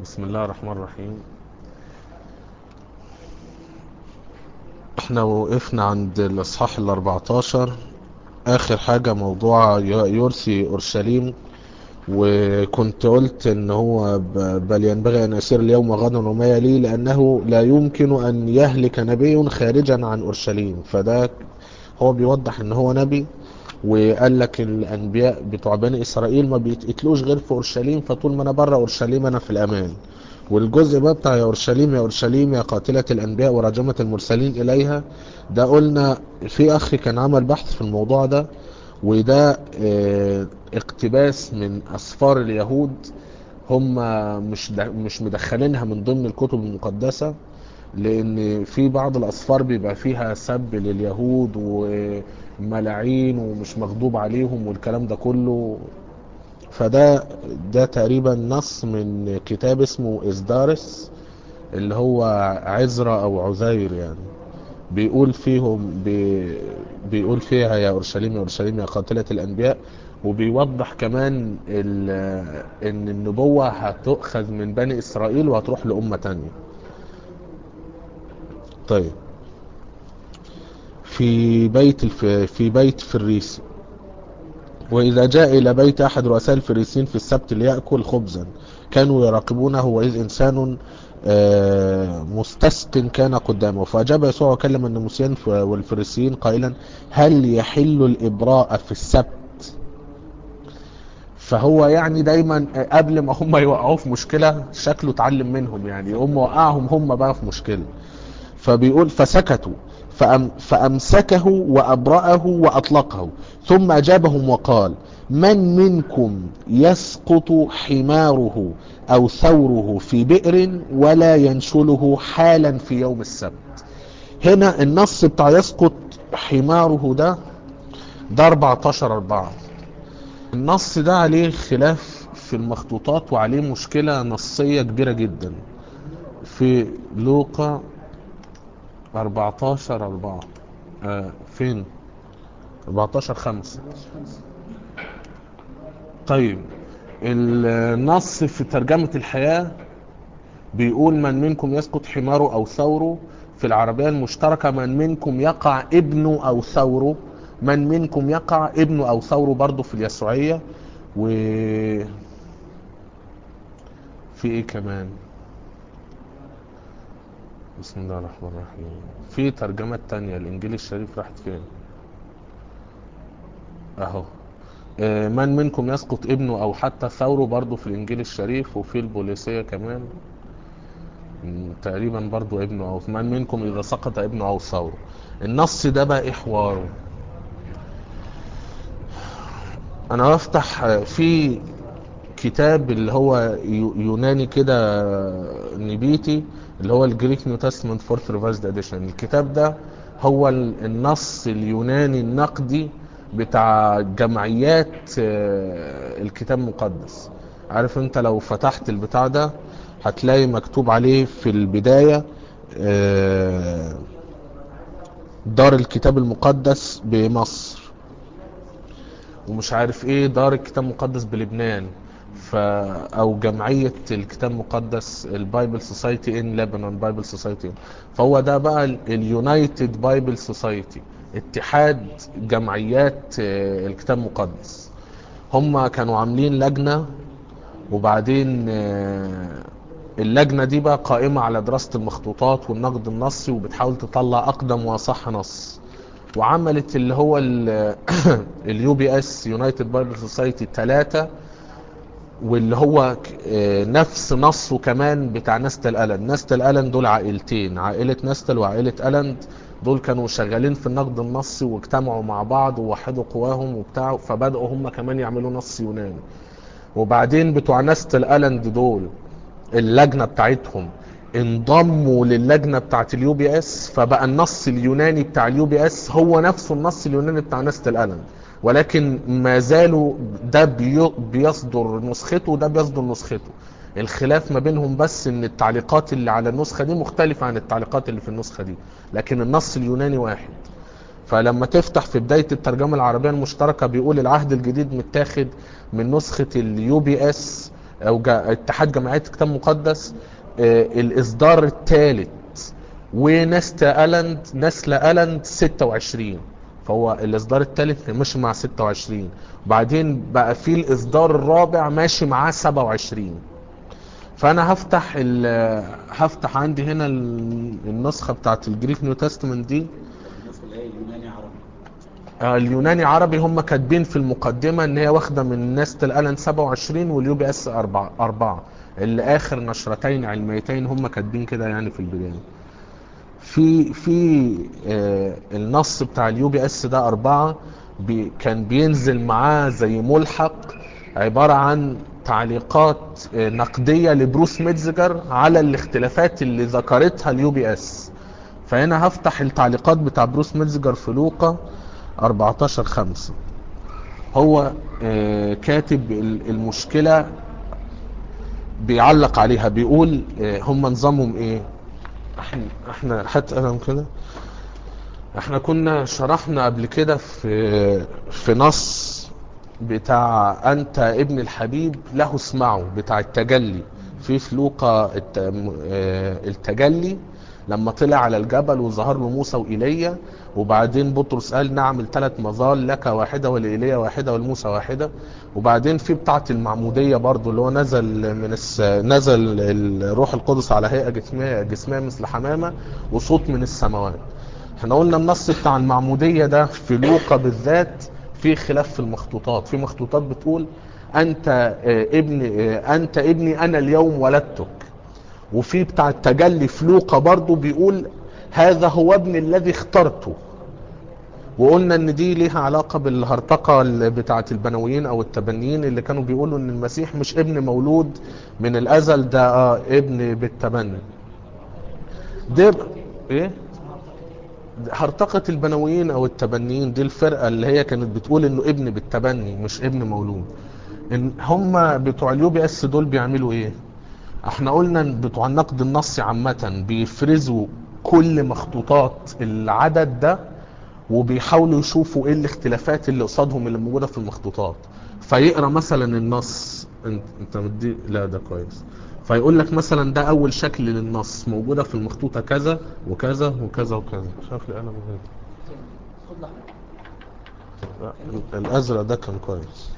بسم الله الرحمن الرحيم احنا وقفنا عند الاصحاح ال 14 اخر حاجة موضوع يرثي اورشليم وكنت قلت ان هو ب- بل ينبغي ان يسير اليوم غدا وما يليه لانه لا يمكن ان يهلك نبي خارجا عن اورشليم فده هو بيوضح ان هو نبي وقال لك الانبياء بتوع بني اسرائيل ما بيتقتلوش غير في اورشليم فطول ما انا بره اورشليم انا في الامان والجزء بقى بتاع يا اورشليم يا اورشليم يا قاتله الانبياء وراجمه المرسلين اليها ده قلنا في اخ كان عمل بحث في الموضوع ده وده اه اقتباس من اسفار اليهود هم مش د- مش مدخلينها من ضمن الكتب المقدسه لان في بعض الاسفار بيبقى فيها سب لليهود وملاعين ومش مغضوب عليهم والكلام ده كله فده ده تقريبا نص من كتاب اسمه إصدارس اللي هو عزرا او عزير يعني بيقول فيهم بي بيقول فيها يا اورشليم يا اورشليم يا قاتله الانبياء وبيوضح كمان ال- ان النبوه هتؤخذ من بني اسرائيل وهتروح لامه تانية طيب في بيت الف... في بيت فريسي وإذا جاء إلى بيت أحد رؤساء الفريسين في السبت ليأكل خبزا كانوا يراقبونه وإذ إنسان آه، مستسق كان قدامه فأجاب يسوع وكلم الناموسيين والفريسيين قائلا هل يحل الإبراء في السبت فهو يعني دايما قبل ما هم يوقعوه في مشكلة شكله اتعلم منهم يعني هم وقعهم هم بقى في مشكلة فبيقول فسكتوا فأم فأمسكه وأبرأه وأطلقه ثم أجابهم وقال من منكم يسقط حماره أو ثوره في بئر ولا ينشله حالا في يوم السبت هنا النص بتاع يسقط حماره ده ده 14 4 النص ده عليه خلاف في المخطوطات وعليه مشكلة نصية كبيرة جدا في لوقا 14 4 آه فين 14 5 طيب النص في ترجمة الحياة بيقول من منكم يسقط حماره أو ثوره في العربية المشتركة من منكم يقع ابنه أو ثوره من منكم يقع ابنه أو ثوره برضه في اليسوعية و في ايه كمان بسم الله الرحمن الرحيم في ترجمة تانية الانجيل الشريف راحت فين اهو آه، من منكم يسقط ابنه او حتى ثوره برضه في الانجيل الشريف وفي البوليسية كمان مم، تقريبا برضه ابنه او من منكم اذا سقط ابنه او ثوره النص ده بقى ايه حواره انا بفتح آه، في كتاب اللي هو يو- يوناني كده نبيتي اللي هو الجريك نيو تestament فورث ريفايزد اديشن الكتاب ده هو ال- النص اليوناني النقدي بتاع جمعيات آه، الكتاب المقدس عارف انت لو فتحت البتاع ده هتلاقي مكتوب عليه في البداية آه، دار الكتاب المقدس بمصر ومش عارف ايه دار الكتاب المقدس بلبنان ف او جمعيه الكتاب المقدس البايبل سوسايتي ان لبنان بايبل سوسايتي فهو ده بقى اليونايتد بايبل سوسايتي اتحاد جمعيات آه، الكتاب المقدس هم كانوا عاملين لجنه وبعدين آه، اللجنه دي بقى قائمه على دراسه المخطوطات والنقد النصي وبتحاول تطلع اقدم واصح نص وعملت اللي هو اليو بي اس يونايتد بايبل سوسايتي 3 واللي هو ك- آه، نفس نصه كمان بتاع نستل ألند نستل ألند دول عائلتين عائلة نستل وعائلة ألند دول كانوا شغالين في النقد النصي واجتمعوا مع بعض ووحدوا قواهم وبتاع فبدأوا هم كمان يعملوا نص يوناني وبعدين بتوع نستل ألند دول اللجنة بتاعتهم انضموا للجنة بتاعت اليو بي اس فبقى النص اليوناني بتاع اليو بي اس هو نفسه النص اليوناني بتاع نستل ألند ولكن ما زالوا ده بي- بيصدر نسخته وده بيصدر نسخته الخلاف ما بينهم بس ان التعليقات اللي على النسخة دي مختلفة عن التعليقات اللي في النسخة دي لكن النص اليوناني واحد فلما تفتح في بداية الترجمة العربية المشتركة بيقول العهد الجديد متاخد من نسخة اليو بي اس او جا اتحاد جمعيات الكتاب المقدس آه، الاصدار الثالث ونست الاند نسل الاند 26 فهو الاصدار الثالث كان ماشي مع 26 وبعدين بقى في الاصدار الرابع ماشي معاه 27 فانا هفتح ال- هفتح عندي هنا ال- النسخه بتاعت الجريك نيو تestament دي الناس اللي هي اليوناني عربي آه، اليوناني عربي هم كاتبين في المقدمة ان هي واخدة من نست الالن 27 واليو بي اس 4 4 اللي اخر نشرتين علميتين هم كاتبين كده يعني في البداية في في آه النص بتاع اليو بي اس ده 4 بي كان بينزل معاه زي ملحق عبارة عن تعليقات آه نقدية لبروس ميتزجر على الاختلافات اللي ذكرتها اليو بي اس فهنا هفتح التعليقات بتاع بروس ميتزجر في لوقا 14 5 هو آه، كاتب ال- المشكلة بيعلق عليها بيقول آه، هم نظامهم ايه احنا احنا هات قلم كده احنا كنا شرحنا قبل كده في في نص بتاع انت ابن الحبيب له اسمعه بتاع التجلي في في لوقا الت- آه، التجلي لما طلع على الجبل وظهر له موسى وإيليا وبعدين بطرس قال نعمل ثلاث مظال لك واحدة ولإيليا واحدة ولموسى واحدة وبعدين في بتاعة المعمودية برضو اللي هو نزل من الس... نزل الروح القدس على هيئة جسمية جسمية مثل حمامة وصوت من السماوات احنا قلنا النص بتاع المعمودية ده في لوقا بالذات في خلاف في المخطوطات في مخطوطات بتقول انت آه، ابن آه، انت ابني انا اليوم ولدتك وفي بتاع التجلي في لوقا برضو بيقول هذا هو ابن الذي اخترته وقلنا ان دي ليها علاقة بالهرطقة اللي بتاعة البنويين او التبنيين اللي كانوا بيقولوا ان المسيح مش ابن مولود من الازل ده آه ابن بالتبني ده ايه هرطقة البنويين او التبنيين دي الفرقة اللي هي كانت بتقول انه ابن بالتبني مش ابن مولود ان هم بتوع اليو بي اس دول بيعملوا ايه احنا قلنا إن بتوع النقد النصي عامة بيفرزوا كل مخطوطات العدد ده وبيحاولوا يشوفوا ايه الاختلافات اللي قصادهم اللي موجودة في المخطوطات فيقرا مثلا النص انت انت مدي لا ده كويس فيقول لك مثلا ده اول شكل للنص موجودة في المخطوطة كذا وكذا وكذا وكذا شاف لي قلم غير خد لحظة لا، الازرق ده كان كويس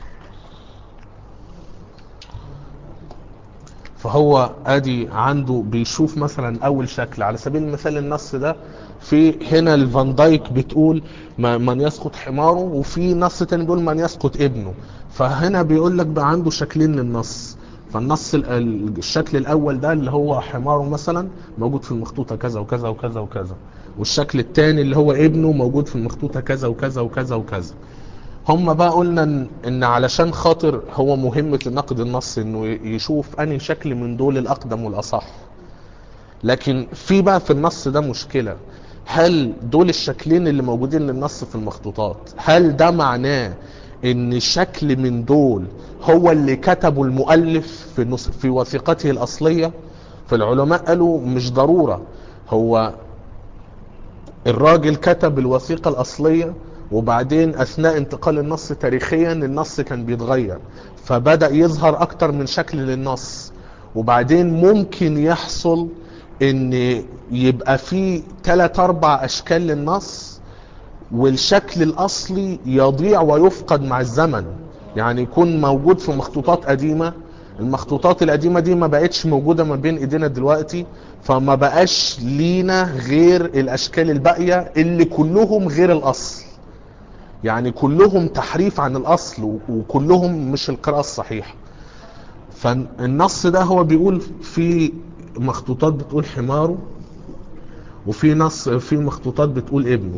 فهو ادي عنده بيشوف مثلا اول شكل على سبيل المثال النص ده في هنا الفان دايك بتقول ما- من يسقط حماره وفي نص تاني بيقول من يسقط ابنه فهنا بيقول لك بقى عنده شكلين للنص فالنص ال- ال- الشكل الاول ده اللي هو حماره مثلا موجود في المخطوطه كذا وكذا وكذا وكذا والشكل الثاني اللي هو ابنه موجود في المخطوطه كذا وكذا وكذا وكذا هم بقى قلنا ان, إن علشان خاطر هو مهمة النقد النص انه يشوف انهي شكل من دول الاقدم والاصح لكن في بقى في النص ده مشكلة هل دول الشكلين اللي موجودين للنص في المخطوطات هل ده معناه ان شكل من دول هو اللي كتبه المؤلف في, نص في وثيقته الاصلية فالعلماء قالوا مش ضرورة هو الراجل كتب الوثيقة الأصلية وبعدين أثناء انتقال النص تاريخيا النص كان بيتغير فبدأ يظهر أكتر من شكل للنص وبعدين ممكن يحصل ان يبقى في ثلاث اربع اشكال للنص والشكل الاصلي يضيع ويفقد مع الزمن يعني يكون موجود في مخطوطات قديمة المخطوطات القديمة دي ما بقتش موجودة ما بين ايدينا دلوقتي فما بقاش لينا غير الاشكال الباقية اللي كلهم غير الاصل يعني كلهم تحريف عن الاصل و- وكلهم مش القراءة الصحيحة فالنص ده هو بيقول في مخطوطات بتقول حماره وفي نص في مخطوطات بتقول ابنه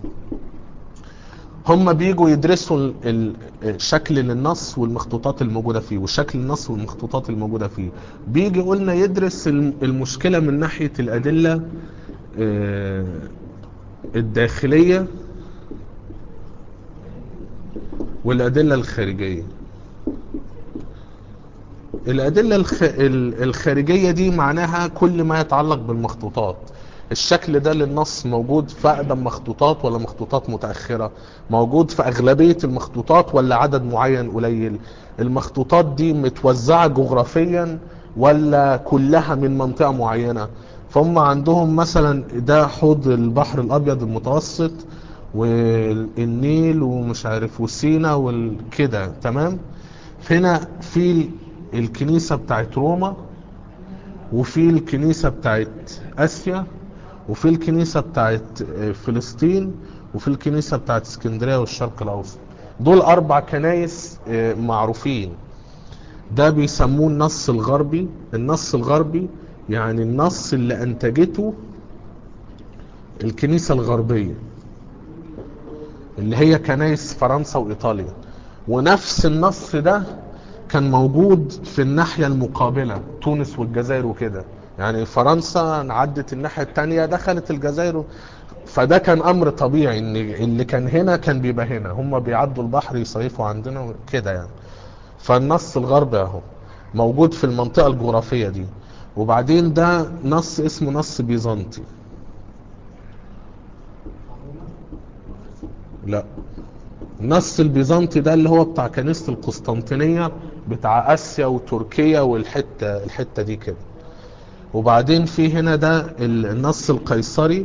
هم بيجوا يدرسوا ال- ال- الشكل للنص والمخطوطات الموجودة فيه وشكل النص والمخطوطات الموجودة فيه بيجي قلنا يدرس الم- المشكلة من ناحية الأدلة آه، الداخلية والأدلة الخارجية الأدلة الخ... ال- الخارجية دي معناها كل ما يتعلق بالمخطوطات الشكل ده للنص موجود في اقدم مخطوطات ولا مخطوطات متاخره موجود في اغلبيه المخطوطات ولا عدد معين قليل المخطوطات دي متوزعه جغرافيا ولا كلها من منطقه معينه فهم عندهم مثلا ده حوض البحر الابيض المتوسط والنيل ومش عارف وسينا وكده تمام هنا في الكنيسه بتاعت روما وفي الكنيسه بتاعت اسيا وفي الكنيسه بتاعت فلسطين وفي الكنيسه بتاعت اسكندريه والشرق الاوسط دول اربع كنايس آه، معروفين ده بيسموه النص الغربي النص الغربي يعني النص اللي انتجته الكنيسه الغربيه اللي هي كنايس فرنسا وايطاليا ونفس النص ده كان موجود في الناحية المقابلة تونس والجزائر وكده يعني فرنسا عدت الناحية التانية دخلت الجزائر فده كان امر طبيعي ان اللي كان هنا كان بيبقى هنا هم بيعدوا البحر يصيفوا عندنا كده يعني فالنص الغربي اهو موجود في المنطقة الجغرافية دي وبعدين ده نص اسمه نص بيزنطي لا النص البيزنطي ده اللي هو بتاع كنيسة القسطنطينية بتاع اسيا وتركيا والحتة الحتة دي كده وبعدين في هنا ده ال- النص القيصري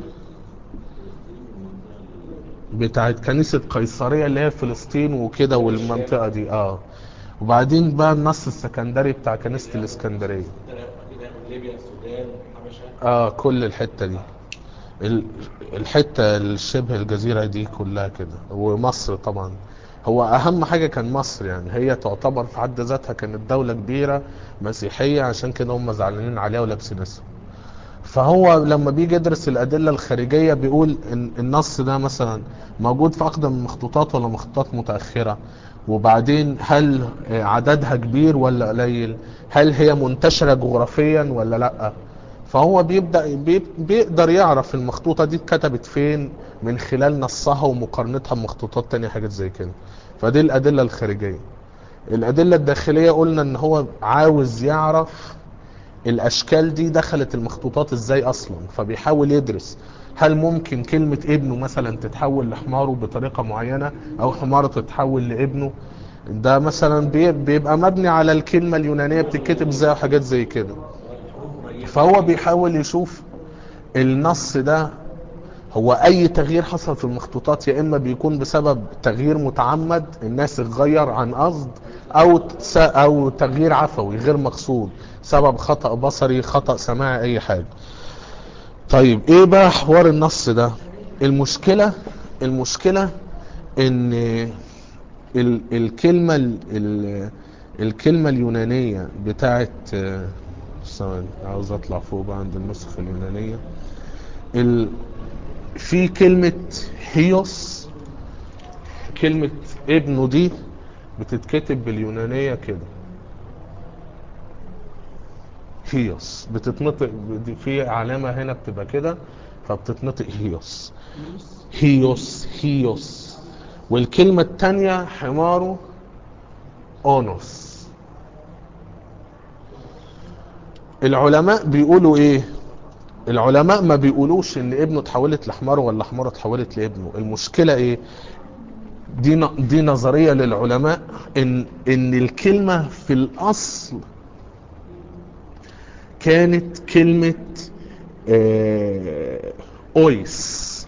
بتاعت كنيسة قيصرية اللي هي فلسطين وكده والمنطقة دي اه وبعدين بقى النص السكندري بتاع كنيسة الاسكندرية كده ليبيا السودان الحبشه اه كل الحتة دي ال- الحتة الشبه الجزيرة دي كلها كده ومصر طبعا هو اهم حاجة كان مصر يعني هي تعتبر في حد ذاتها كانت دولة كبيرة مسيحية عشان كده هم زعلانين عليها ولابسين اسود فهو لما بيجي يدرس الأدلة الخارجية بيقول إن النص ده مثلا موجود في أقدم المخطوطات ولا مخطوطات متأخرة وبعدين هل عددها كبير ولا قليل هل هي منتشرة جغرافيا ولا لأ فهو بيبدأ بي- بيقدر يعرف المخطوطة دي اتكتبت فين من خلال نصها ومقارنتها بمخطوطات تانية حاجات زي كده فدي الأدلة الخارجية الأدلة الداخلية قلنا إن هو عاوز يعرف الاشكال دي دخلت المخطوطات ازاي اصلا فبيحاول يدرس هل ممكن كلمة ابنه مثلا تتحول لحماره بطريقة معينة او حماره تتحول لابنه ده مثلا بي- بيبقى مبني على الكلمة اليونانية بتتكتب ازاي وحاجات زي كده فهو بيحاول يشوف النص ده هو اي تغيير حصل في المخطوطات يا اما بيكون بسبب تغيير متعمد الناس اتغير عن قصد او تس- او تغيير عفوي غير مقصود سبب خطأ بصري خطأ سماعي اي حاجة طيب ايه بقى حوار النص ده المشكلة المشكلة ان ال الكلمة ال ال الكلمة اليونانية بتاعت آه، ثواني عاوز اطلع فوق بقى عند النسخة اليونانية ال في كلمة هيوس كلمة ابنه دي بتتكتب باليونانية كده هيوس بتتنطق دي في علامة هنا بتبقى كده فبتتنطق هيوس هيوس هيوس والكلمة التانية حماره اونوس العلماء بيقولوا ايه العلماء ما بيقولوش ان ابنه اتحولت لحماره ولا حماره اتحولت لابنه المشكلة ايه دي ن- دي نظرية للعلماء ان ان الكلمة في الاصل كانت كلمة آه، اويس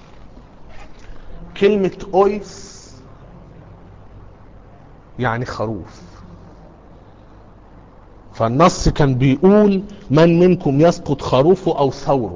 كلمة اويس يعني خروف فالنص كان بيقول من منكم يسقط خروفه او ثوره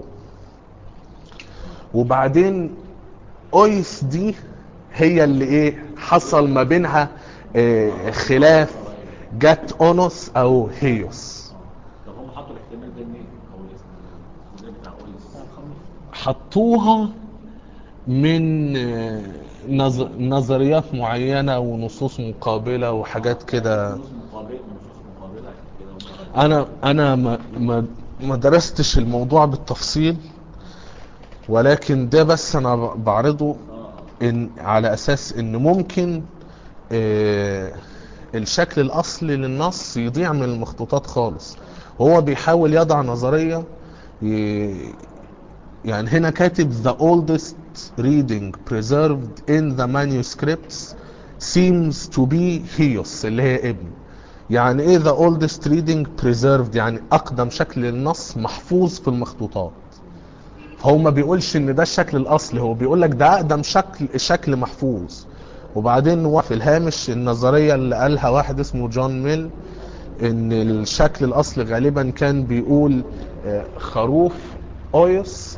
وبعدين اويس دي هي اللي ايه حصل ما بينها آه، خلاف جت اونوس او هيوس طب هم حطوا الاحتمال ده منين؟ او الاسم الجزء بتاع اوليس حطوها من آه، نظ- نظريات معينة ونصوص مقابلة وحاجات كده نصوص مقابل نصوص مقابله عشان كده هم انا انا ما ما ما درستش الموضوع بالتفصيل ولكن ده بس انا بعرضه ان على اساس ان ممكن آه، الشكل الاصلي للنص يضيع من المخطوطات خالص وهو بيحاول يضع نظرية ي- يعني هنا كاتب the oldest reading preserved in the manuscripts seems to be هيوس اللي هي ابن يعني ايه the oldest reading preserved يعني اقدم شكل للنص محفوظ في المخطوطات هو ما بيقولش ان ده الشكل الاصلي هو بيقول لك ده اقدم شكل شكل محفوظ وبعدين هو في الهامش النظريه اللي قالها واحد اسمه جون ميل ان الشكل الاصلي غالبا كان بيقول آه، خروف اويس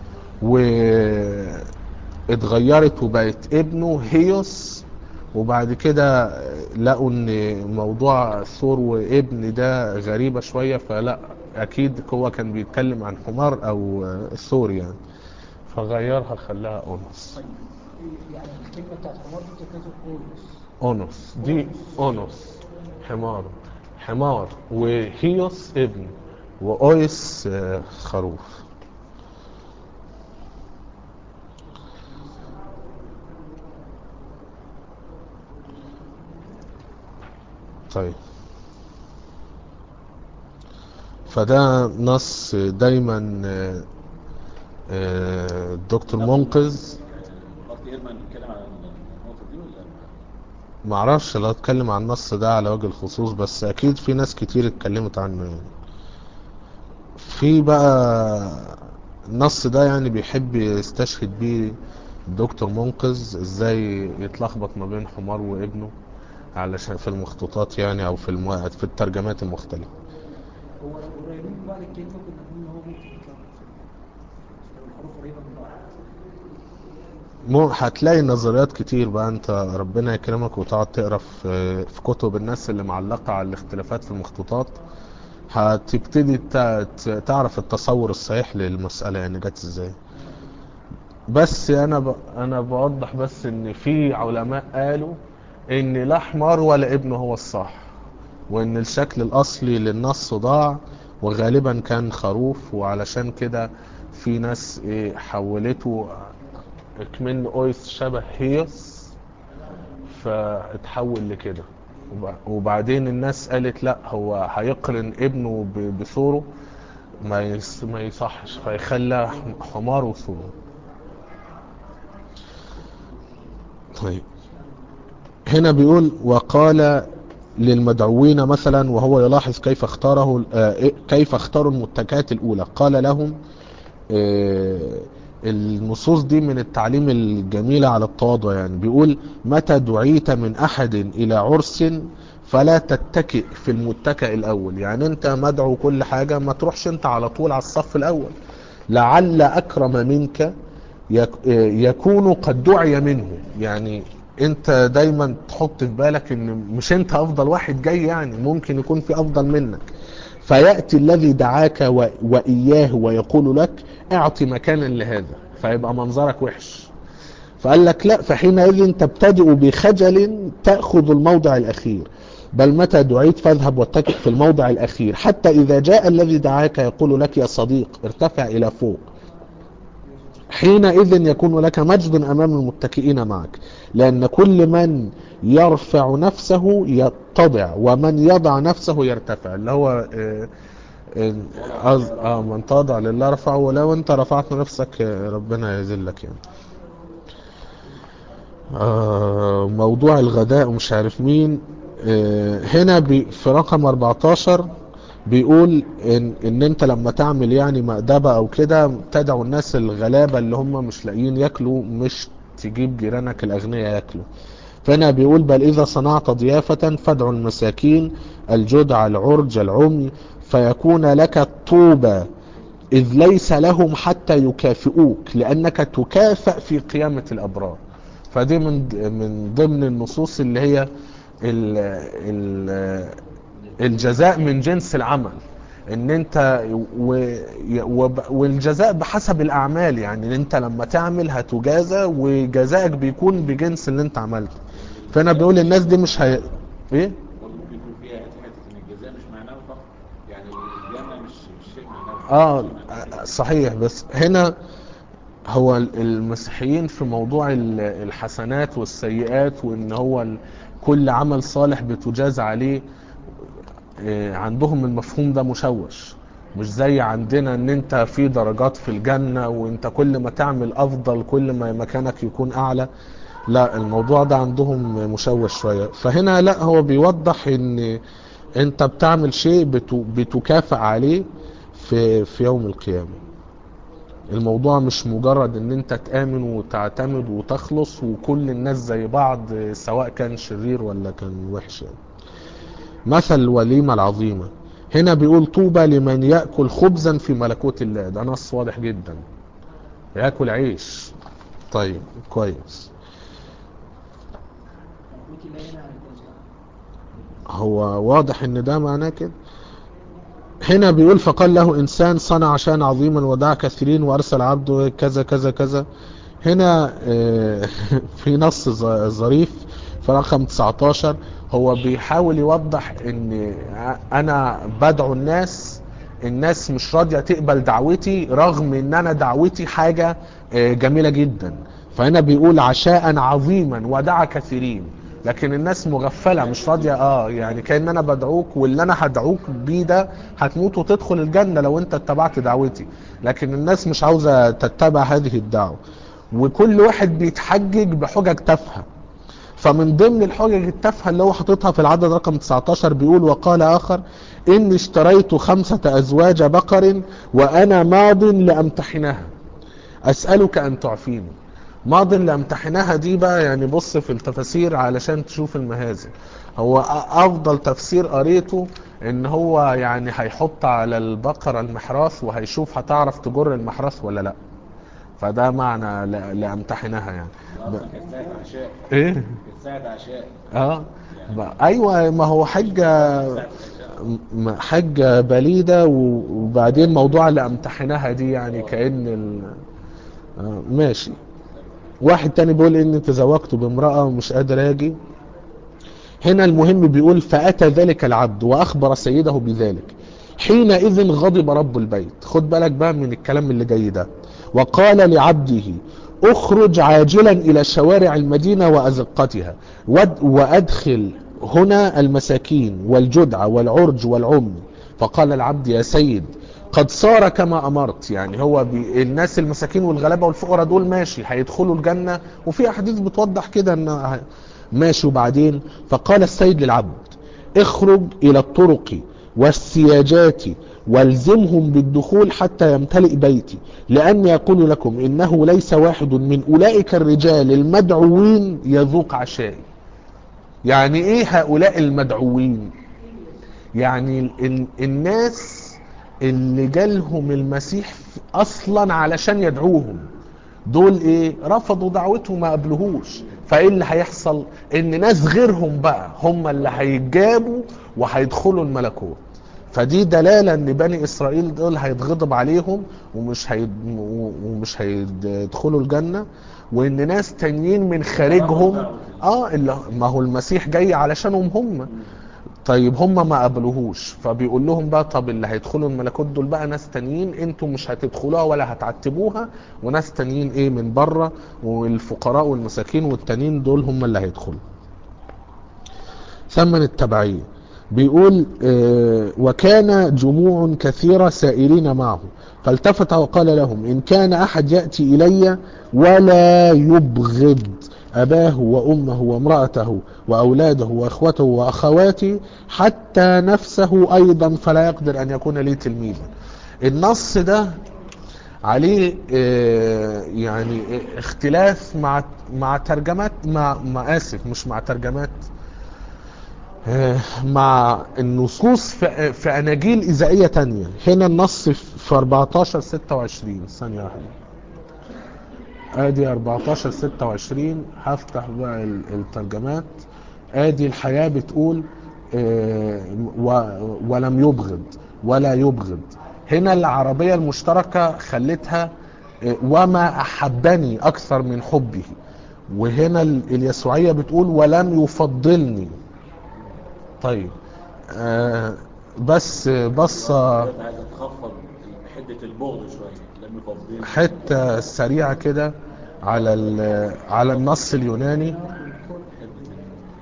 واتغيرت وبقت ابنه هيوس وبعد كده لقوا ان موضوع ثور وابن ده غريبة شوية فلا اكيد هو كان بيتكلم عن حمار او آه، ثور يعني فغيرها خلاها اونس طيب يعني الكلمه بتاعت حمار دي بتتكتب اونس اونوس دي اونوس حمار حمار وهيوس ابن واويس آه، خروف طيب فده نص دايما آه، آه، الدكتور منقذ وقت ايرمان بيتكلم عن النقطه دي ولا معرفش لو اتكلم عن النص ده على وجه الخصوص بس اكيد في ناس كتير اتكلمت عنه يعني في بقى النص ده يعني بيحب يستشهد بيه الدكتور منقذ ازاي يتلخبط ما بين حمار وابنه علشان في المخطوطات يعني او في المو... في الترجمات المختلفة هو لو قريبين من بعض الكلمه كنا نقول ان هو ممكن يتلخبط في لو الحروف قريبه من بعض مو هتلاقي نظريات كتير بقى انت ربنا يكرمك وتقعد تقرا في في كتب الناس اللي معلقة على الاختلافات في المخطوطات هتبتدي ت- ت- تعرف التصور الصحيح للمسألة يعني جت ازاي بس انا ب... انا بوضح بس ان في علماء قالوا ان لا حمار ولا ابن هو الصح وان الشكل الاصلي للنص ضاع وغالبا كان خروف وعلشان كده في ناس ايه حولته كمان اويس شبه هيوس فاتحول لكده وب- وبعدين الناس قالت لا هو هيقرن ابنه ب- بثوره ما يص... ما يصحش فيخلى حم- حمار وثور طيب هنا بيقول وقال للمدعوين مثلا وهو يلاحظ كيف اختاره آه، كيف اختاروا المتكات الاولى قال لهم آه، النصوص دي من التعليم الجميلة على التواضع يعني بيقول متى دعيت من احد الى عرس فلا تتكئ في المتكئ الاول يعني انت مدعو كل حاجة ما تروحش انت على طول على الصف الاول لعل اكرم منك يك- يكون قد دعي منه يعني انت دايما تحط في بالك ان مش انت افضل واحد جاي يعني ممكن يكون في افضل منك فيأتي الذي دعاك و... وإياه ويقول لك اعطي مكانا لهذا فيبقى منظرك وحش فقال لك لا فحينئذ تبتدئ بخجل تأخذ الموضع الأخير بل متى دعيت فاذهب واتكئ في الموضع الأخير حتى إذا جاء الذي دعاك يقول لك يا صديق ارتفع إلى فوق حينئذ يكون لك مجد أمام المتكئين معك لأن كل من يرفع نفسه يتضع ومن يضع نفسه يرتفع اللي هو آه، آه، قصد- اه من تضع لله رفعه ولو انت رفعت نفسك آه، ربنا يذلك يعني آه، موضوع الغداء ومش عارف مين آه، هنا بي في رقم 14 بيقول ان, ان انت لما تعمل يعني مأدبة او كده تدعو الناس الغلابة اللي هم مش لاقيين ياكلوا مش تجيب جيرانك الاغنياء ياكلوا فهنا بيقول بل اذا صنعت ضيافة فادعوا المساكين الجدع العرج العمي فيكون لك الطوبى إذ ليس لهم حتى يكافئوك لأنك تكافئ في قيامة الأبرار فدي من من ضمن النصوص اللي هي ال ال الجزاء من جنس العمل ان انت و وب- والجزاء بحسب الاعمال يعني انت لما تعمل هتجازى وجزائك بيكون بجنس اللي انت عملته فانا بيقول الناس دي مش هي ايه برضه ممكن يكون فيها حته ان الجزاء مش معنوي فقط يعني الجنه مش مش شيء معنوي اه صحيح بس هنا هو المسيحيين في موضوع ال- الحسنات والسيئات وان هو ال- كل عمل صالح بتجاز عليه آه، عندهم المفهوم ده مشوش مش زي عندنا ان انت في درجات في الجنة وانت كل ما تعمل افضل كل ما مكانك يكون اعلى لا الموضوع ده عندهم مشوش شوية فهنا لا هو بيوضح ان انت بتعمل شيء بتو- بتكافئ عليه في في يوم القيامة الموضوع مش مجرد ان انت تآمن وتعتمد وتخلص وكل الناس زي بعض سواء كان شرير ولا كان وحش يعني. مثل الوليمة العظيمة هنا بيقول طوبى لمن يأكل خبزا في ملكوت الله ده نص واضح جدا يأكل عيش طيب كويس ممكن لا هنا هيكون هو واضح ان ده معناه كده هنا بيقول فقال له انسان صنع شان عظيما ودعا كثيرين وارسل عبده كذا كذا كذا هنا آه، في نص ظ- ظريف في رقم 19 هو بيحاول يوضح ان انا بدعو الناس الناس مش راضية تقبل دعوتي رغم ان انا دعوتي حاجة آه، جميلة جدا فهنا بيقول عشاء عظيما ودعا كثيرين لكن الناس مغفلة مش راضية اه يعني كأن انا بدعوك واللي انا هدعوك بيه ده هتموت وتدخل الجنة لو انت اتبعت دعوتي لكن الناس مش عاوزة تتبع هذه الدعوة وكل واحد بيتحجج بحجج تافهة فمن ضمن الحجج التافهة اللي هو حاططها في العدد رقم 19 بيقول وقال آخر إني اشتريت خمسة أزواج بقر وأنا ماض لأمتحنها أسألك أن تعفيني ماض لأمتحنها دي بقى يعني بص في التفاسير علشان تشوف المهازل هو أ- أفضل تفسير قريته إن هو يعني هيحط على البقرة المحراث وهيشوف هتعرف تجر المحراث ولا لأ فده معنى ل- لأمتحنها يعني ب... اصلا كانت ساعه عشاء إيه؟ كانت ساعه عشاء اه ما- ايوه ما هو حجه م- حجه بليده و- وبعدين موضوع اللي امتحنها دي يعني كان ال... آه ماشي واحد تاني بيقول اني تزوجت بامراه ومش قادر اجي هنا المهم بيقول فاتى ذلك العبد واخبر سيده بذلك حينئذ غضب رب البيت خد بالك بقى من الكلام اللي جاي ده وقال لعبده اخرج عاجلا الى شوارع المدينة وازقتها ود- وادخل هنا المساكين والجدع والعرج والعم فقال العبد يا سيد قد صار كما امرت يعني هو بي الناس المساكين والغلابه والفقراء دول ماشي هيدخلوا الجنه وفي احاديث بتوضح كده ان ه- ماشي وبعدين فقال السيد للعبد اخرج الى الطرق والسياجات والزمهم بالدخول حتى يمتلئ بيتي لأني أقول لكم إنه ليس واحد من أولئك الرجال المدعوين يذوق عشائي يعني إيه هؤلاء المدعوين يعني ال ال الناس اللي جالهم المسيح أصلا علشان يدعوهم دول ايه رفضوا دعوته ما قبلهوش فايه اللي هيحصل ان ناس غيرهم بقى هم اللي هيتجابوا وهيدخلوا الملكوت فدي دلالة ان بني اسرائيل دول هيتغضب عليهم ومش هيد... ومش هيدخلوا الجنة وان ناس تانيين من خارجهم اه اللي ما هو المسيح جاي علشانهم هم طيب هم ما قبلوهوش فبيقول لهم بقى طب اللي هيدخلوا الملكوت دول بقى ناس تانيين انتوا مش هتدخلوها ولا هتعتبوها وناس تانيين ايه من بره والفقراء والمساكين والتانيين دول هم اللي هيدخلوا ثمن التبعية بيقول آه وكان جموع كثيرة سائرين معه فالتفت وقال لهم إن كان أحد يأتي إلي ولا يبغض أباه وأمه وامرأته وأولاده وأخوته وأخواته حتى نفسه أيضا فلا يقدر أن يكون لي تلميذا النص ده عليه آه، يعني اختلاف مع مع ترجمات مع مع اسف مش مع ترجمات آه، مع النصوص في, في اناجيل ايزائيه تانية هنا النص في 14 26 ثانيه واحده ادي 14 26 هفتح بقى ال- الترجمات ادي الحياه بتقول آه، و- ولم يبغض ولا يبغض هنا العربيه المشتركه خلتها آه، وما احبني اكثر من حبه وهنا ال- اليسوعيه بتقول ولم يفضلني طيب آه بس بصه عايز تخفض حده البغض شويه لم يفضل حته سريعه كده على ال- على النص اليوناني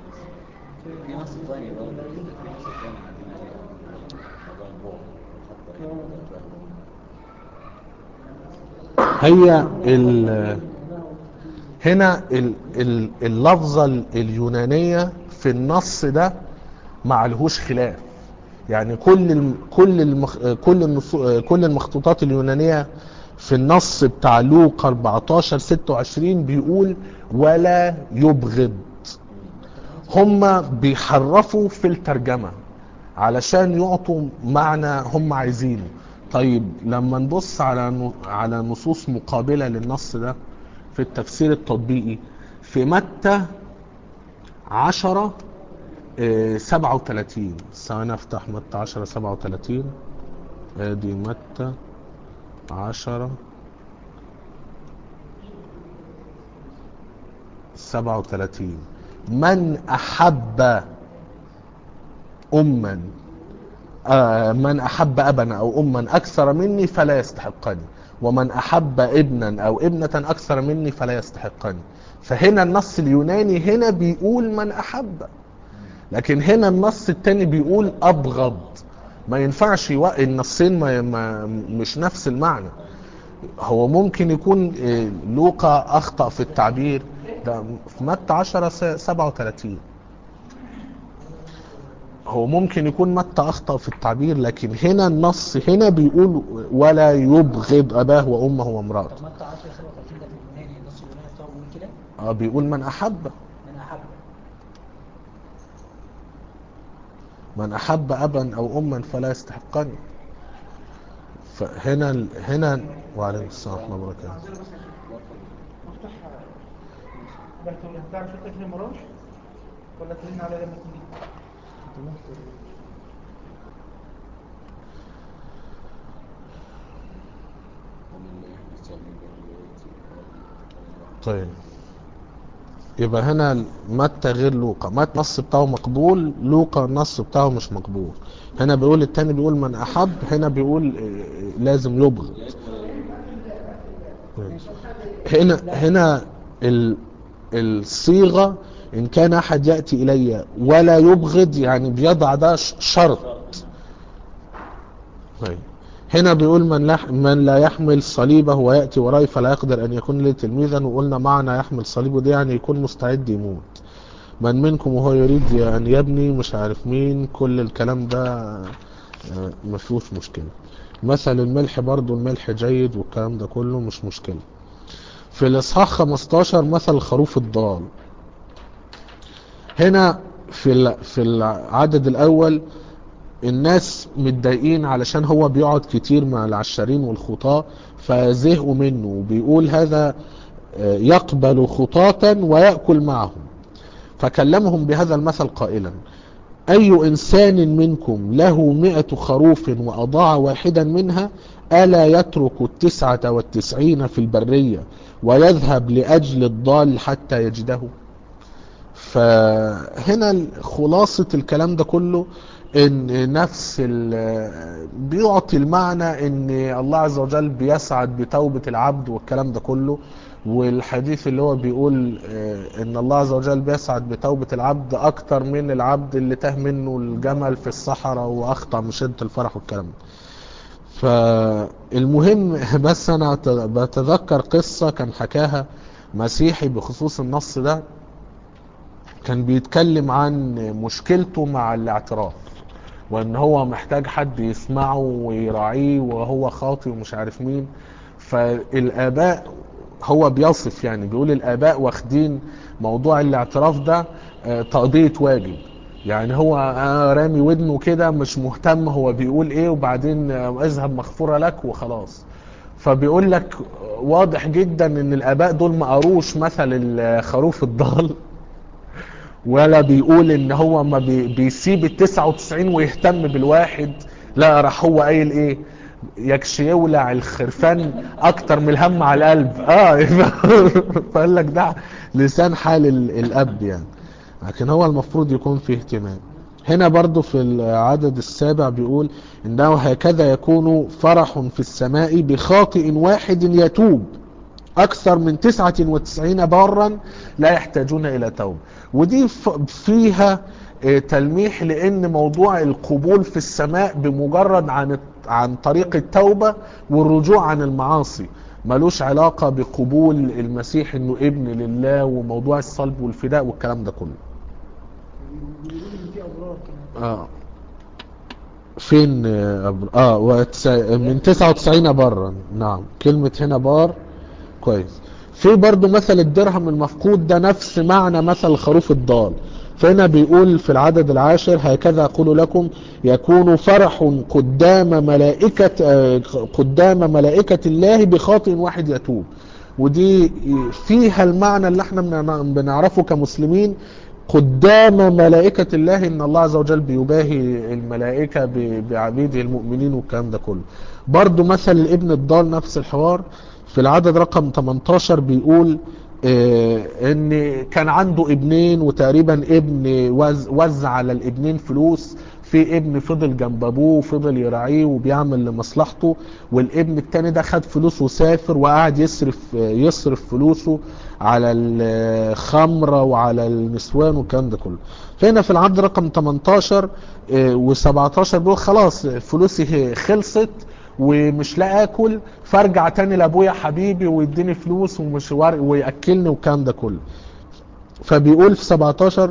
في نص ثاني برضه في نص ثاني عندنا هنا موضوع البغض حتى هي ال هنا ال ال اللفظة اليونانية في النص ده معلهوش خلاف يعني كل الم كل المخ كل النصو كل المخطوطات اليونانية في النص بتاع لوقا 14 26 بيقول ولا يبغض هم بيحرفوا في الترجمة علشان يعطوا معنى هم عايزينه طيب لما نبص على ن- على نصوص مقابلة للنص ده في التفسير التطبيقي في متى 10 آه، 37 ثواني افتح متى 10 37 ادي متى 10 37 من احب اما آه، من احب ابا او اما اكثر مني فلا يستحقني ومن احب ابنا او ابنه اكثر مني فلا يستحقني فهنا النص اليوناني هنا بيقول من احب لكن هنا النص التاني بيقول ابغض ما ينفعش يوق... النصين ما... ما... مش نفس المعنى هو ممكن يكون آه، لوقا اخطا في التعبير ده في متى 10 س- 37 هو ممكن يكون متى اخطا في التعبير لكن هنا النص هنا بيقول ولا يبغض اباه وامه وامراته طب متى 10 37 ده في اليوناني النص اليوناني بتاعه بيقول كده اه بيقول من احب من احب من احب ابا او اما فلا يستحقني فهنا ال- هنا وعليكم السلام ورحمه الله وبركاته مفتوح بقى هتعرف انت في مراش ولا ترن على لما تيجي طيب يبقى هنا متى غير لوقا متى النص بتاعه مقبول لوقا النص بتاعه مش مقبول هنا بيقول التاني بيقول من احب هنا بيقول آه، لازم يبغض هنا هنا ال الصيغه ان كان احد ياتي الي ولا يبغض يعني بيضع ده ش- شرط طيب هنا بيقول من لا من لا يحمل صليبه وياتي وراي فلا يقدر ان يكون لي تلميذا وقلنا معنى يحمل صليبه دي يعني يكون مستعد يموت من منكم وهو يريد ان يبني مش عارف مين كل الكلام ده آه، ما فيهوش مشكله مثل الملح برضو الملح جيد والكلام ده كله مش مشكله في الاصحاح 15 مثل الخروف الضال هنا في ال- في العدد الاول الناس متضايقين علشان هو بيقعد كتير مع العشارين والخطاة فزهقوا منه وبيقول هذا آه، يقبل خطاة ويأكل معهم فكلمهم بهذا المثل قائلا أي إنسان منكم له مئة خروف وأضاع واحدا منها ألا يترك التسعة والتسعين في البرية ويذهب لأجل الضال حتى يجده فهنا خلاصة الكلام ده كله ان نفس ال- بيعطي المعنى ان الله عز وجل بيسعد بتوبة العبد والكلام ده كله والحديث اللي هو بيقول آه، ان الله عز وجل بيسعد بتوبة العبد اكتر من العبد اللي تاه منه الجمل في الصحراء واخطأ من شدة الفرح والكلام ده فالمهم بس انا أت- بتذكر قصة كان حكاها مسيحي بخصوص النص ده كان بيتكلم عن مشكلته مع الاعتراف وان هو محتاج حد يسمعه ويراعيه وهو خاطي ومش عارف مين فالاباء هو بيصف يعني بيقول الاباء واخدين موضوع الاعتراف ده آه، تقضية واجب يعني هو آه، رامي ودنه كده مش مهتم هو بيقول ايه وبعدين آه، اذهب مغفورة لك وخلاص فبيقول لك واضح جدا ان الاباء دول ما قروش مثل الخروف الضال ولا بيقول ان هو ما بي بيسيب ال 99 ويهتم بالواحد لا راح هو قايل ايه يكش يولع الخرفان اكتر من الهم على القلب اه فقال لك ده لسان حال ال- الاب يعني لكن هو المفروض يكون فيه اهتمام هنا برضو في العدد السابع بيقول انه هكذا يكون فرح في السماء بخاطئ واحد يتوب أكثر من 99 بارا لا يحتاجون إلى توبة ودي ف- فيها آه، تلميح لان موضوع القبول في السماء بمجرد عن عن طريق التوبة والرجوع عن المعاصي ملوش علاقة بقبول المسيح انه ابن لله وموضوع الصلب والفداء والكلام ده كله بيقولوا ان في اضرار كمان اه فين اه أبر- اه وتس... من 99 برا نعم كلمة هنا بار كويس في برضو مثل الدرهم المفقود ده نفس معنى مثل الخروف الضال فهنا بيقول في العدد العاشر هكذا أقول لكم يكون فرح قدام ملائكة آه، قدام ملائكة الله بخاطئ واحد يتوب ودي فيها المعنى اللي احنا بنع- بنعرفه كمسلمين قدام ملائكة الله ان الله عز وجل بيباهي الملائكة ب- بعبيده المؤمنين والكلام ده كله برضو مثل الابن الضال نفس الحوار في العدد رقم 18 بيقول آه، ان كان عنده ابنين وتقريبا ابن وز- وزع على الابنين فلوس في ابن فضل جنب ابوه وفضل يراعيه وبيعمل لمصلحته والابن التاني ده خد فلوس وسافر وقعد يصرف يصرف فلوسه على الخمرة وعلى النسوان والكلام ده كله فهنا في العدد رقم 18 و17 بيقول خلاص فلوسي خلصت ومش لاقي اكل فارجع تاني لابويا حبيبي ويديني فلوس ومش وار- وياكلني والكلام ده كله فبيقول في 17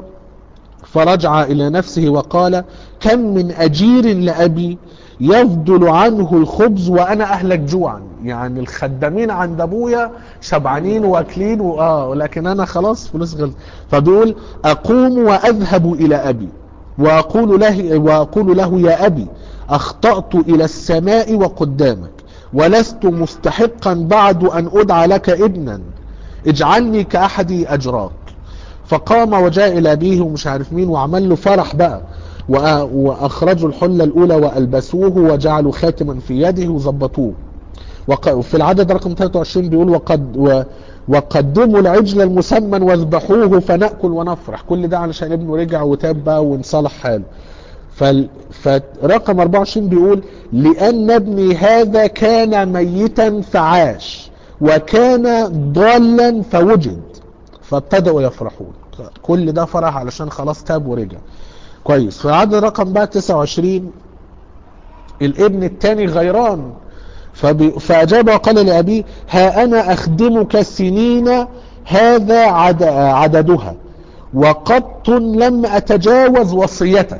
فرجع إلى نفسه وقال كم من أجير لأبي يفضل عنه الخبز وأنا أهلك جوعا يعني الخدامين عند أبويا شبعانين واكلين وآه لكن أنا خلاص فلوس غلط فبيقول أقوم وأذهب إلى أبي وأقول له, وأقول له يا أبي أخطأت إلى السماء وقدامك ولست مستحقا بعد أن أدعى لك ابنا اجعلني كأحد أجراك فقام وجاء الى ابيه ومش عارف مين وعمل له فرح بقى وأ- واخرجوا الحله الاولى والبسوه وجعلوا خاتما في يده وظبطوه وق- وفي العدد رقم 23 بيقول وقد و وقدموا العجل المسمن واذبحوه فناكل ونفرح كل ده علشان ابنه رجع وتاب بقى وانصلح حاله فال... فرقم 24 بيقول لأن ابني هذا كان ميتا فعاش وكان ضالا فوجد فابتدأوا يفرحون كل ده فرح علشان خلاص تاب ورجع كويس في عدد رقم بقى 29 الابن الثاني غيران فبي... فأجاب وقال لأبيه ها أنا أخدمك سنين هذا عد... عددها وقط لم أتجاوز وصيتك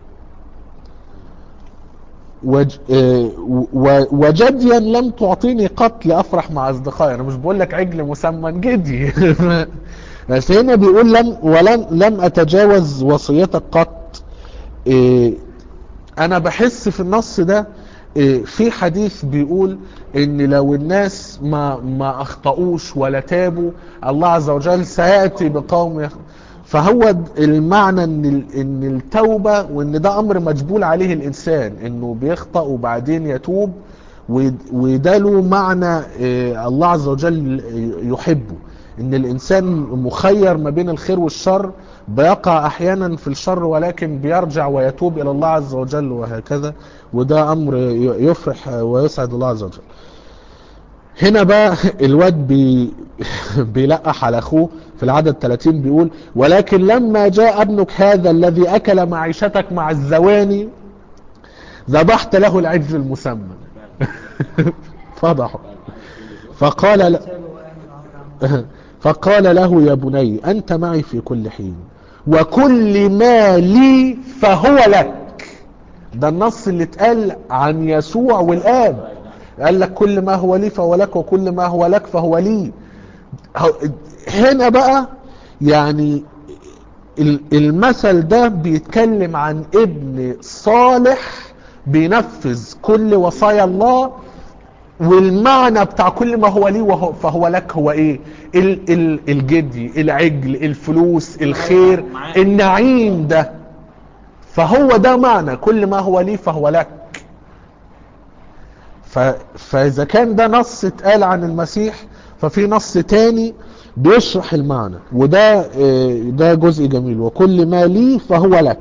وج... آه، و- وجديا لم تعطيني قط لافرح مع اصدقائي انا مش بقول لك عجل مسمن جدي بس هنا بيقول لم ولم لم اتجاوز وصيتك قط آه، انا بحس في النص ده آه، في حديث بيقول ان لو الناس ما ما اخطأوش ولا تابوا الله عز وجل سياتي بقوم يخ... فهو د- المعنى ان ال- ان التوبه وان ده امر مجبول عليه الانسان انه بيخطأ وبعدين يتوب ود- وده له معنى آه، الله عز وجل يحبه ان الانسان مخير ما بين الخير والشر بيقع احيانا في الشر ولكن بيرجع ويتوب الى الله عز وجل وهكذا وده امر ي- يفرح ويسعد الله عز وجل هنا بقى الواد بي بيلقح على اخوه في العدد 30 بيقول ولكن لما جاء ابنك هذا الذي اكل معيشتك مع الزواني ذبحت له العجل المسمن فضحه فقال ل... سابه واعمل عمل عمل فقال له يا بني أنت معي في كل حين وكل ما لي فهو لك ده النص اللي اتقال عن يسوع والآب قال لك كل ما هو لي فهو لك وكل ما هو لك فهو لي هو- هنا بقى يعني ال- المثل ده بيتكلم عن ابن صالح بينفذ كل وصايا الله والمعنى بتاع كل ما هو ليه وهو فهو لك هو ايه ال ال الجدي العجل الفلوس الخير النعيم ده فهو ده معنى كل ما هو ليه فهو لك ف فاذا كان ده نص اتقال عن المسيح ففي نص تاني بيشرح المعنى وده آه، ده جزء جميل وكل ما لي فهو لك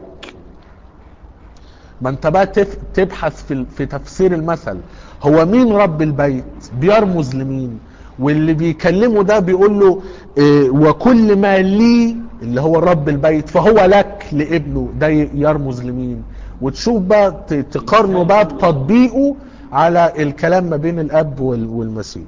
ما انت بقى تف- تبحث في ال- في تفسير المثل هو مين رب البيت بيرمز لمين واللي بيكلمه ده بيقول له إيه، وكل ما لي اللي هو رب البيت فهو لك لابنه ده يرمز لمين وتشوف بقى ت- تقارنه بقى بتطبيقه على الكلام ما بين الاب وال- والمسيح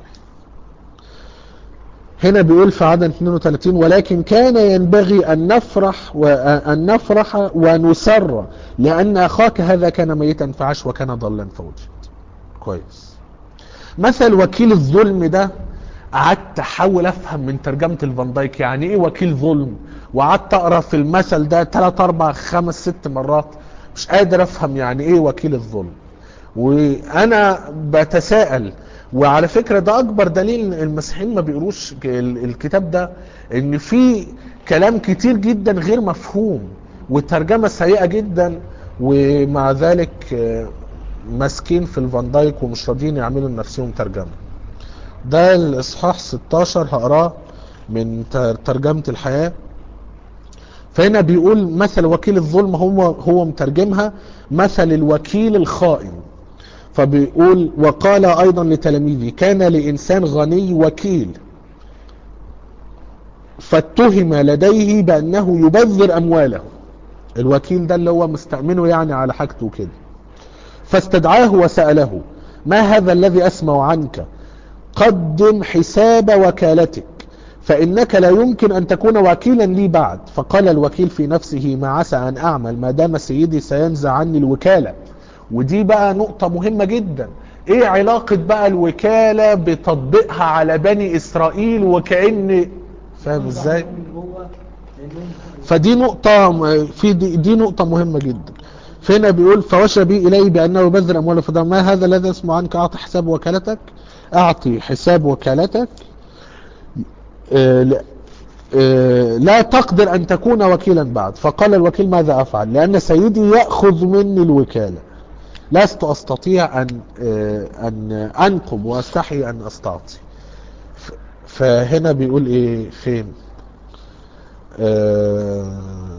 هنا بيقول في عدد 32 ولكن كان ينبغي أن نفرح وأن نفرح ونسر لأن أخاك هذا كان ميتا فعاش وكان ضلا فوجد كويس مثل وكيل الظلم ده قعدت احاول افهم من ترجمه الفان دايك يعني ايه وكيل ظلم وقعدت اقرا في المثل ده 3 4 5 6 مرات مش قادر افهم يعني ايه وكيل الظلم وانا بتساءل وعلى فكره ده اكبر دليل إن المسيحيين ما بيقروش ال- الكتاب ده ان في كلام كتير جدا غير مفهوم والترجمه سيئه جدا ومع ذلك آه، ماسكين في الفان دايك ومش راضيين يعملوا لنفسهم ترجمه ده الاصحاح 16 هقراه من تر- ترجمه الحياه فهنا بيقول مثل وكيل الظلم هو هو مترجمها مثل الوكيل الخائن فبيقول وقال ايضا لتلاميذه كان لانسان غني وكيل فاتهم لديه بانه يبذر امواله الوكيل ده اللي هو مستأمنه يعني على حاجته كده فاستدعاه وسأله ما هذا الذي أسمع عنك قدم حساب وكالتك فإنك لا يمكن أن تكون وكيلا لي بعد فقال الوكيل في نفسه ما عسى أن أعمل ما دام سيدي سينزع عني الوكالة ودي بقى نقطة مهمة جدا ايه علاقة بقى الوكالة بتطبيقها على بني اسرائيل وكأن فاهم ازاي اللي هو لأنهم فدي نقطة في دي, دي نقطة مهمة جدا فهنا بيقول فوشى بي إليه بأنه يبذر أمواله فده ما هذا الذي أسمع عنك أعطي حساب وكالتك أعطي حساب وكالتك آه، لا- آه، لا تقدر أن تكون وكيلا بعد فقال الوكيل ماذا أفعل لأن سيدي يأخذ مني الوكالة لست أستطيع أن آه، أن أنقم وأستحي أن أستعطي ف- فهنا بيقول إيه فين آه،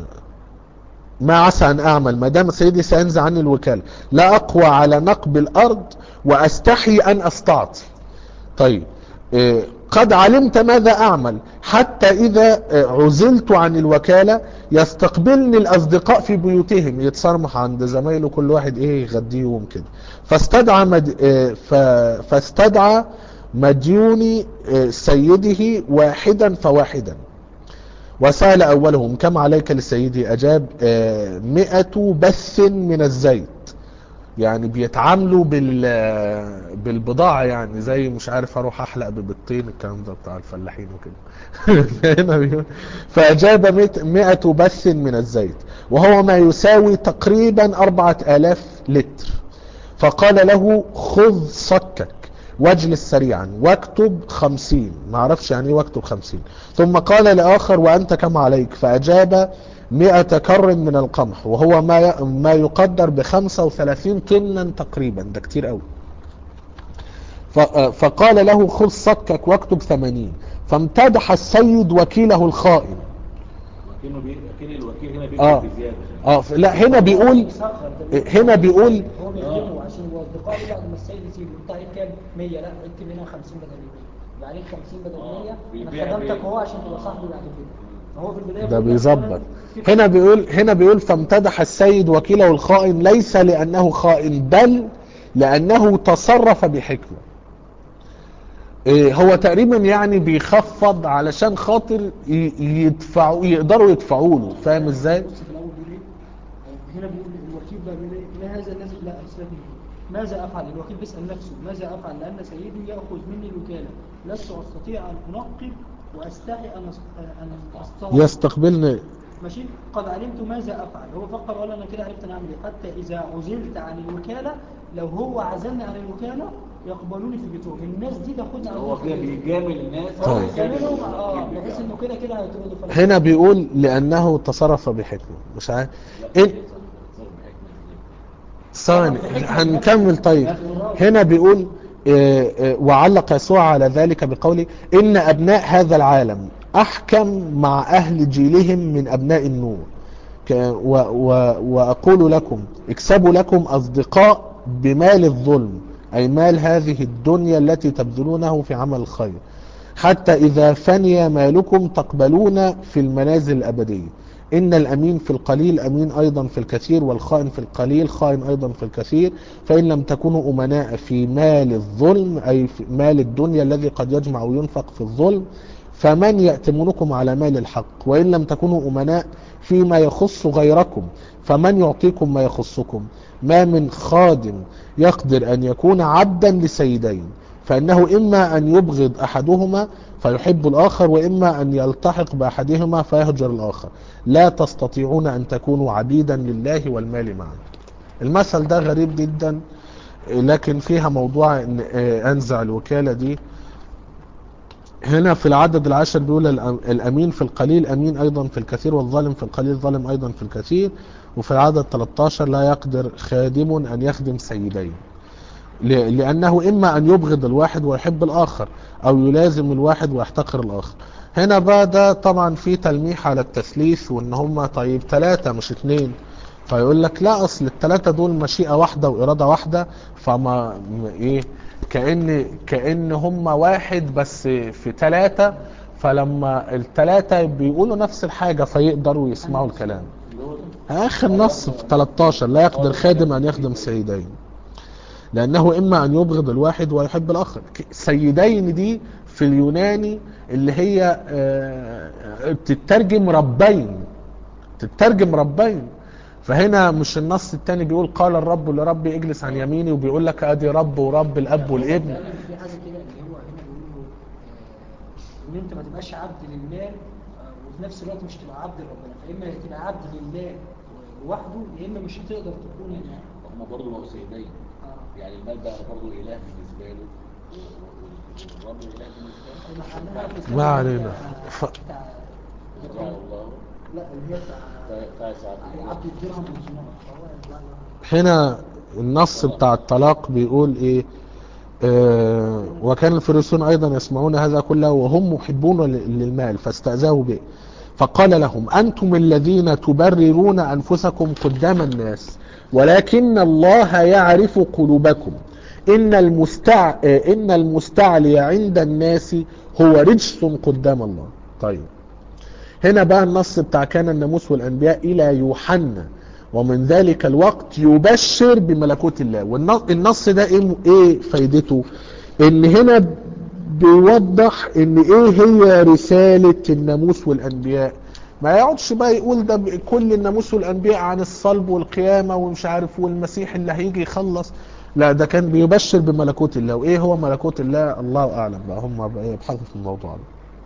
ما عسى أن أعمل ما دام سيدي سينزع عني الوكالة لا أقوى على نقب الأرض وأستحي أن أستعطي طيب آه، قد علمت ماذا أعمل حتى إذا آه، عزلت عن الوكالة يستقبلني الأصدقاء في بيوتهم يتصرمح عند زمايله كل واحد إيه يغديهم كده فاستدعى مد... آه، ف... فاستدعى مديوني آه، سيده واحدا فواحدا وسأل أولهم كم عليك لسيدي أجاب آه، مئة بث من الزيت يعني بيتعاملوا بال بالبضاعة يعني زي مش عارف اروح احلق ببيضتين الكلام ده بتاع الفلاحين وكده هنا بيقول فأجاب مئة- مئة بث من الزيت وهو ما يساوي تقريبا أربعة آلاف لتر فقال له خذ صكك واجلس سريعا واكتب خمسين ما اعرفش يعني ايه واكتب خمسين ثم قال لآخر وأنت كم عليك فأجاب مئة كر من القمح وهو ما ي- ما يقدر بخمسة وثلاثين طنا تقريبا ده كتير قوي ف- فقال له خذ صكك واكتب ثمانين فامتدح السيد وكيله الخائن وكأنه بي... كأن الوكيل هنا آه. بيكتب بزيادة اه ف- لا هنا بيقول بيسخر ده هنا بيقول هو بيخدمه عشان هو اصدقائه بعد ما السيد يسيبه انت عليك كام 100 لا اكتب هنا 50 بدل 100 يبقى عليك 50 بدل آه، 100 بيبيع انا خدمتك بيه. هو عشان تبقى صاحبي بعد كده هو في البدايه ده بيقول لك بيظبط أنا- هنا بيقول هنا بيقول فامتدح السيد وكيله الخائن ليس لأنه خائن بل لأنه تصرف بحكمة إيه هو تقريبا يعني بيخفض علشان خاطر ي- يدفعوا يقدروا يدفعوا له فاهم ازاي بص في الاول بيقول ايه هنا بيقول الوكيل بقى بيقول ايه ما هذا الذي لا اسلك ماذا افعل الوكيل بيسال نفسه ماذا افعل لان سيدي ياخذ مني الوكاله لست استطيع ان انقب واستحي ان أس- ان استطيع يستقبلني ماشي قد علمت ماذا افعل هو فكر ولا انا كده عرفت انا اعمل ايه حتى اذا عزلت عن الوكاله لو هو عزلني عن الوكاله يقبلوني في بيتهم الناس دي تاخدني على هو كده بيجامل الناس هو طيب. بيجاملهم اه بحيث انه كده كده هيطردوا فلا- هنا بيقول لأنه تصرف بحكمة مش عارف إن ثاني هنكمل طيب هنا بيقول آه، آه، وعلق يسوع على ذلك بقوله إن أبناء هذا العالم أحكم مع أهل جيلهم من أبناء النور ك- و و وأقول لكم اكسبوا لكم أصدقاء بمال الظلم أي مال هذه الدنيا التي تبذلونه في عمل الخير حتى إذا فني مالكم تقبلون في المنازل الأبدية إن الأمين في القليل أمين أيضا في الكثير والخائن في القليل خائن أيضا في الكثير فإن لم تكونوا أمناء في مال الظلم أي في مال الدنيا الذي قد يجمع وينفق في الظلم فمن يأتمنكم على مال الحق وإن لم تكونوا أمناء فيما يخص غيركم فمن يعطيكم ما يخصكم ما من خادم يقدر أن يكون عبدا لسيدين فإنه إما أن يبغض أحدهما فيحب الآخر وإما أن يلتحق بأحدهما فيهجر الآخر لا تستطيعون أن تكونوا عبيدا لله والمال معا المثل ده غريب جدا لكن فيها موضوع إن آه، أنزع الوكالة دي هنا في العدد العاشر بيقول الأم- الأمين في القليل أمين أيضا في الكثير والظالم في القليل ظالم أيضا في الكثير وفي العدد 13 لا يقدر خادم أن يخدم سيدين ل- لأنه إما أن يبغض الواحد ويحب الآخر أو يلازم الواحد ويحتقر الآخر هنا بقى ده طبعا في تلميح على التثليث وإن هم طيب ثلاثة مش اتنين فيقول لك لا أصل الثلاثة دول مشيئة واحدة وإرادة واحدة فما م- إيه كأن كأن هم واحد بس في ثلاثة فلما الثلاثة بيقولوا نفس الحاجة فيقدروا يسمعوا الكلام اللي هو ده. آخر نص في 13 لا يقدر خادم أن يخدم سيدين لأنه إما أن يبغض الواحد ويحب الآخر ك- سيدين دي في اليوناني اللي هي آه، تترجم ربين تترجم ربين فهنا مش النص التاني بيقول قال الرب لربي اجلس عن يميني وبيقول لك ادي رب ورب الاب والابن فعلا في حاجه كده اللي هو هنا بيقولوا آه، ان انت ما تبقاش عبد للمال آه، وفي نفس الوقت مش تبقى عبد لربنا فاما تبقى عبد لله لوحده يا اما مش هتقدر تكون هم برضه بقوا سيدين آه. يعني المال بقى برضه اله بالنسبه له و- و- والرب اله بالنسبه له معناها في الإسلام ما اللي هي علينا. ف- بتاع يرجع الله لا اللي هي بتاع بتاع ساعات عبد الدرهم والدينار فهو يرجع له. هنا النص بتاع الطلاق بيقول ايه آه وكان الفريسيون ايضا يسمعون هذا كله وهم محبون ل- للمال فاستأذاه به فقال لهم انتم الذين تبررون انفسكم قدام الناس ولكن الله يعرف قلوبكم ان المستع آه، ان المستعلي عند الناس هو رجس قدام الله طيب هنا بقى النص بتاع كان الناموس والانبياء الى يوحنا ومن ذلك الوقت يبشر بملكوت الله والنص ده ايه ايه فايدته ان هنا بيوضح ان ايه هي رسالة الناموس والانبياء ما يقعدش بقى يقول ده ب- كل الناموس والانبياء عن الصلب والقيامة ومش عارف والمسيح اللي هيجي يخلص لا ده كان بيبشر بملكوت الله وايه هو ملكوت الله الله اعلم بقى هم بقى يبحثوا في الموضوع ده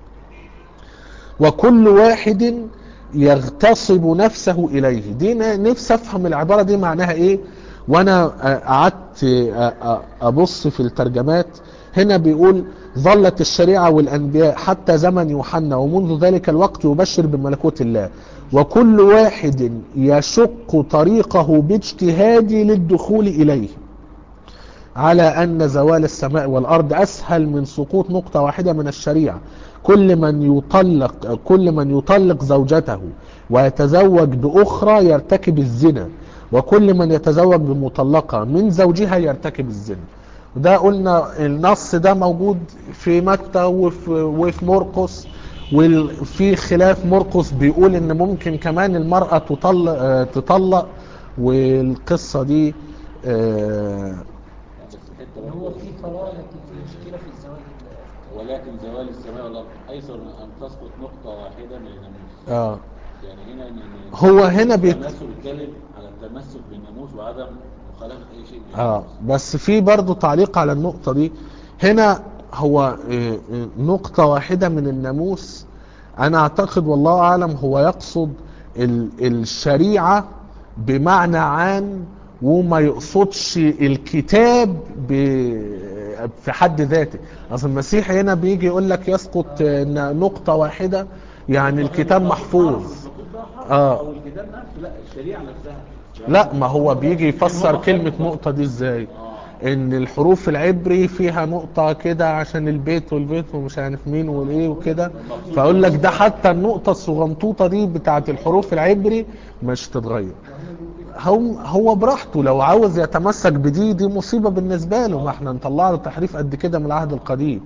وكل واحد يغتصب نفسه إليه دي ن- نفسي أفهم العبارة دي معناها إيه وأنا آه، قعدت آه، آه، أبص في الترجمات هنا بيقول ظلت الشريعة والأنبياء حتى زمن يوحنا ومنذ ذلك الوقت يبشر بملكوت الله وكل واحد يشق طريقه باجتهاده للدخول إليه على أن زوال السماء والأرض أسهل من سقوط نقطة واحدة من الشريعة كل من يطلق كل من يطلق زوجته ويتزوج بأخرى يرتكب الزنا وكل من يتزوج بمطلقة من زوجها يرتكب الزنا وده قلنا النص ده موجود في متى وفي, وفي مرقس وفي خلاف مرقس بيقول ان ممكن كمان المرأة تطلق, آه، تطلق والقصة دي آه، بس حته اللي هو برضه في قرار لكن في مشكله في الزواج ولكن زوال السماء والارض ايسر من ان تسقط نقطه واحده من الناموس اه يعني هنا إن- إن- هو هنا بيت- التمسك بيتكلم على التمسك بالناموس وعدم مخالفه اي شيء من اه الناموس. بس في برضو تعليق على النقطة دي هنا هو آه، آه، نقطة واحدة من الناموس انا اعتقد والله اعلم هو يقصد ال- الشريعة بمعنى عام وما يقصدش الكتاب ب- في حد ذاته اصل المسيح هنا بيجي يقول لك يسقط آه، نقطة واحدة يعني الكتاب محفوظ المفروض بقى حرف آه. او الكتاب نفسه لا الشريعه نفسها لا ما هو بيجي يفسر كلمة نقطة دي ازاي ان الحروف العبري فيها نقطة كده عشان البيت والبيت ومش عارف مين والايه وكده فاقول لك ده حتى النقطة الصغنطوطة دي بتاعت الحروف العبري مش تتغير هو هو براحته لو عاوز يتمسك بدي دي مصيبة بالنسبة له ما احنا نطلع له تحريف قد كده من العهد القديم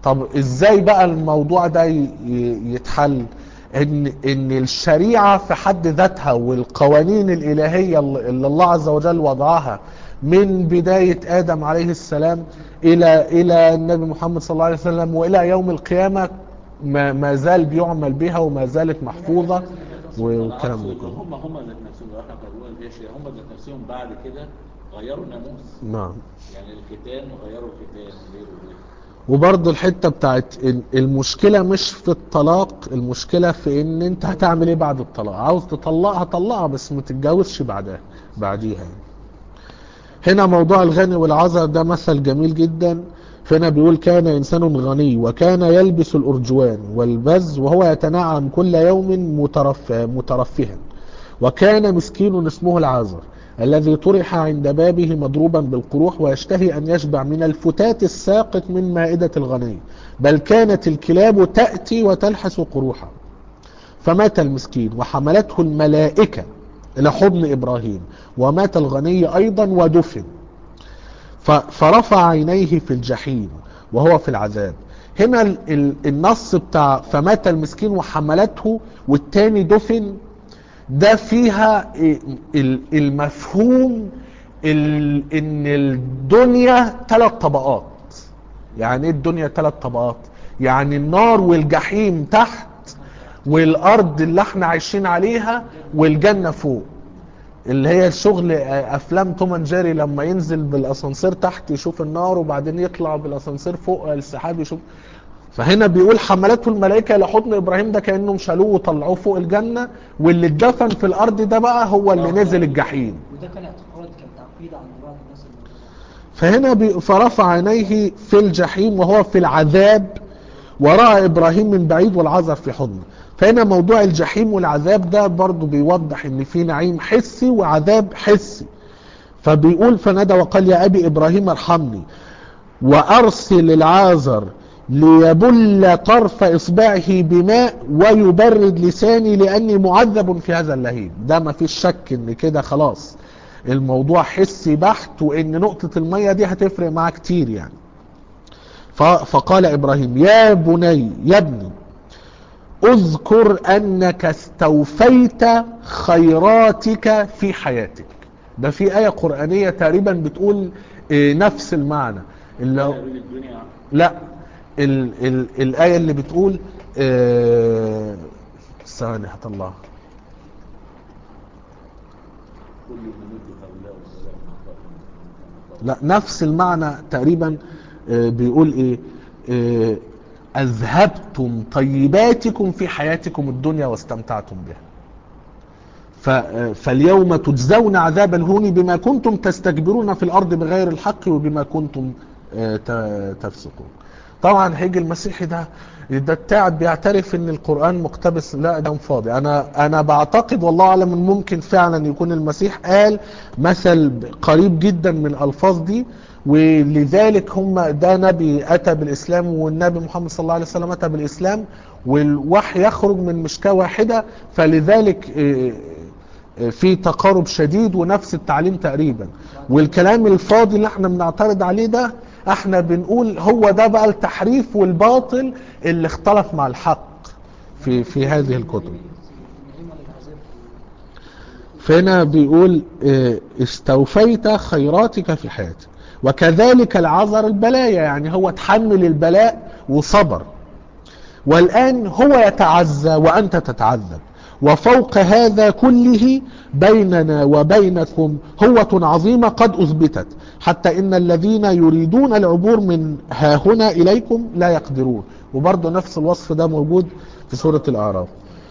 طب ازاي بقى الموضوع ده ي- ي- يتحل ان ان الشريعه في حد ذاتها والقوانين الالهيه اللي اللي الله عز وجل وضعها من بدايه ادم عليه السلام الى الى النبي محمد صلى الله عليه وسلم والى يوم القيامه ما, ما زال بيعمل بها وما زالت محفوظه والكلام ده كله هم هم ذات نفسهم لو احنا قررنا الجيش هم ذات نفسهم بعد كده غيروا الناموس نعم يعني الختان غيروا الختان ليه وليه وبرضه الحته بتاعت ال- المشكله مش في الطلاق المشكله في ان انت هتعمل ايه بعد الطلاق عاوز تطلقها طلقها بس ما تتجوزش بعدها بعديها يعني. هنا موضوع الغني والعذر ده مثل جميل جدا فهنا بيقول كان انسان غني وكان يلبس الارجوان والبز وهو يتنعم كل يوم مترف مترفها وكان مسكين اسمه العازر الذي طرح عند بابه مضروبا بالقروح ويشتهي ان يشبع من الفتات الساقط من مائدة الغني بل كانت الكلاب تأتي وتلحس قروحه فمات المسكين وحملته الملائكة إلى حضن إبراهيم ومات الغني أيضا ودفن ف- فرفع عينيه في الجحيم وهو في العذاب هنا ال- ال- النص بتاع فمات المسكين وحملته والتاني دفن ده فيها ال- المفهوم ال- ان الدنيا ثلاث طبقات يعني ايه الدنيا ثلاث طبقات يعني النار والجحيم تحت والارض اللي احنا عايشين عليها والجنه فوق اللي هي الشغل آه، افلام توم اند جيري لما ينزل بالاسانسير تحت يشوف النار وبعدين يطلع بالاسانسير فوق السحاب يشوف فهنا بيقول حملته الملائكه الى حضن ابراهيم ده كانهم شالوه وطلعوه فوق الجنه واللي اتدفن في الارض ده بقى هو اللي نزل الجحيم وده كان اعتقاد كان تعقيد عند بعض الناس اللي فهنا بي- فرفع عينيه في الجحيم وهو في العذاب ورأى إبراهيم من بعيد والعذر في حضنه فهنا موضوع الجحيم والعذاب ده برضو بيوضح ان في نعيم حسي وعذاب حسي فبيقول فنادى وقال يا أبي إبراهيم ارحمني وأرسل العازر ليبل طرف إصبعه بماء ويبرد لساني لأني معذب في هذا اللهيب ده ما فيش شك ان كده خلاص الموضوع حسي بحت وان نقطة المية دي هتفرق معاه كتير يعني ف- فقال ابراهيم يا بني يا ابني اذكر انك استوفيت خيراتك في حياتك ده في آية قرآنية تقريبا بتقول آه، نفس المعنى اللي هو- يريد الدنيا لا ال ال الآية اللي بتقول آه، ثواني هطلعها كل الملوك هؤلاء والسلام لا نفس المعنى تقريبا آه، بيقول ايه آه، اذهبتم طيباتكم في حياتكم الدنيا واستمتعتم بها ف- آه، فاليوم تجزون عذاب الهون بما كنتم تستكبرون في الارض بغير الحق وبما كنتم آه، ت- تفسقون طبعا هيجي المسيحي ده ده التاعب بيعترف ان القران مقتبس لا ده فاضي انا انا بعتقد والله اعلم ان ممكن فعلا يكون المسيح قال مثل قريب جدا من الالفاظ دي ولذلك هم ده نبي اتى بالاسلام والنبي محمد صلى الله عليه وسلم اتى بالاسلام والوحي يخرج من مشكاه واحده فلذلك آه، آه، في تقارب شديد ونفس التعليم تقريبا والكلام الفاضي اللي احنا بنعترض عليه ده احنا بنقول هو ده بقى التحريف والباطل اللي اختلف مع الحق في في هذه الكتب نعيم العذاب فهنا بيقول اه، استوفيت خيراتك في حياتك وكذلك العذر البلايا يعني هو تحمل البلاء وصبر والآن هو يتعزى وأنت تتعذب وفوق هذا كله بيننا وبينكم هوة عظيمة قد أثبتت حتى إن الذين يريدون العبور من ها هنا إليكم لا يقدرون وبرضه نفس الوصف ده موجود في سورة الأعراف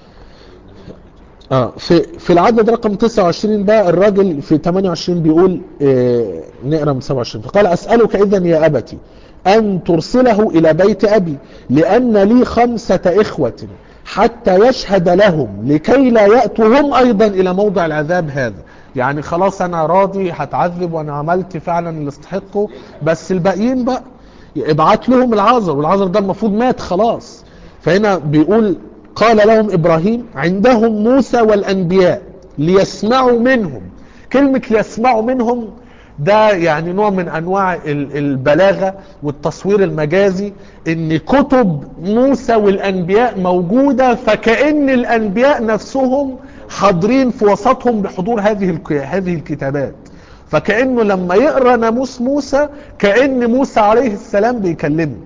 اه في في العدد رقم 29 بقى الراجل في 28 بيقول آه نقرا من 27 فقال اسالك اذا يا ابتي ان ترسله الى بيت ابي لان لي خمسه اخوه حتى يشهد لهم لكي لا ياتوا هم ايضا الى موضع العذاب هذا يعني خلاص انا راضي هتعذب وانا عملت فعلا اللي استحقه بس الباقيين بقى ابعت لهم العذر والعذر ده المفروض مات خلاص فهنا بيقول قال لهم ابراهيم عندهم موسى والانبياء ليسمعوا منهم كلمة ليسمعوا منهم ده يعني نوع من انواع ال- البلاغه والتصوير المجازي ان كتب موسى والانبياء موجوده فكأن الانبياء نفسهم حاضرين في وسطهم بحضور هذه الك- هذه الكتابات فكأنه لما يقرا ناموس موسى كأن موسى عليه السلام بيكلمه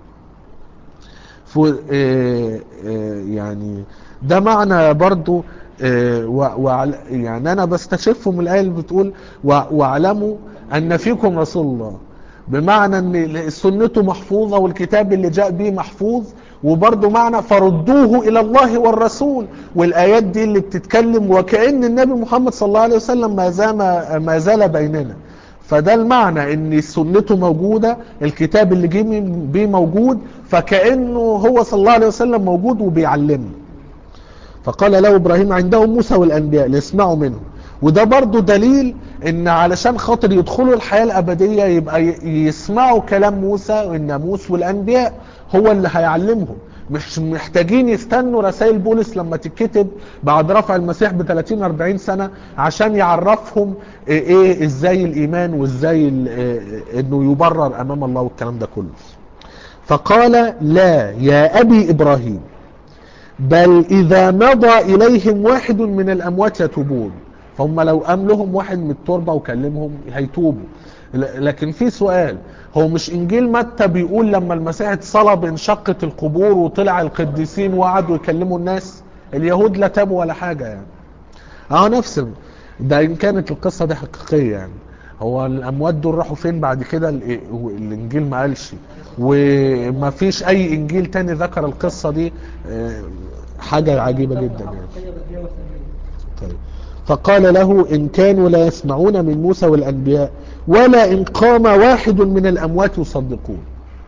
ف- آه، آه، يعني ده معنى برضو آه، و- وعل- يعني انا بستشفه من الايه اللي بتقول و- واعلموا ان فيكم رسول الله بمعنى ان سنته محفوظه والكتاب اللي جاء به محفوظ وبرضه معنى فردوه الى الله والرسول والايات دي اللي بتتكلم وكأن النبي محمد صلى الله عليه وسلم ما زال ما زال بيننا فده المعنى ان سنته موجودة الكتاب اللي جه من- بيه موجود فكأنه هو صلى الله عليه وسلم موجود وبيعلمنا فقال له ابراهيم عندهم موسى والانبياء ليسمعوا منه وده برضو دليل ان علشان خاطر يدخلوا الحياة الابدية يبقى ي- يسمعوا كلام موسى والناموس والانبياء هو اللي هيعلمهم مش محتاجين يستنوا رسائل بولس لما تتكتب بعد رفع المسيح ب 30 40 سنة عشان يعرفهم ايه, إيه ازاي الايمان وازاي ال- إيه انه يبرر امام الله والكلام ده كله فقال لا يا ابي ابراهيم بل إذا مضى إليهم واحد من الأموات يتوبون فهم لو قام لهم واحد من التربة وكلمهم هيتوبوا ل- لكن في سؤال هو مش إنجيل متى بيقول لما المسيح اتصلب انشقت القبور وطلع القديسين وقعدوا يكلموا الناس اليهود لا تابوا ولا حاجة يعني اه نفس ال- ده إن كانت القصة دي حقيقية يعني هو الأموات دول راحوا فين بعد كده ال- الإنجيل ما قالش وما فيش أي إنجيل تاني ذكر القصة دي آه، حاجة عجيبة جدا يعني حقيقية بديهية وثانية. طيب فقال له إن كانوا لا يسمعون من موسى والأنبياء ولا إن قام واحد من الأموات يصدقون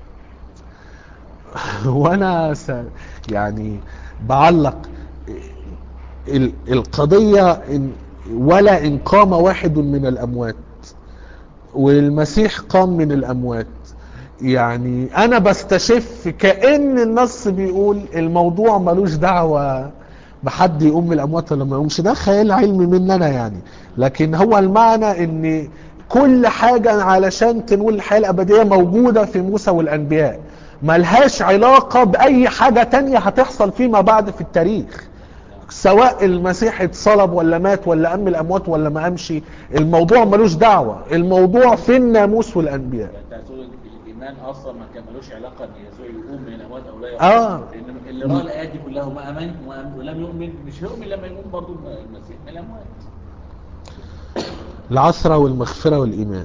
وأنا س... يعني بعلق ال- القضية إن ولا إن قام واحد من الأموات والمسيح قام من الأموات يعني أنا بستشف كأن النص بيقول الموضوع ملوش دعوة بحد يقوم من الأموات ولا ما يقومش ده خيال علمي مننا يعني لكن هو المعنى إن كل حاجة علشان تنول الحياة الأبدية موجودة في موسى والأنبياء ملهاش علاقة بأي حاجة تانية هتحصل فيما بعد في التاريخ سواء المسيح اتصلب ولا مات ولا قام من الاموات ولا ما قامش الموضوع ملوش دعوه الموضوع في الناموس والانبياء انت هتقول الايمان اصلا ما كان ملوش علاقه ان يسوع يقوم من الاموات او لا يقوم آه. لان اللي راى الايات دي كلها وما امن وأم- ولم يؤمن مش هيؤمن لما يقوم برضه المسيح من الاموات العثره والمغفره والايمان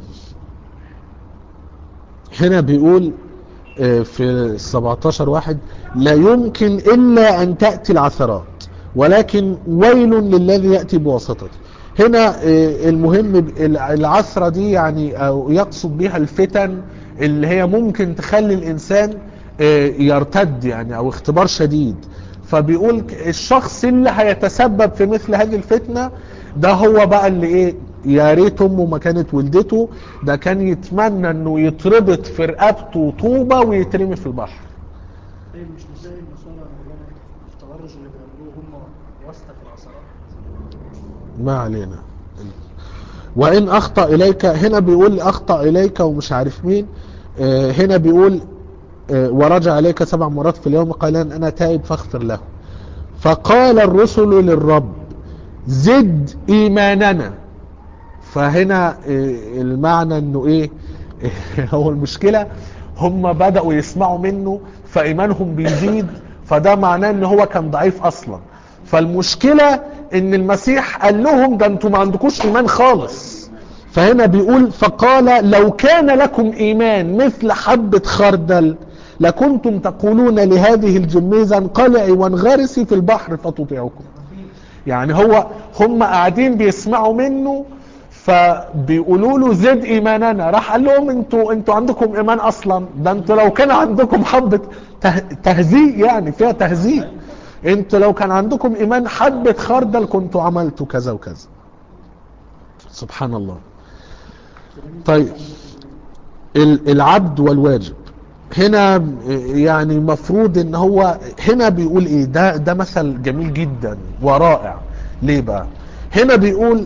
هنا بيقول آه، في 17 واحد لا يمكن الا ان تاتي العثرات ولكن ويل للذي ياتي بواسطته هنا آه، المهم ب- العثره دي يعني او يقصد بها الفتن اللي هي ممكن تخلي الانسان آه، يرتد يعني او اختبار شديد فبيقول ك- الشخص اللي هيتسبب في مثل هذه الفتنه ده هو بقى اللي ايه يا ريت امه ما كانت ولدته ده كان يتمنى انه يتربط في رقبته طوبه ويترمي في البحر طيب مش زي النصارى مولانا التبرج اللي بيعملوه هم واسطة في العصارات ما علينا وان اخطا اليك هنا بيقول اخطا اليك ومش عارف مين آه، هنا بيقول آه، ورجع اليك سبع مرات في اليوم قال انا تائب فاغفر له فقال الرسل للرب زد ايماننا فهنا آه، المعنى انه ايه هو المشكلة هم بدأوا يسمعوا منه فايمانهم بيزيد فده معناه ان هو كان ضعيف اصلا فالمشكلة ان المسيح قال لهم ده انتوا ما عندكوش ايمان خالص فهنا بيقول فقال لو كان لكم ايمان مثل حبة خردل لكنتم تقولون لهذه الجميزة انقلعي وانغرسي في البحر فتطيعكم يعني هو هم قاعدين بيسمعوا منه فبيقولوا له زد ايماننا راح قال لهم انتوا انتوا عندكم ايمان اصلا ده انتوا لو كان عندكم حبه ته- تهزيء يعني فيها تهزيء انتوا لو كان عندكم ايمان حبه خردل كنتوا عملتوا كذا وكذا سبحان الله طيب ال- العبد والواجب هنا يعني مفروض ان هو هنا بيقول ايه ده ده مثل جميل جدا ورائع ليه بقى هنا بيقول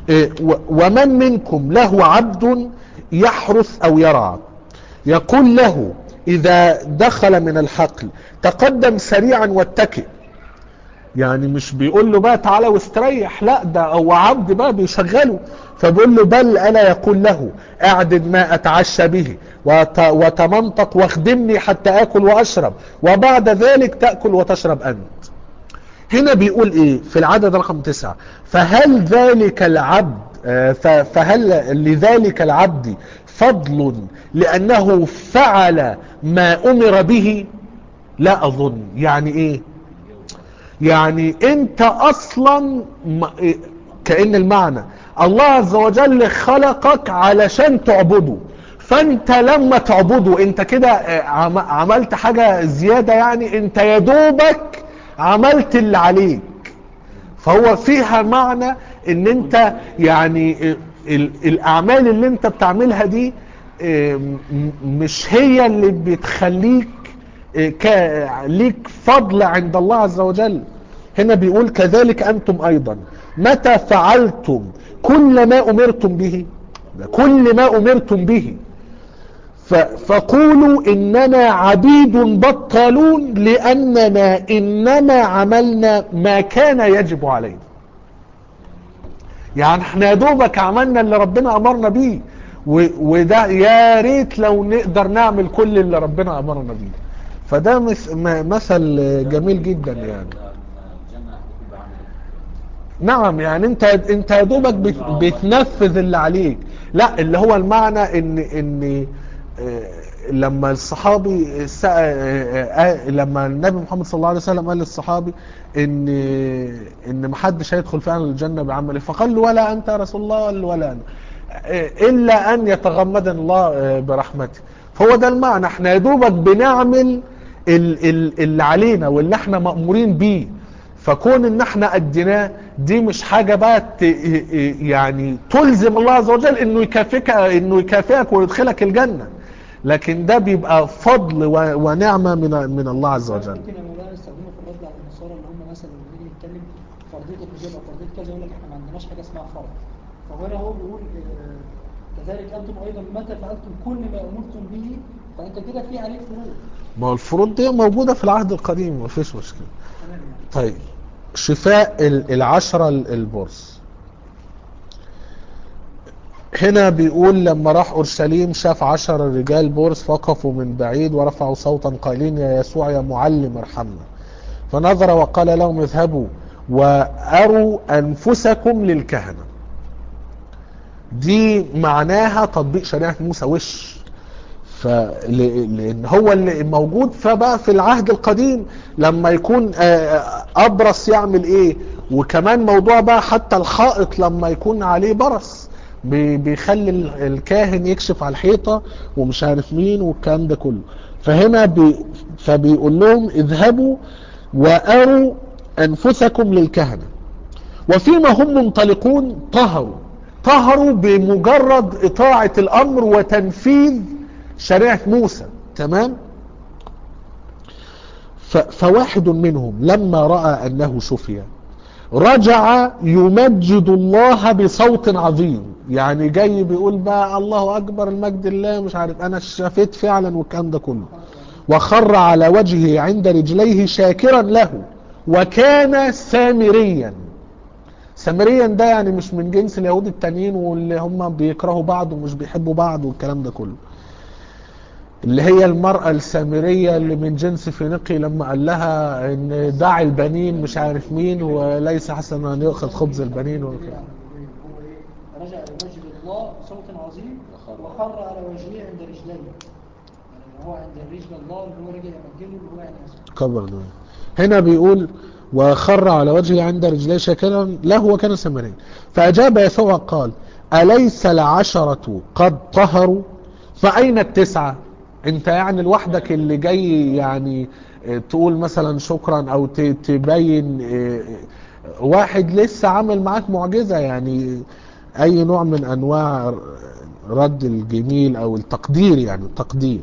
إيه، و- ومن منكم له عبد يحرث او يرعى يقول له اذا دخل من الحقل تقدم سريعا واتكئ يعني مش بيقول له بقى تعالى واستريح لا ده هو عبد بقى بيشغله فبيقول له بل انا يقول له اعدد ما اتعشى به وت- وتمنطق واخدمني حتى اكل واشرب وبعد ذلك تاكل وتشرب انت هنا بيقول ايه في العدد رقم تسعة فهل ذلك العبد آه، ف- فهل لذلك العبد فضل لانه فعل ما امر به لا اظن يعني ايه يعني انت اصلا م- إيه، كأن المعنى الله عز وجل خلقك علشان تعبده فانت لما تعبده انت كده آه، عم- عملت حاجة زيادة يعني انت يا دوبك عملت اللي عليك فهو فيها معنى ان انت يعني آه، ال- الاعمال اللي انت بتعملها دي آه، م- مش هي اللي بتخليك آه، ك- ليك فضل عند الله عز وجل هنا بيقول كذلك انتم ايضا متى فعلتم كل ما امرتم به ده كل ما امرتم به ف- فقولوا اننا عبيد بطالون لاننا انما عملنا ما كان يجب علينا يعني احنا يا دوبك عملنا اللي ربنا امرنا بيه و- وده يا ريت لو نقدر نعمل كل اللي ربنا امرنا بيه فده مس- م- مثل جميل جدا يعني الجنة هتكون بعمل نعم يعني انت انت يا دوبك بت- بتنفذ اللي عليك لا اللي هو المعنى ان ان آه، لما الصحابي سأ- آه، آه، لما النبي محمد صلى الله عليه وسلم قال للصحابي ان ان ما حدش هيدخل فعلا الجنه بعمله فقال له ولا انت يا رسول الله قال له ولا انا آه، الا ان يتغمدنا الله آه، برحمته فهو ده المعنى احنا يا دوبك بنعمل ال- ال- اللي علينا واللي احنا مأمورين بيه فكون ان احنا اديناه دي مش حاجة بقى ت- يعني تلزم الله عز وجل انه يكافئك انه يكافئك ويدخلك الجنة لكن ده بيبقى فضل و- ونعمة من من الله عز وجل ممكن يا مولانا نستخدمه في الرد على النصارى اللي هم مثلا لما نيجي نتكلم فرضيه الحجاب او فرضيه كذا يقول لك احنا ما عندناش حاجه اسمها فرض فهنا هو بيقول آه، كذلك انتم ايضا متى فعلتم كل ما امرتم به فانت كده في عليك فروض ما هو الفروض دي موجودة في العهد القديم مفيش مشكلة تمام يعني طيب شفاء ال- العشرة ال- البرص هنا بيقول لما راح اورشليم شاف عشر رجال بورس وقفوا من بعيد ورفعوا صوتا قائلين يا يسوع يا معلم ارحمنا فنظر وقال لهم اذهبوا واروا انفسكم للكهنه دي معناها تطبيق شريعه موسى وش فل- لان هو اللي موجود فبقى في العهد القديم لما يكون آه، ابرص يعمل ايه وكمان موضوع بقى حتى الحائط لما يكون عليه برص بي- بيخلي ال- الكاهن يكشف على الحيطة ومش عارف مين والكلام ده كله فهنا بي فبيقول لهم اذهبوا واروا انفسكم للكهنة وفيما هم منطلقون طهروا طهروا بمجرد اطاعة الامر وتنفيذ شريعة موسى تمام ف- فواحد منهم لما رأى أنه شفي رجع يمجد الله بصوت عظيم يعني جاي بيقول بقى الله أكبر المجد الله مش عارف أنا شفيت فعلا والكلام ده كله وخر على وجهه عند رجليه شاكرا له وكان سامريا سامريا ده يعني مش من جنس اليهود التانيين واللي هم بيكرهوا بعض ومش بيحبوا بعض والكلام ده كله اللي هي المرأة السامرية اللي من جنس فينيقي لما قال لها ان دع البنين مش عارف مين وليس حسنا ان يؤخذ خبز البنين وكده. يعني هو ايه رجع يمجد الله بصوت عظيم وخر على وجهه عند رجليه يعني هو عند رجل الله اللي هو رجع يمجده اللي هو يعني يسوع. كبر دول. هنا بيقول وخر على وجهه عند رجليه شاكرا له وكان سامريا فأجاب يسوع قال أليس العشرة قد طهروا فأين التسعة انت يعني لوحدك اللي جاي يعني اه، تقول مثلا شكرا او ت- تبين اه، اه، واحد لسه عامل معاك معجزة يعني اي نوع من انواع رد الجميل او التقدير يعني التقدير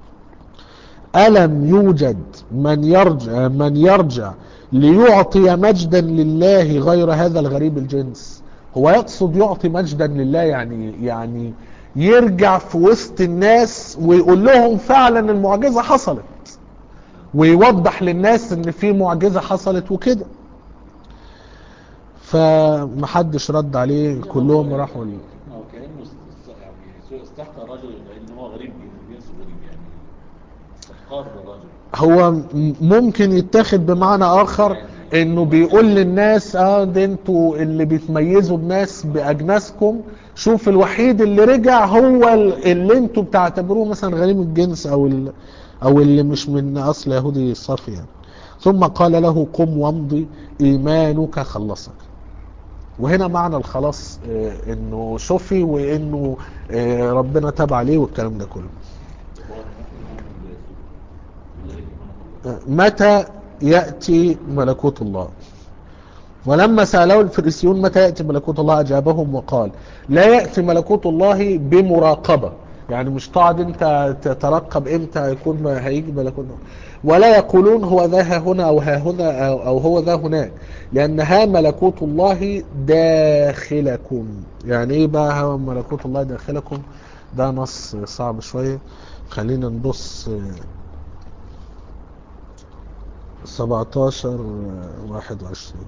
ألم يوجد من يرجع من يرجع ليعطي مجدا لله غير هذا الغريب الجنس هو يقصد يعطي مجدا لله يعني يعني يرجع في وسط الناس ويقول لهم فعلا المعجزة حصلت ويوضح للناس ان في معجزة حصلت وكده فمحدش رد عليه كلهم راحوا ل- هو كانه است- يعني استحقى الرجل لان هو غريب جدا جنس غريب يعني استحقار الرجل هو م- ممكن يتاخد بمعنى اخر انه بيقول للناس اه ده انتوا اللي بتميزوا الناس باجناسكم شوف الوحيد اللي رجع هو ال- اللي انتوا بتعتبروه مثلا غريب الجنس او ال او اللي مش من اصل يهودي صافي يعني ثم قال له قم وامضي ايمانك خلصك وهنا معنى الخلاص آه، انه شفي وانه آه، ربنا تاب عليه والكلام ده كله هو ممكن يكون بيسوء. ولذلك يكون متى يأتي ملكوت الله ولما سأله الفريسيون متى يأتي ملكوت الله أجابهم وقال لا يأتي ملكوت الله بمراقبة يعني مش تقعد انت تترقب امتى يكون ما هيجي ملكوت الله ولا يقولون هو ذا ها هنا او ها هنا او, أو هو ذا هناك لان ها ملكوت الله داخلكم يعني ايه بقى ها ملكوت الله داخلكم ده نص صعب شوية خلينا نبص 17 21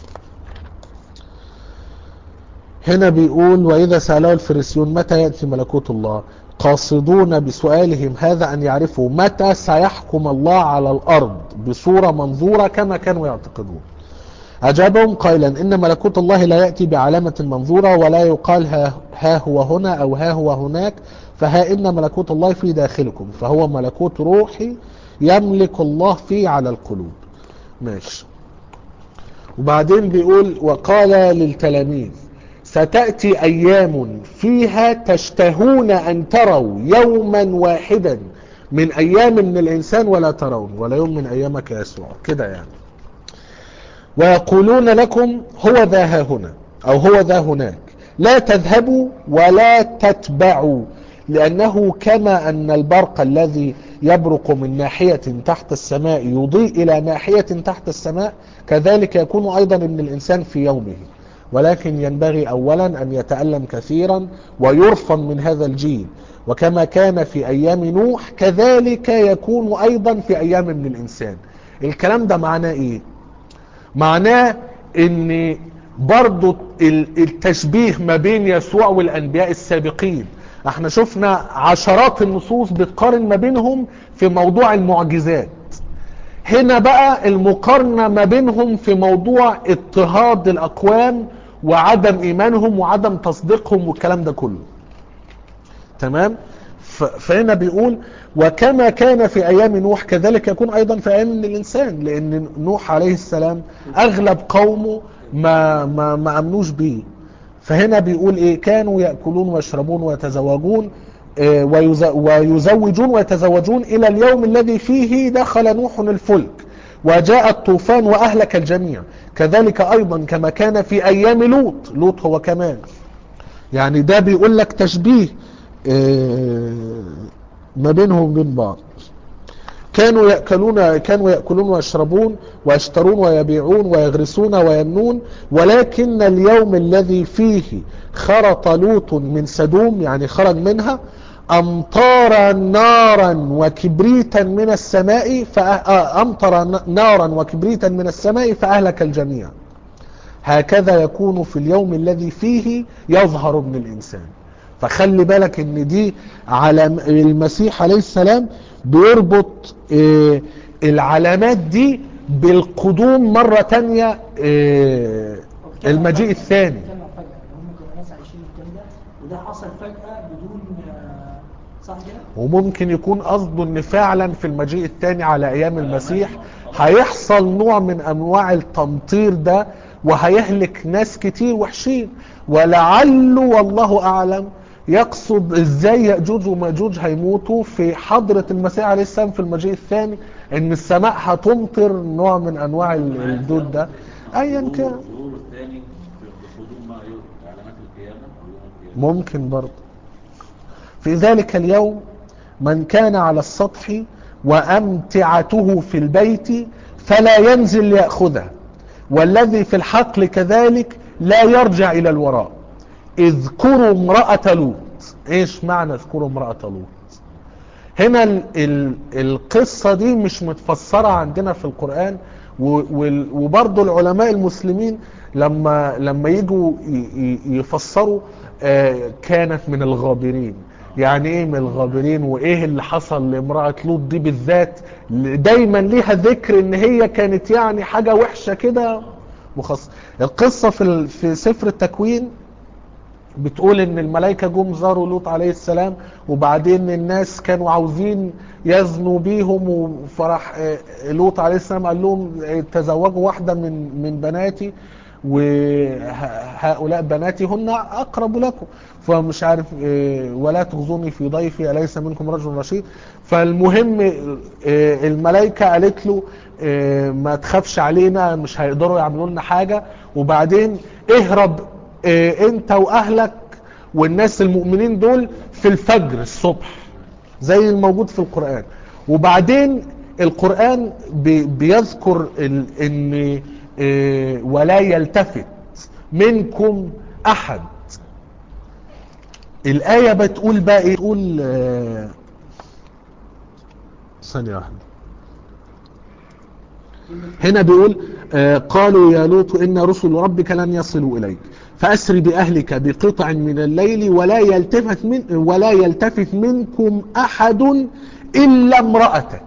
هنا بيقول وإذا سأله الفريسيون متى يأتي ملكوت الله قاصدون بسؤالهم هذا أن يعرفوا متى سيحكم الله على الأرض بصورة منظورة كما كانوا يعتقدون أجابهم قائلا إن ملكوت الله لا يأتي بعلامة منظورة ولا يقال ها, ها هو هنا أو ها هو هناك فها إن ملكوت الله في داخلكم فهو ملكوت روحي يملك الله فيه على القلوب ماشي وبعدين بيقول وقال للتلاميذ ستأتي أيام فيها تشتهون أن تروا يوما واحدا من أيام من الإنسان ولا ترون ولا يوم من أيامك يسوع كده يعني ويقولون لكم هو ذا ها هنا أو هو ذا هناك لا تذهبوا ولا تتبعوا لأنه كما أن البرق الذي يبرق من ناحية تحت السماء يضيء إلى ناحية تحت السماء كذلك يكون أيضا ابن الإنسان في يومه ولكن ينبغي أولا أن يتألم كثيرا ويرفض من هذا الجيل وكما كان في أيام نوح كذلك يكون أيضا في أيام من الإنسان الكلام ده معناه إيه معناه ان برضو التشبيه ما بين يسوع والانبياء السابقين احنا شفنا عشرات النصوص بتقارن ما بينهم في موضوع المعجزات هنا بقى المقارنة ما بينهم في موضوع اضطهاد الاقوام وعدم ايمانهم وعدم تصديقهم والكلام ده كله تمام ف- فهنا بيقول وكما كان في ايام نوح كذلك يكون ايضا في ايام الانسان لان نوح عليه السلام اغلب قومه ما ما ما امنوش به فهنا بيقول ايه كانوا ياكلون ويشربون ويتزوجون آه، ويز- ويزوجون ويتزوجون الى اليوم الذي فيه دخل نوح الفلك وجاء الطوفان واهلك الجميع كذلك ايضا كما كان في ايام لوط لوط هو كمان يعني ده بيقول لك تشبيه آه، ما بينهم وبين بعض كانوا يأكلون كانوا يأكلون ويشربون ويشترون ويبيعون ويغرسون ويمنون ولكن اليوم الذي فيه خرط لوط من سدوم يعني خرج منها أمطار نارا وكبريتا من السماء فأ- آه، أمطر نارا وكبريتا من السماء فأهلك الجميع هكذا يكون في اليوم الذي فيه يظهر ابن الإنسان فخلي بالك ان دي على المسيح عليه السلام بيربط آه، العلامات دي بالقدوم مرة تانية آه، المجيء الثاني كان فجأة هم كانوا ناس عايشين الكلام ده وده حصل فجأة بدون آه، صح كده؟ وممكن يكون قصده ان فعلا في المجيء الثاني على ايام المسيح هيحصل نوع من انواع التمطير ده وهيهلك ناس كتير وحشين ولعله والله اعلم يقصد ازاي ياجوج وماجوج هيموتوا في حضرة المسيح عليه السلام في المجيء الثاني ان السماء هتمطر نوع من انواع ال- الدود ده ايا كان الظهور الثاني بقدوم ما يوم علامات القيامة أو يوم القيامة ممكن برضه في ذلك اليوم من كان على السطح وأمتعته في البيت فلا ينزل ليأخذها والذي في الحقل كذلك لا يرجع الى الوراء اذكروا امرأة لوط ايش معنى اذكروا امرأة لوط هنا ال ال القصة دي مش متفسرة عندنا في القرآن و- وال- وبرضو العلماء المسلمين لما لما يجوا ي- ي- يفسروا آه، كانت من الغابرين يعني ايه من الغابرين وايه اللي حصل لامرأة لوط دي بالذات دايما ليها ذكر ان هي كانت يعني حاجة وحشة كده مخصص القصة في ال- في سفر التكوين بتقول ان الملائكه جم زاروا لوط عليه السلام وبعدين الناس كانوا عاوزين يزنوا بيهم وفرح آه، لوط عليه السلام قال لهم آه، تزوجوا واحده من من بناتي وهؤلاء بناتي هن اقرب لكم فمش عارف آه، ولا تغزوني في ضيفي اليس منكم رجل رشيد فالمهم آه، الملائكه قالت له آه، ما تخافش علينا مش هيقدروا يعملوا لنا حاجه وبعدين اهرب آه، انت واهلك والناس المؤمنين دول في الفجر الصبح زي الموجود في القرآن وبعدين القرآن بي- بيذكر ال- ان آه، ولا يلتفت منكم احد الآية بتقول بقى ايه تقول آه، ثانية واحدة هنا بيقول آه، قالوا يا لوط إن رسل ربك لن يصلوا إليك فأسر بأهلك بقطع من الليل ولا يلتفت من ولا يلتفت منكم أحد إلا امرأتك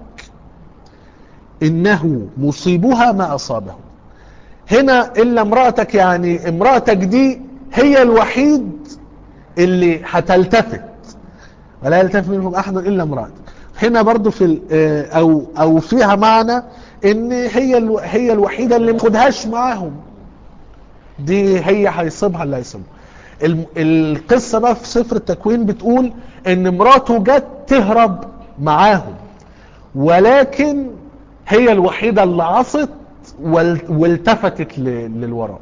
إنه مصيبها ما أصابه هنا إلا امرأتك يعني امرأتك دي هي الوحيد اللي هتلتفت ولا يلتفت منهم احد الا امرأتك هنا برضو في ال- آه، او او فيها معنى ان هي الو- هي الوحيده اللي ما خدهاش معاهم دي هي هيصيبها اللي هيصيبها الم- القصه بقى في سفر التكوين بتقول ان مراته جت تهرب معاهم ولكن هي الوحيده اللي عصت وال- والتفتت ل- للوراء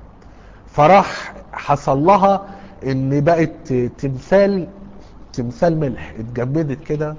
فراح حصل لها ان بقت تمثال تمثال ملح اتجمدت كده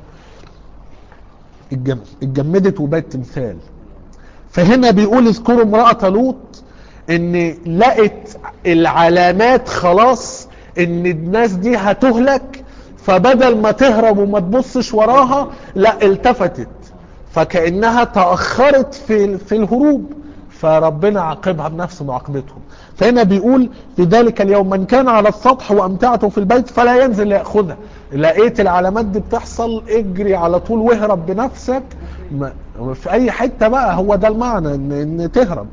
اتجم- اتجمدت وبقت تمثال فهنا بيقول اذكروا امرأة لوط ان لقت العلامات خلاص ان الناس دي هتهلك فبدل ما تهرب وما تبصش وراها لا التفتت فكأنها تأخرت في في الهروب فربنا عاقبها بنفس معاقبتهم فهنا بيقول في ذلك اليوم من كان على السطح وامتعته في البيت فلا ينزل ليأخذها لقيت العلامات دي بتحصل اجري على طول واهرب بنفسك ما في اي حتة بقى هو ده المعنى ان, إن تهرب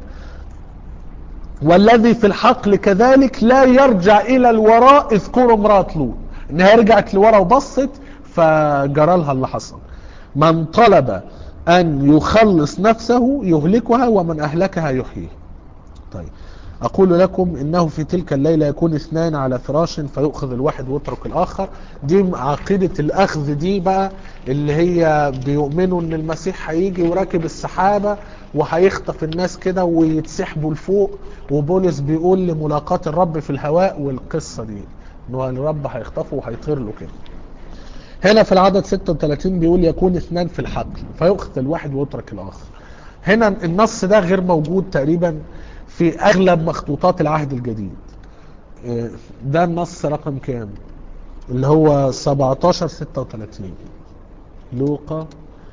والذي في الحقل كذلك لا يرجع الى الوراء اذكروا امرأة لوط انها رجعت لورا وبصت فجرى لها اللي حصل من طلب ان يخلص نفسه يهلكها ومن اهلكها يحييه طيب أقول لكم إنه في تلك الليلة يكون اثنان على فراش فيؤخذ الواحد ويترك الآخر دي عقيدة الأخذ دي بقى اللي هي بيؤمنوا إن المسيح هيجي وراكب السحابة وهيخطف الناس كده ويتسحبوا لفوق وبولس بيقول لملاقاة الرب في الهواء والقصة دي إنه الرب هيخطفه وهيطير له كده هنا في العدد 36 بيقول يكون اثنان في الحقل فيؤخذ الواحد ويترك الآخر هنا النص ده غير موجود تقريبا في اغلب مخطوطات العهد الجديد آه، ده النص رقم كام اللي هو 17 36 لوقا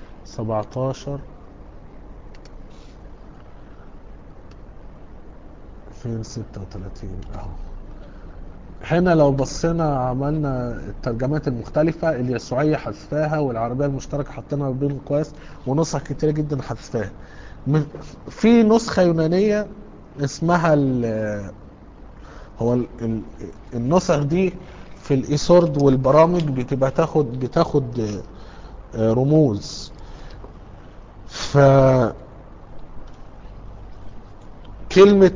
17 فين 36 اهو هنا لو بصينا عملنا الترجمات المختلفة اليسوعية حذفاها والعربية المشتركة حطينا بين القواس ونسخ كتير جدا حذفاها من- في نسخة يونانية اسمها ال هو ال ال النسخ دي في الايسورد والبرامج بتبقى تاخد بتاخد آه، رموز ف كلمة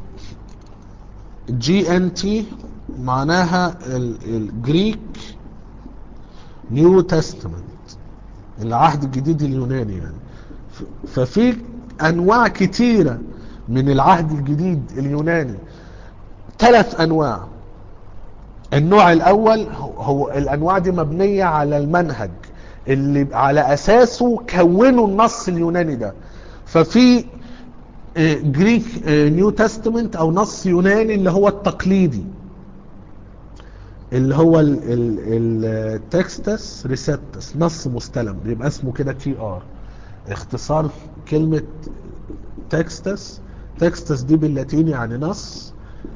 جي ان تي معناها ال- الجريك نيو تestament العهد الجديد اليوناني يعني ف- ففي انواع كتيرة من العهد الجديد اليوناني ثلاث انواع النوع الاول هو- هو الانواع دي مبنية على المنهج اللي على اساسه كونوا النص اليوناني ده ففي جريك نيو تestament او نص يوناني اللي هو التقليدي اللي هو التكستس ريسبتس نص مستلم بيبقى اسمه كده تي ار اختصار كلمة تكستس تكستس دي باللاتيني يعني نص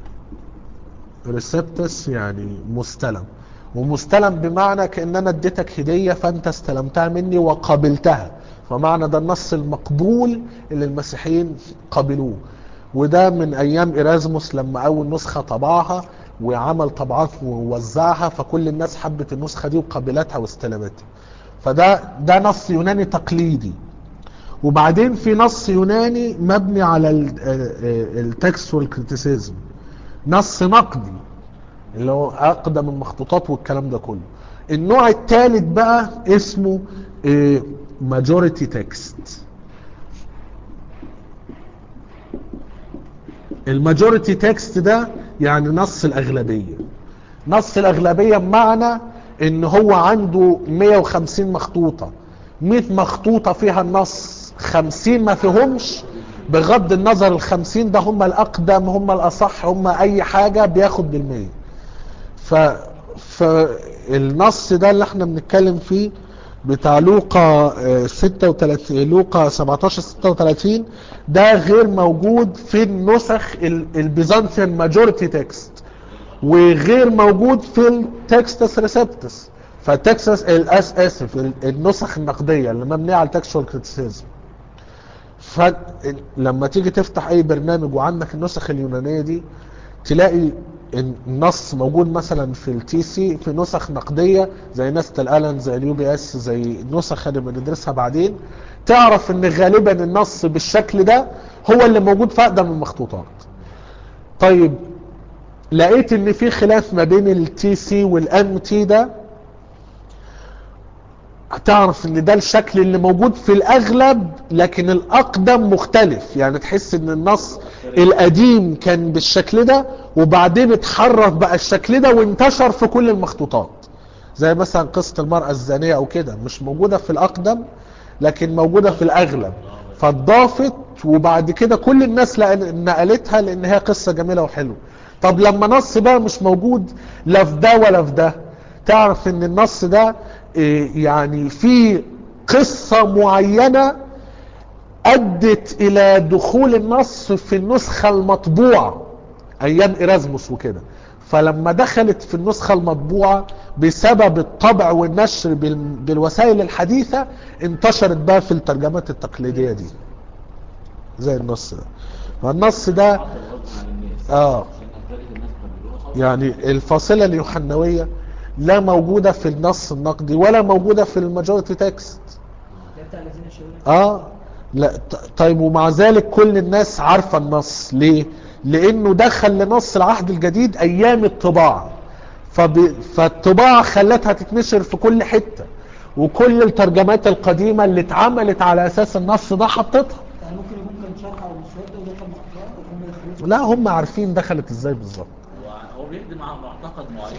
ريسبتس يعني مستلم ومستلم بمعنى كأن انا اديتك هدية فانت استلمتها مني وقبلتها فمعنى ده النص المقبول اللي المسيحيين قبلوه وده من ايام ايرازموس لما اول نسخة طبعها وعمل طبعات ووزعها فكل الناس حبت النسخة دي وقبلتها واستلمتها فده ده نص يوناني تقليدي وبعدين في نص يوناني مبني على التكست والكريتيسيزم نص نقدي اللي هو اقدم المخطوطات والكلام ده كله النوع الثالث بقى اسمه ماجوريتي تكست الماجوريتي تكست ده يعني نص الاغلبيه نص الاغلبيه بمعنى ان هو عنده 150 مخطوطه 100 مخطوطه فيها النص 50 ما فيهمش بغض النظر ال 50 ده هم الاقدم هم الاصح هم اي حاجه بياخد بالمية ف فالنص ده اللي احنا بنتكلم فيه بتاع لوقا 36 لوقا 17 36 ده غير موجود في النسخ البيزنطيان ماجوريتي تكست وغير موجود في التكستس ريسبتس فالتكستس الاس اسف النسخ النقديه اللي مبنيه على التكستوال كريتيسيزم فلما تيجي تفتح اي برنامج وعندك النسخ اليونانيه دي تلاقي النص موجود مثلا في التي سي في نسخ نقديه زي نست الالن زي اليو بي اس زي النسخ اللي بندرسها بعدين تعرف ان غالبا النص بالشكل ده هو اللي موجود في اقدم المخطوطات طيب لقيت ان في خلاف ما بين التي سي والام تي ده هتعرف ان ده الشكل اللي موجود في الاغلب لكن الاقدم مختلف يعني تحس ان النص القديم كان بالشكل ده وبعدين اتحرف بقى الشكل ده وانتشر في كل المخطوطات زي مثلا قصة المرأة الزانية او كده مش موجودة في الاقدم لكن موجودة في الاغلب فاتضافت وبعد كده كل الناس نقلتها لان هي قصة جميلة وحلوة طب لما نص بقى مش موجود لا في ده ولا في ده تعرف ان النص ده يعني في قصة معينة ادت الى دخول النص في النسخة المطبوعة ايام ايرازموس وكده فلما دخلت في النسخة المطبوعة بسبب الطبع والنشر بالوسائل الحديثة انتشرت بقى في الترجمات التقليدية دي زي النص ده فالنص ده اه يعني الفاصلة اليوحنوية لا موجودة في النص النقدي ولا موجودة في الماجوريتي تكست اه لا طيب ومع ذلك كل الناس عارفة النص ليه لانه دخل لنص العهد الجديد ايام الطباعة فب... فالطباعة خلتها تتنشر في كل حتة وكل الترجمات القديمة اللي اتعملت على اساس النص ده حطتها يعني ممكن يكون كان شرح او مسودة ودخل مخطوطات وهم يخرجوا لا هم عارفين دخلت ازاي بالظبط هو بيخدم على معتقد معين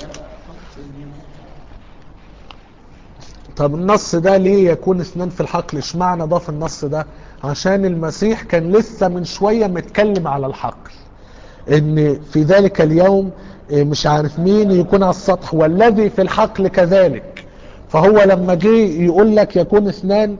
طب النص ده ليه يكون اثنان في الحقل اشمعنى ضاف النص ده عشان المسيح كان لسه من شوية متكلم على الحقل ان في ذلك اليوم مش عارف مين يكون على السطح والذي في الحقل كذلك فهو لما جه يقول لك يكون اثنان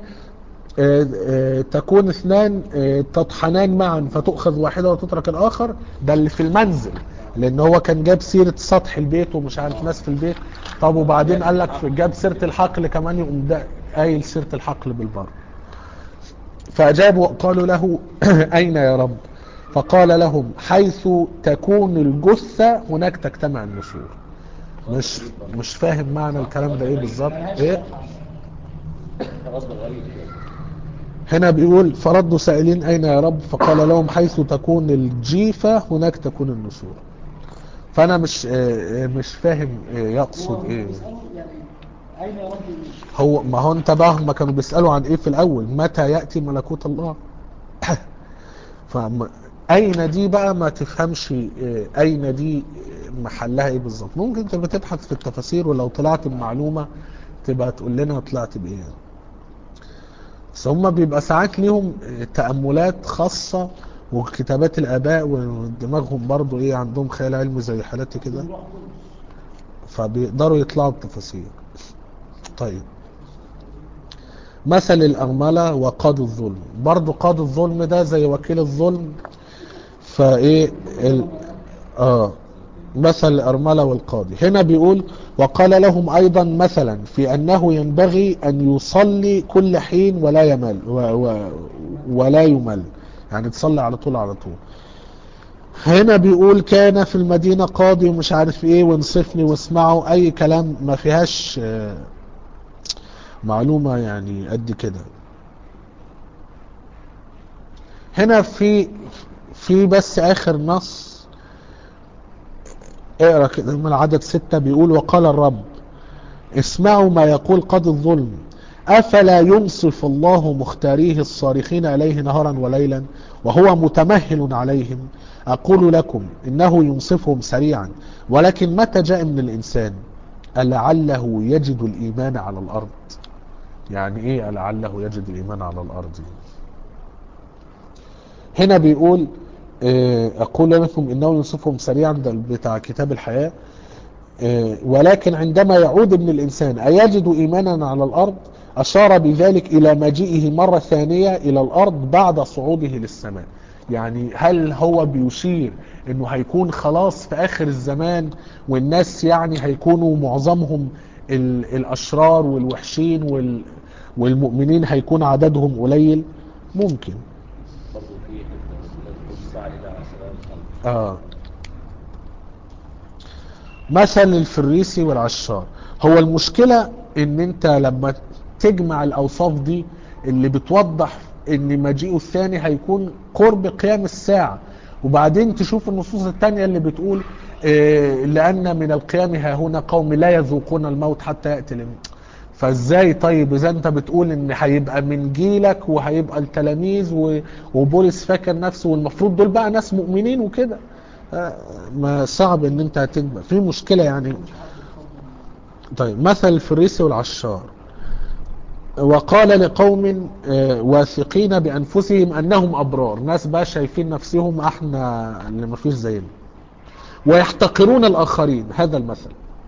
تكون اثنان تطحنان معا فتؤخذ واحدة وتترك الاخر ده اللي في المنزل لان هو كان جاب سيرة سطح البيت ومش عارف ناس في البيت طب وبعدين قال لك جاب سيرة الحقل كمان يقوم ده قايل سيرة الحقل بالبر فاجابوا قالوا له اين يا رب فقال لهم حيث تكون الجثة هناك تجتمع النسور مش مش فاهم معنى الكلام ده ايه بالظبط ايه رد غريب كده. هنا بيقول فردوا سائلين أين يا رب فقال لهم حيث تكون الجيفة هناك تكون النسور فأنا مش آه، مش فاهم آه، يقصد إيه بيسألوا يعني أين يا رب هو ما هو انت بقى هم كانوا بيسألوا عن ايه في الاول متى يأتي ملكوت الله فم اين دي بقى ما تفهمش اه، اين دي اه، محلها ايه بالظبط ممكن تبقى تبحث في التفاسير ولو طلعت بمعلومة تبقى تقول لنا طلعت بايه يعني. بس هم بيبقى ساعات ليهم اه، تأملات خاصة وكتابات الآباء ودماغهم برضو إيه عندهم خيال علمي زي حالاتي كده فبيقدروا يطلعوا بتفاصيل طيب مثل الأرملة وقاضي الظلم برضو قاضي الظلم ده زي وكيل الظلم فايه ال... اه مثل الأرملة والقاضي هنا بيقول وقال لهم أيضا مثلا في أنه ينبغي أن يصلي كل حين ولا يمل و... و... ولا يمل يعني تصلي على طول على طول هنا بيقول كان في المدينة قاضي ومش عارف ايه وانصفني واسمعوا اي كلام ما فيهاش آه، معلومة يعني قد كده هنا في في بس اخر نص اقرا كده من العدد ستة بيقول وقال الرب اسمعوا ما يقول قاضي الظلم افلا ينصف الله مختاريه الصارخين اليه نهارا وليلا وهو متمهل عليهم اقول لكم انه ينصفهم سريعا ولكن متى جاء من الانسان ألعله يجد الايمان على الارض يعني ايه لعله يجد الايمان على الارض هنا بيقول آه، اقول لكم انه ينصفهم سريعا ده بتاع كتاب الحياة آه، ولكن عندما يعود ابن الانسان ايجد ايمانا على الارض اشار بذلك الى مجيئه مرة ثانية الى الارض بعد صعوده للسماء يعني هل هو بيشير انه هيكون خلاص في اخر الزمان والناس يعني هيكونوا معظمهم ال- الاشرار والوحشين وال والمؤمنين هيكون عددهم قليل ممكن برضه في حته بس ساعه الى سلام الخلق اه مثل الفريسي والعشار هو المشكلة ان انت لما تجمع الاوصاف دي اللي بتوضح ان مجيئه الثاني هيكون قرب قيام الساعة وبعدين تشوف النصوص التانية اللي بتقول آه، لان من القيام ها هنا قوم لا يذوقون الموت حتى يأتي الموت فازاي طيب اذا انت بتقول ان هيبقى من جيلك وهيبقى التلاميذ و- وبولس فاكر نفسه والمفروض دول بقى ناس مؤمنين وكده آه، ما صعب ان انت هتجمع في مشكلة يعني طيب مثل الفريسي والعشار وقال لقوم آه، واثقين بانفسهم انهم ابرار ناس بقى شايفين نفسهم احنا اللي ما فيش زينا ويحتقرون الاخرين هذا المثل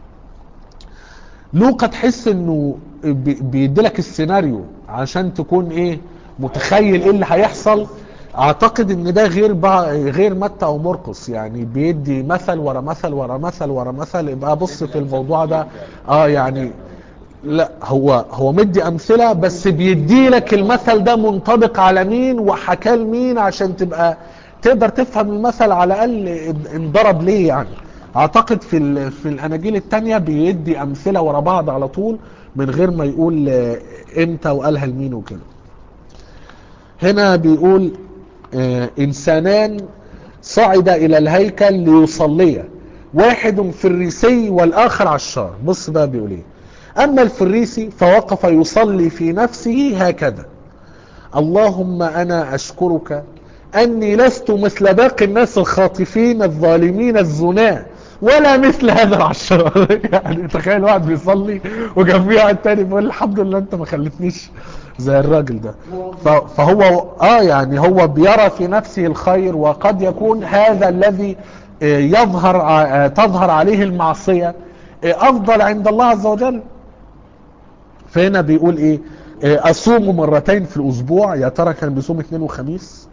لوقا تحس انه بي- بيديلك السيناريو عشان تكون ايه متخيل ايه اللي هيحصل اعتقد ان ده غير بع... غير متى او مرقس يعني بيدي مثل ورا مثل ورا مثل ورا مثل يبقى بص في الموضوع ده اه يعني لا هو هو مدي امثله بس بيدي لك المثل ده منطبق على مين وحكاه لمين عشان تبقى تقدر تفهم المثل على الاقل انضرب ليه يعني اعتقد في ال- في الاناجيل التانية بيدي امثله ورا بعض على طول من غير ما يقول آه، امتى وقالها لمين وكده هنا بيقول آه، انسانان صعد الى الهيكل ليصليا واحد فريسي والاخر عشار بص بقى بيقول ايه اما الفريسي فوقف يصلي في نفسه هكذا اللهم انا اشكرك اني لست مثل باقي الناس الخاطفين الظالمين الزناة ولا مثل هذا العشار يعني تخيل واحد بيصلي وجنبيه واحد تاني بيقول الحمد لله انت ما خلتنيش زي الراجل ده ف- فهو اه يعني هو بيرى في نفسه الخير وقد يكون هذا الذي آه، يظهر ع- آه، تظهر عليه المعصية آه، افضل عند الله عز وجل فهنا بيقول ايه آه، اصوم مرتين في الاسبوع يا ترى كان بيصوم اثنين وخميس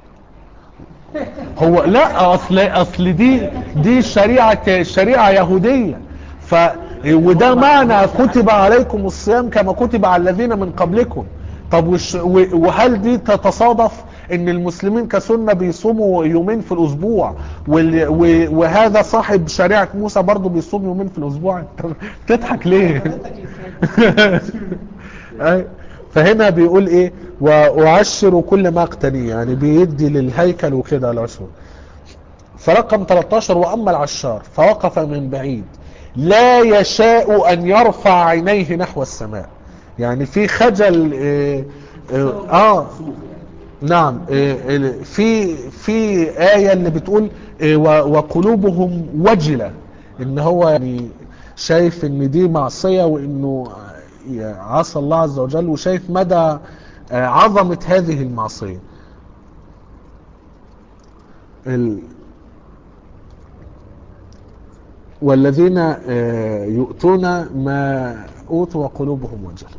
هو لا اصل اصل دي دي شريعه شريعه يهوديه ف وده معنى كتب عليكم الصيام كما كتب على الذين من قبلكم طب وش و- وهل دي تتصادف ان المسلمين كسنه بيصوموا يومين في الاسبوع وال- و- وهذا صاحب شريعه موسى برضه بيصوم يومين في الاسبوع انت بتضحك ليه أي. فهنا بيقول ايه واعشر كل ما اقتني يعني بيدي للهيكل وكده العشر فرقم 13 واما العشار فوقف من بعيد لا يشاء ان يرفع عينيه نحو السماء يعني في خجل اه, اه, آه نعم آه، ال- في في آية اللي بتقول آه، و- وقلوبهم وجلة ان هو يعني شايف ان دي معصية وانه آه، عصى الله عز وجل وشايف مدى آه، عظمة هذه المعصية ال... والذين آه، يؤتون ما أوتوا وقلوبهم وجلة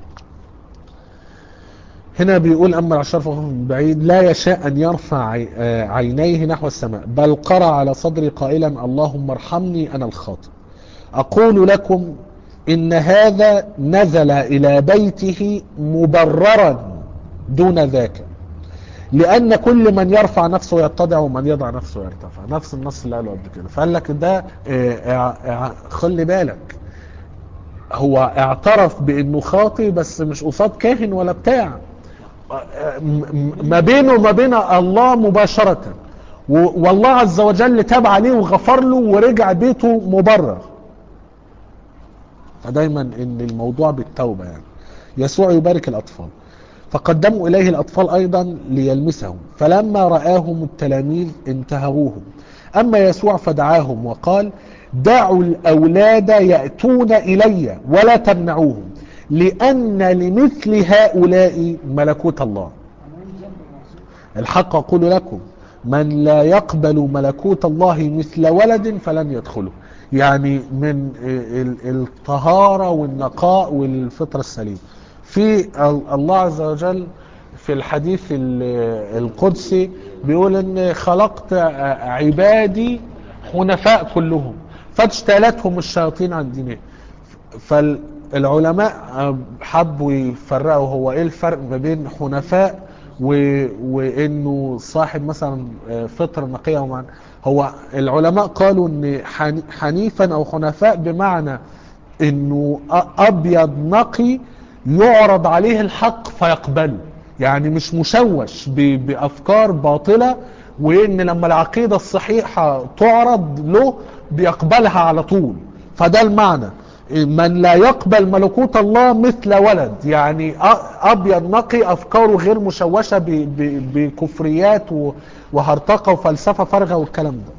هنا بيقول أما العشار فهم من بعيد لا يشاء أن يرفع عي- آه، عينيه نحو السماء بل قرأ على صدري قائلا اللهم ارحمني أنا الخاطئ أقول لكم إن هذا نزل إلى بيته مبررا دون ذاك لأن كل من يرفع نفسه يتضع ومن يضع نفسه يرتفع نفس النص اللي قاله قبل كده فقال لك ده آه، آه، آه، خلي بالك هو اعترف بانه خاطي بس مش قصاد كاهن ولا بتاع م- م- ما بينه وما بين الله مباشرة و- والله عز وجل تاب عليه وغفر له ورجع بيته مبرر فدايما ان الموضوع بالتوبة يعني يسوع يبارك الاطفال فقدموا اليه الاطفال ايضا ليلمسهم فلما راهم التلاميذ انتهروهم اما يسوع فدعاهم وقال دعوا الاولاد ياتون الي ولا تمنعوهم لان لمثل هؤلاء ملكوت الله عملين ذنب معصية الحق أقول لكم من لا يقبل ملكوت الله مثل ولد فلن يدخله يعني من ال- الطهارة والنقاء والفطرة السليمة في ال- الله عز وجل في الحديث ال- القدسي بيقول ان خلقت عبادي حنفاء كلهم فاجتالتهم الشياطين عن دينهم فالعلماء حبوا يفرقوا هو ايه الفرق ما بين حنفاء و... وانه صاحب مثلا فطر نقية ومعنى هو العلماء قالوا ان حن... حنيفا او حنفاء بمعنى انه أ- ابيض نقي يعرض عليه الحق فيقبله يعني مش مشوش ب... بافكار باطلة وان لما العقيدة الصحيحة تعرض له بيقبلها على طول فده المعنى من لا يقبل ملكوت الله مثل ولد يعني أ- ابيض نقي افكاره غير مشوشه ب- ب- بكفريات و- وهرطقه وفلسفه فارغه والكلام ده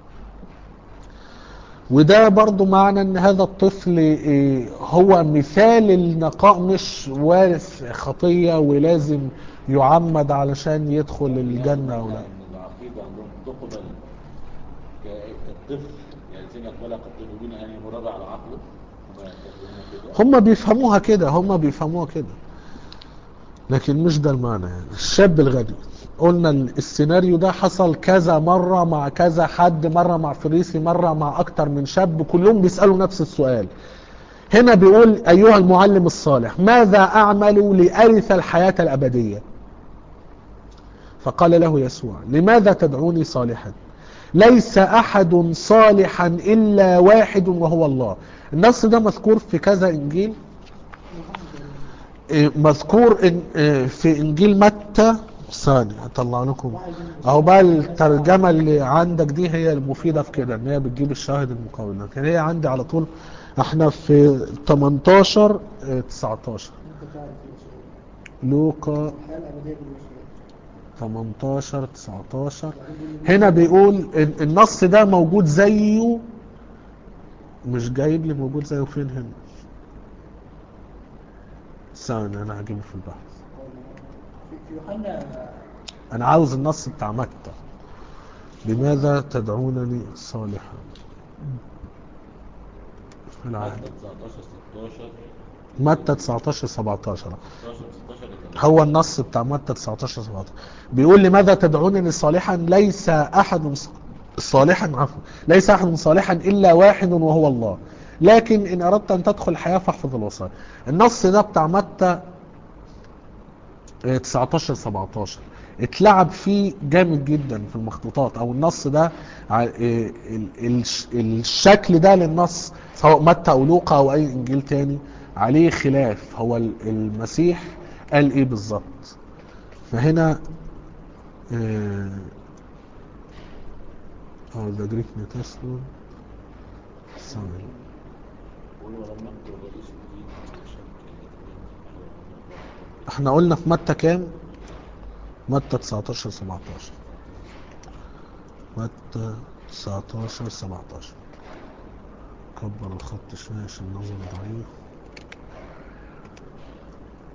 وده برضو معنى ان هذا الطفل إيه، هو مثال النقاء مش وارث خطيه ولازم يعمد علشان يدخل الجنه او لا ان العقيده عندهم تقبل ك- كالطفل يعني زي ما قبلها قد تدوين ان يمرر على عقله هم يعتقدون كده هم بيفهموها كده هم بيفهموها كده لكن مش ده المعنى يعني الشاب الغني قلنا ال- السيناريو ده حصل كذا مرة مع كذا حد مرة مع فريسي مرة مع أكتر من شاب كلهم بيسألوا نفس السؤال هنا بيقول أيها المعلم الصالح ماذا أعمل لأرث الحياة الأبدية فقال له يسوع لماذا تدعوني صالحا ليس أحد صالحا إلا واحد وهو الله النص ده مذكور في كذا إنجيل إيه، مذكور إن إيه، في إنجيل متى ثاني هطلع لكم اهو بقى الترجمة اللي عندك دي هي المفيدة في كده ان هي بتجيب الشاهد المقابل لكن هي عندي على طول احنا في 18 إيه، 19 انت تعرف يسوع لوقا الحياة الأبدية باليسوع 18 19 هنا بيقول إن النص ده موجود زيه مش جايب لي موجود زيه فين هنا ثانية انا هجيبه في البحث في في يوحنا انا عاوز النص بتاع متى لماذا تدعونني صالحا في العهد حتى 19 16 متى 19 17 16 16 لكن هو النص بتاع متى 19 17 بيقول لماذا تدعونني صالحا ليس احد ص- صالحا عفوا ليس احد صالحا الا واحد وهو الله لكن ان اردت ان تدخل الحياه فاحفظ الوصايا النص ده بتاع متى آه، 19 17 اتلعب فيه جامد جدا في المخطوطات او النص ده ع- آه، ال- الش- الشكل ده للنص سواء متى او لوقا او اي انجيل تاني عليه خلاف هو ال- المسيح قال ايه بالظبط فهنا اه ذا جريك نيوتستمنت ثانية قول ولم نقل رئيس الدين شك احنا قلنا في متى كام متى 19 17 متى 19 17 كبر الخط شوية عشان النظر ضعيف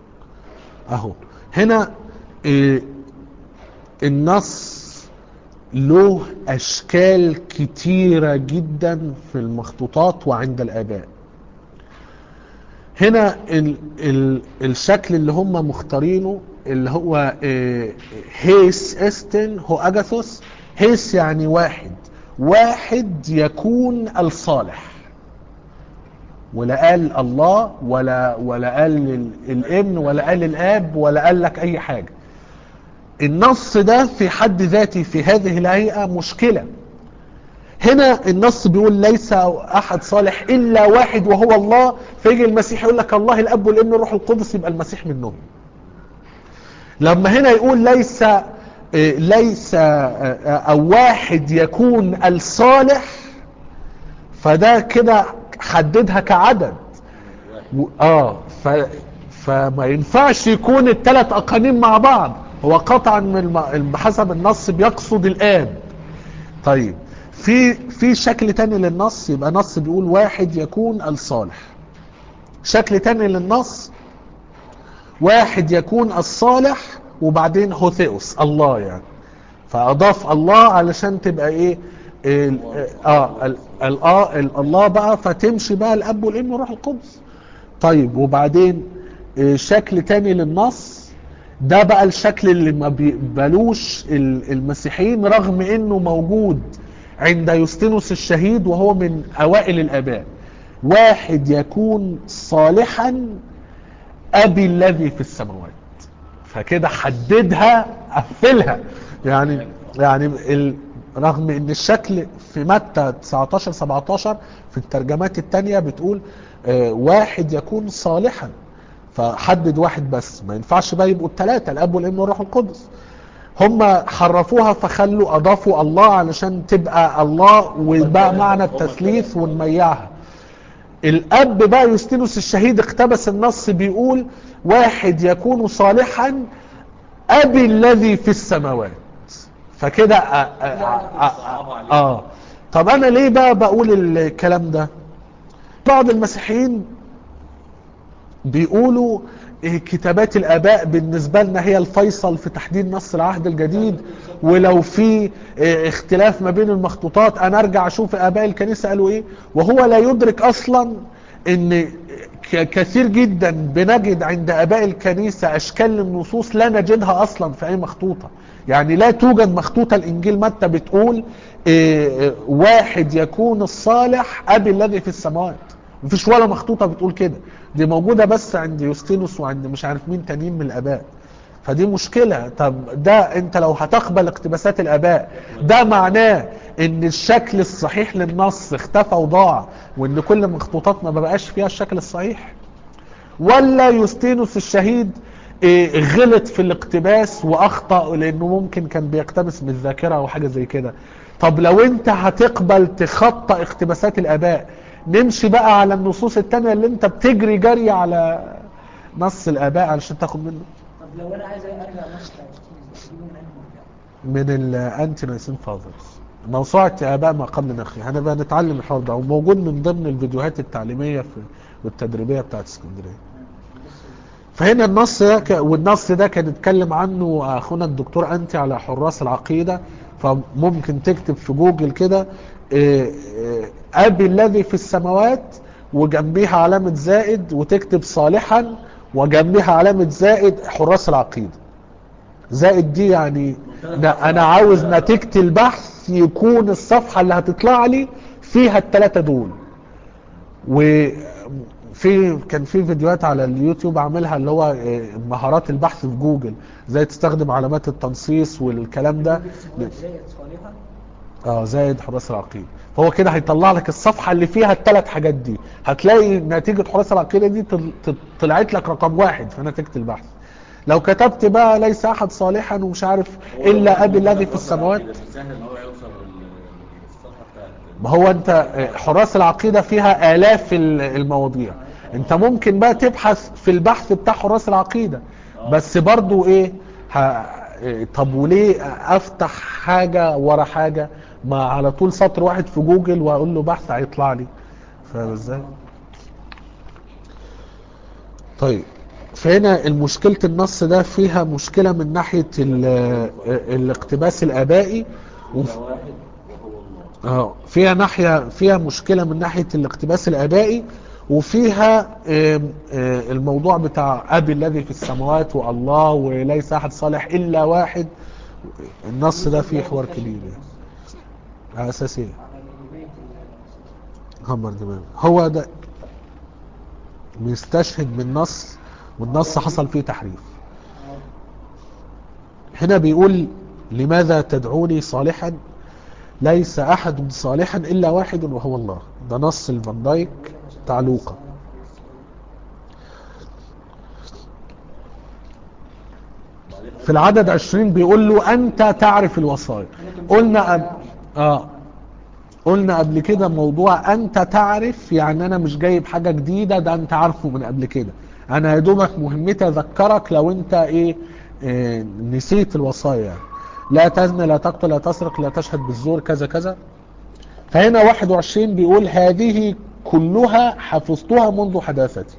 اهو هنا إيه النص له اشكال كتيرة جدا في المخطوطات وعند الاباء هنا ال ال الشكل اللي هم مختارينه اللي هو آه، هيس استن هو اجاثوس هيس يعني واحد واحد يكون الصالح ولا قال الله ولا ولا قال ال- الابن ولا قال الاب ولا قال لك اي حاجه النص ده في حد ذاته في هذه الهيئه مشكله هنا النص بيقول ليس احد صالح الا واحد وهو الله فيجي المسيح يقول لك الله الاب والابن والروح القدس يبقى المسيح منهم لما هنا يقول ليس آه، ليس آه، آه، او واحد يكون الصالح فده كده حددها كعدد و- اه ف فما ينفعش يكون الثلاث اقانيم مع بعض هو قطعا من الم... بحسب النص بيقصد الاب طيب في في شكل تاني للنص يبقى نص بيقول واحد يكون الصالح شكل تاني للنص واحد يكون الصالح وبعدين هوثيوس الله يعني فاضاف الله علشان تبقى ايه ال- اه ال- ال- اه ال- الله بقى فتمشي بقى الاب والابن والروح القدس طيب وبعدين آه، شكل تاني للنص ده بقى الشكل اللي ما بيقبلوش ال- المسيحيين رغم انه موجود عند يوستينوس الشهيد وهو من اوائل الاباء واحد يكون صالحا ابي الذي في السماوات فكده حددها قفلها يعني يعني ال... رغم ان الشكل في متى 19 17 في الترجمات التانية بتقول آه، واحد يكون صالحا فحدد واحد بس ما ينفعش بقى يبقوا الثلاثة الاب والابن والروح القدس هم حرفوها فخلوا اضافوا الله علشان تبقى الله ويبقى معنى التثليث ونميعها الاب بقى يوستينوس الشهيد اقتبس النص بيقول واحد يكون صالحا ابي الذي في السماوات فكده آه, آه, آه, اه طب انا ليه بقى بقول الكلام ده بعض المسيحيين بيقولوا إيه كتابات الاباء بالنسبه لنا هي الفيصل في تحديد نص العهد الجديد ولو في إيه اختلاف ما بين المخطوطات انا ارجع اشوف اباء الكنيسه قالوا ايه وهو لا يدرك اصلا ان ك- كثير جدا بنجد عند اباء الكنيسه اشكال للنصوص لا نجدها اصلا في اي مخطوطه يعني لا توجد مخطوطه الانجيل متى بتقول إيه إيه واحد يكون الصالح ابي الذي في السماوات مفيش ولا مخطوطه بتقول كده دي موجوده بس عند يوستينوس وعند مش عارف مين تانيين من الاباء فدي مشكلة طب ده انت لو هتقبل اقتباسات الاباء ده معناه ان الشكل الصحيح للنص اختفى وضاع وان كل مخطوطات ما بقاش فيها الشكل الصحيح ولا يوستينوس الشهيد إيه، غلط في الاقتباس واخطا لانه ممكن كان بيقتبس من الذاكره او حاجه زي كده طب لو انت هتقبل تخطى اقتباسات الاباء نمشي بقى على النصوص التانية اللي انت بتجري جري على نص الاباء علشان تاخد منه طب لو انا عايز ارجع نص تجيبه من انهي مرجع؟ من الانتي نايسين فاذرز موسوعة اباء ما قبل نخي هنبقى نتعلم الحوار ده وموجود من ضمن الفيديوهات التعليمية في والتدريبية بتاعت اسكندرية فهنا النص ده ك... والنص ده كان اتكلم عنه اخونا الدكتور انتي على حراس العقيدة فممكن تكتب في جوجل كده إيه، إيه، ابي الذي في السماوات وجنبيها علامة زائد وتكتب صالحا وجنبيها علامة زائد حراس العقيدة زائد دي يعني لا انا عاوز نتيجة البحث يكون الصفحة اللي هتطلع لي فيها الثلاثة دول وفي كان في فيديوهات على اليوتيوب عاملها اللي هو آه، مهارات البحث في جوجل ازاي تستخدم علامات التنصيص والكلام ده زائد صالحا اه زائد حراس العقيدة فهو كده هيطلع لك الصفحة اللي فيها الثلاث حاجات دي هتلاقي نتيجة حراس العقيدة دي طل- طل- طلعت لك رقم واحد في نتيجة البحث لو كتبت بقى ليس احد صالحا ومش عارف الا ابي الذي في السماوات مش سهل ان هو يوصل للصفحه بتاعت ما هو انت حراس العقيدة فيها آلاف ال- المواضيع انت ممكن بقى تبحث في البحث بتاع حراس العقيدة بس برضو ايه ه... إيه، طب وليه افتح حاجة ورا حاجة ما على طول سطر واحد في جوجل واقول له بحث هيطلع لي فاهم ازاي طيب فهنا المشكلة النص ده فيها مشكلة من ناحية ال- الاقتباس الآبائي وف- إلا واحد وهو الله اه فيها ناحية فيها مشكلة من ناحية الاقتباس الآبائي وفيها آم، آه، الموضوع بتاع أبي الذي في السماوات والله وليس أحد صالح إلا واحد النص ده فيه حوار كبير يعني على أساس إيه؟ على الربوبية ال- همر دماغ هو ده بيستشهد بالنص والنص حصل فيه تحريف هنا بيقول لماذا تدعوني صالحا ليس أحد صالحا إلا واحد وهو الله ده نص الفان دايك بتاع لوقا في العدد عشرين بيقول له أنت تعرف الوصايا قلنا أب... آه قلنا قبل كده موضوع أنت تعرف يعني أنا مش جايب حاجة جديدة ده أنت عارفه من قبل كده أنا يا دوبك مهمتي أذكرك لو أنت إيه, إيه نسيت الوصايا يعني. لا تزني لا تقتل لا تسرق لا تشهد بالزور كذا كذا فهنا 21 بيقول هذه كلها حفظتها منذ حداثتي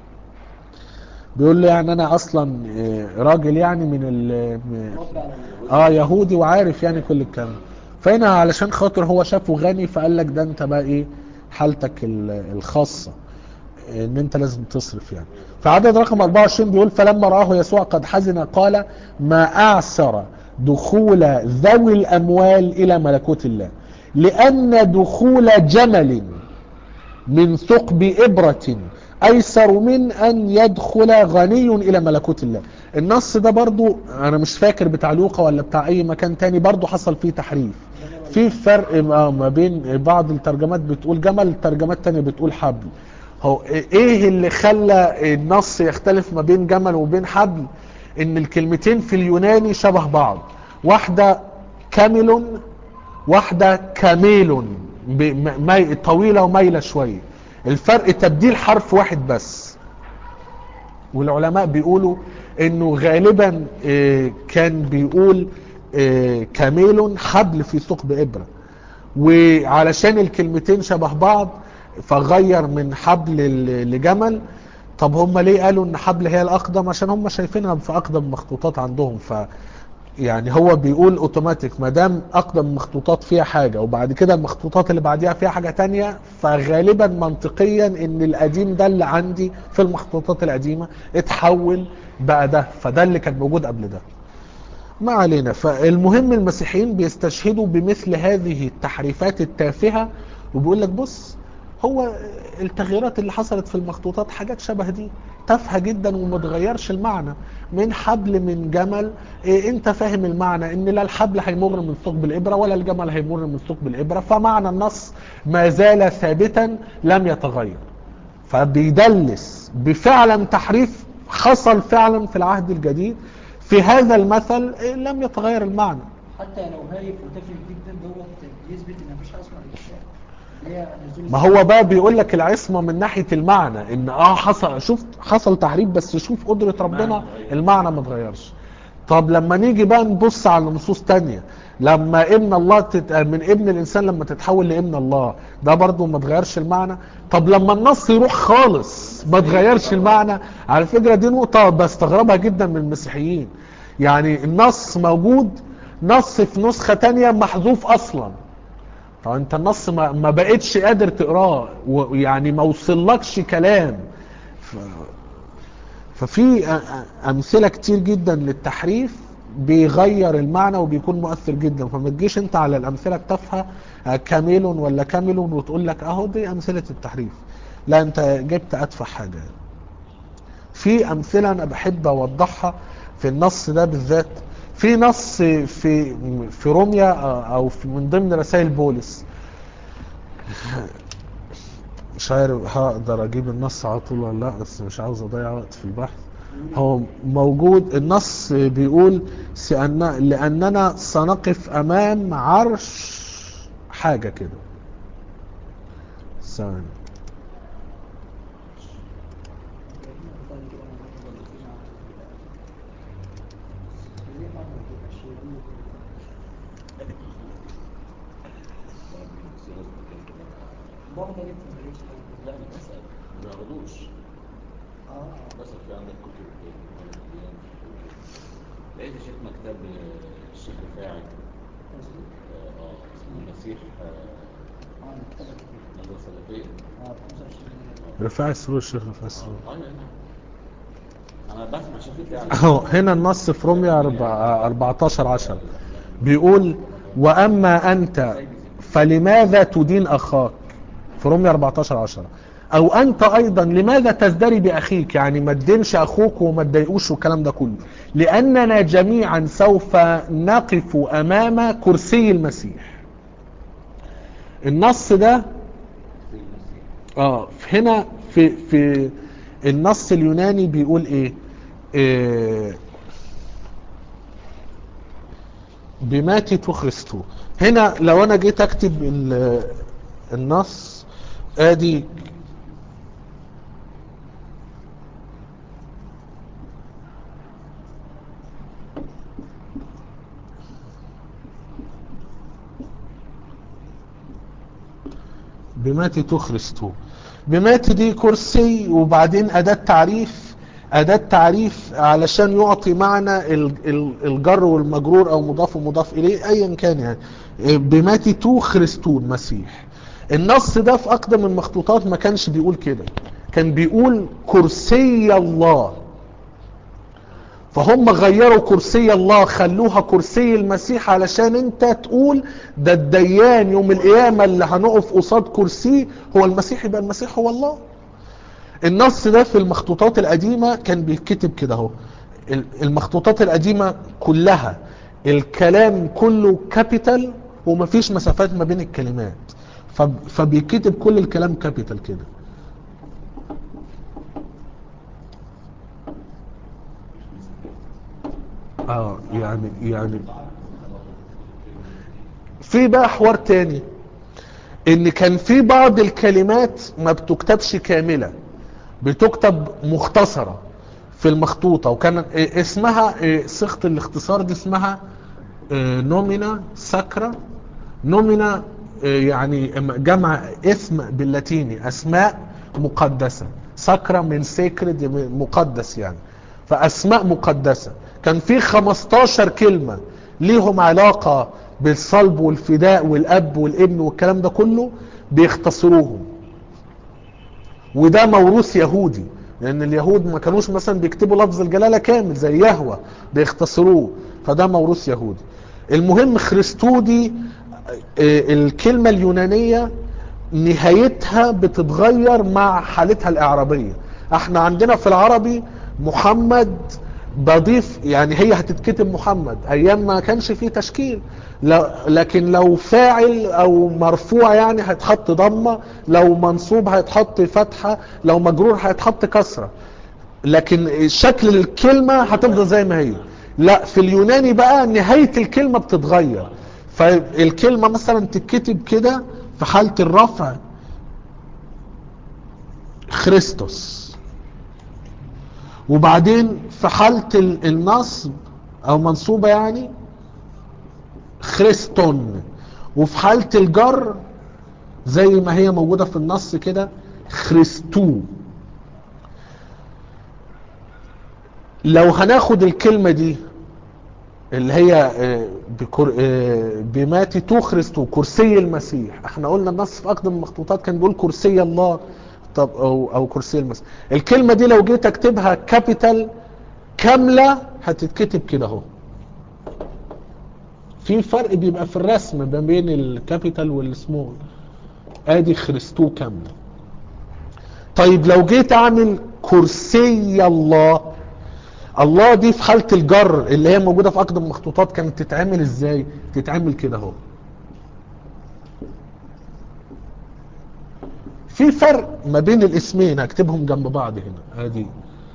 بيقول له يعني انا اصلا آه، راجل يعني من ال م- رد على ال- اه يهودي وعارف يعني كل الكلام فهنا علشان خاطر هو شافه غني فقال لك ده انت بقى ايه حالتك ال- الخاصة ان انت لازم تصرف يعني فعدد رقم 24 بيقول فلما رآه يسوع قد حزن قال ما اعسر دخول ذوي الاموال الى ملكوت الله لان دخول جمل من ثقب إبرة أيسر من أن يدخل غني إلى ملكوت الله النص ده برضو أنا مش فاكر بتاع لوقا ولا بتاع أي مكان تاني برضو حصل فيه تحريف في فرق ما ما بين بعض الترجمات بتقول جمل الترجمات تانية بتقول حبل هو ايه اللي خلى النص يختلف ما بين جمل وبين حبل ان الكلمتين في اليوناني شبه بعض واحدة كامل واحدة كاميل ب- م- مي- طويلة ومايلة شوية الفرق تبديل حرف واحد بس والعلماء بيقولوا انه غالبا آه، كان بيقول آه، كاميل حبل في ثقب ابره وعلشان الكلمتين شبه بعض فغير من حبل ل- لجمل طب هم ليه قالوا ان حبل هي الاقدم عشان هم شايفينها في اقدم مخطوطات عندهم ف يعني هو بيقول اوتوماتيك ما دام اقدم مخطوطات فيها حاجه وبعد كده المخطوطات اللي بعديها فيها حاجه تانية فغالبا منطقيا ان القديم ده اللي عندي في المخطوطات القديمه اتحول بقى ده فده اللي كان موجود قبل ده ما علينا فالمهم المسيحيين بيستشهدوا بمثل هذه التحريفات التافهه وبيقول لك بص هو التغييرات اللي حصلت في المخطوطات حاجات شبه دي تافهه جدا وما تغيرش المعنى من حبل من جمل إيه انت فاهم المعنى ان لا الحبل هيمر من ثقب الابره ولا الجمل هيمر من ثقب الابره فمعنى النص ما زال ثابتا لم يتغير فبيدلس بفعلا تحريف حصل فعلا في العهد الجديد في هذا المثل إيه لم يتغير المعنى حتى لو هايف وتافه جدا دوت يثبت ان مفيش عصمه للاشياء اللي هي نزول ما هو بقى بيقول لك العصمه من ناحيه المعنى ان اه حصل شوف حصل تحريف بس شوف قدره ربنا المعنى ما اتغيرش طب لما نيجي بقى نبص على نصوص تانية لما ابن الله تت... من ابن الانسان لما تتحول لابن الله ده برضه ما اتغيرش المعنى طب لما النص يروح خالص ما اتغيرش المعنى على فكره دي نقطه بستغربها جدا من المسيحيين يعني النص موجود نص في نسخه تانية محذوف اصلا طب انت النص ما, ما بقتش قادر تقراه ويعني ما وصلكش كلام ف... ففي أ- أ- امثله كتير جدا للتحريف بيغير المعنى وبيكون مؤثر جدا فما تجيش انت على الامثله التافهه آه، كامل ولا كامل وتقول لك اهو دي امثله التحريف لا انت جبت اتفه حاجه في امثله انا بحب اوضحها في النص ده بالذات في نص في في روميا آه، او في من ضمن رسائل بولس مش عارف هقدر اجيب النص على طول ولا لا بس مش عاوز اضيع وقت في البحث هو موجود النص بيقول سأن لأننا سنقف أمام عرش حاجة كده ثواني برضه جبت ماليش لا انا بسال ما بيعرضوش اه بسال في عندك كتب لقيت يا شيخ مكتب الشيخ رفاعي اه آه، اسمه المسيح آه، اه كتبت كده. نظرة سلفية اه 25 رفاعي السرور الشيخ رفاعي السرور اه يعني انا بسمع شفت يعني اهو هنا النص في روميا 14 10 بيقول واما انت فلماذا تدين اخاك في روميا 14 10 او انت ايضا لماذا تزدري باخيك يعني ما تدينش اخوك وما تضايقوش والكلام ده كله لاننا جميعا سوف نقف امام كرسي المسيح النص ده اه هنا في في النص اليوناني بيقول ايه, إيه بماتي تخرستو هنا لو انا جيت اكتب ال- النص ادي بماتي تخرستو بماتي دي كرسي وبعدين أداة تعريف أداة تعريف علشان يعطي معنى ال- ال- الجر والمجرور أو مضاف ومضاف إليه أيا كان يعني بماتي تو خريستون مسيح النص ده في أقدم المخطوطات ما كانش بيقول كده كان بيقول كرسي الله فهم غيروا كرسي الله خلوها كرسي المسيح علشان انت تقول ده الديان يوم القيامة اللي هنقف قصاد كرسيه هو المسيح يبقى المسيح هو الله النص ده في المخطوطات القديمة كان بيتكتب كده اهو ال- المخطوطات القديمة كلها الكلام كله كابيتال ومفيش مسافات ما بين الكلمات فب- فبيتكتب كل الكلام كابيتال كده اه يعني يعني في بقى حوار تاني ان كان في بعض الكلمات ما بتكتبش كاملة بتكتب مختصرة في المخطوطة وكان إيه اسمها إيه صيغة الاختصار دي اسمها إيه نومينا ساكرا نومينا إيه يعني جمع اسم باللاتيني اسماء مقدسة ساكرا من سيكرد مقدس يعني فاسماء مقدسة كان في 15 كلمة ليهم علاقة بالصلب والفداء والاب والابن والكلام ده كله بيختصروهم وده موروث يهودي لان اليهود ما كانوش مثلا بيكتبوا لفظ الجلاله كامل زي يهوى بيختصروه فده موروث يهودي المهم خريستودي آه، الكلمه اليونانيه نهايتها بتتغير مع حالتها الاعرابيه احنا عندنا في العربي محمد بضيف يعني هي هتتكتب محمد ايام ما كانش فيه تشكيل لا- لكن لو فاعل او مرفوع يعني هيتحط ضمه لو منصوب هيتحط فتحه لو مجرور هيتحط كسره لكن شكل الكلمه هتفضل زي ما هي لا في اليوناني بقى نهايه الكلمه بتتغير فالكلمه مثلا تتكتب كده في حاله الرفع خريستوس وبعدين في حالة ال- النصب او منصوبة يعني خريستون وفي حالة الجر زي ما هي موجودة في النص كده خريستو لو هناخد الكلمة دي اللي هي آه، بكر... آه، بماتي تو خريستو كرسي المسيح احنا قلنا النص في اقدم المخطوطات كان بيقول كرسي الله طب او او كرسي المسيح الكلمة دي لو جيت اكتبها كابيتال كاملة هتتكتب كده اهو في فرق بيبقى في الرسم ما بين الكابيتال والسمول ادي خريستو كاملة طيب لو جيت اعمل كرسي الله الله دي في حالة الجر اللي هي موجودة في اقدم المخطوطات كانت تتعمل ازاي تتعمل كده اهو في فرق ما بين الاسمين هكتبهم جنب بعض هنا ادي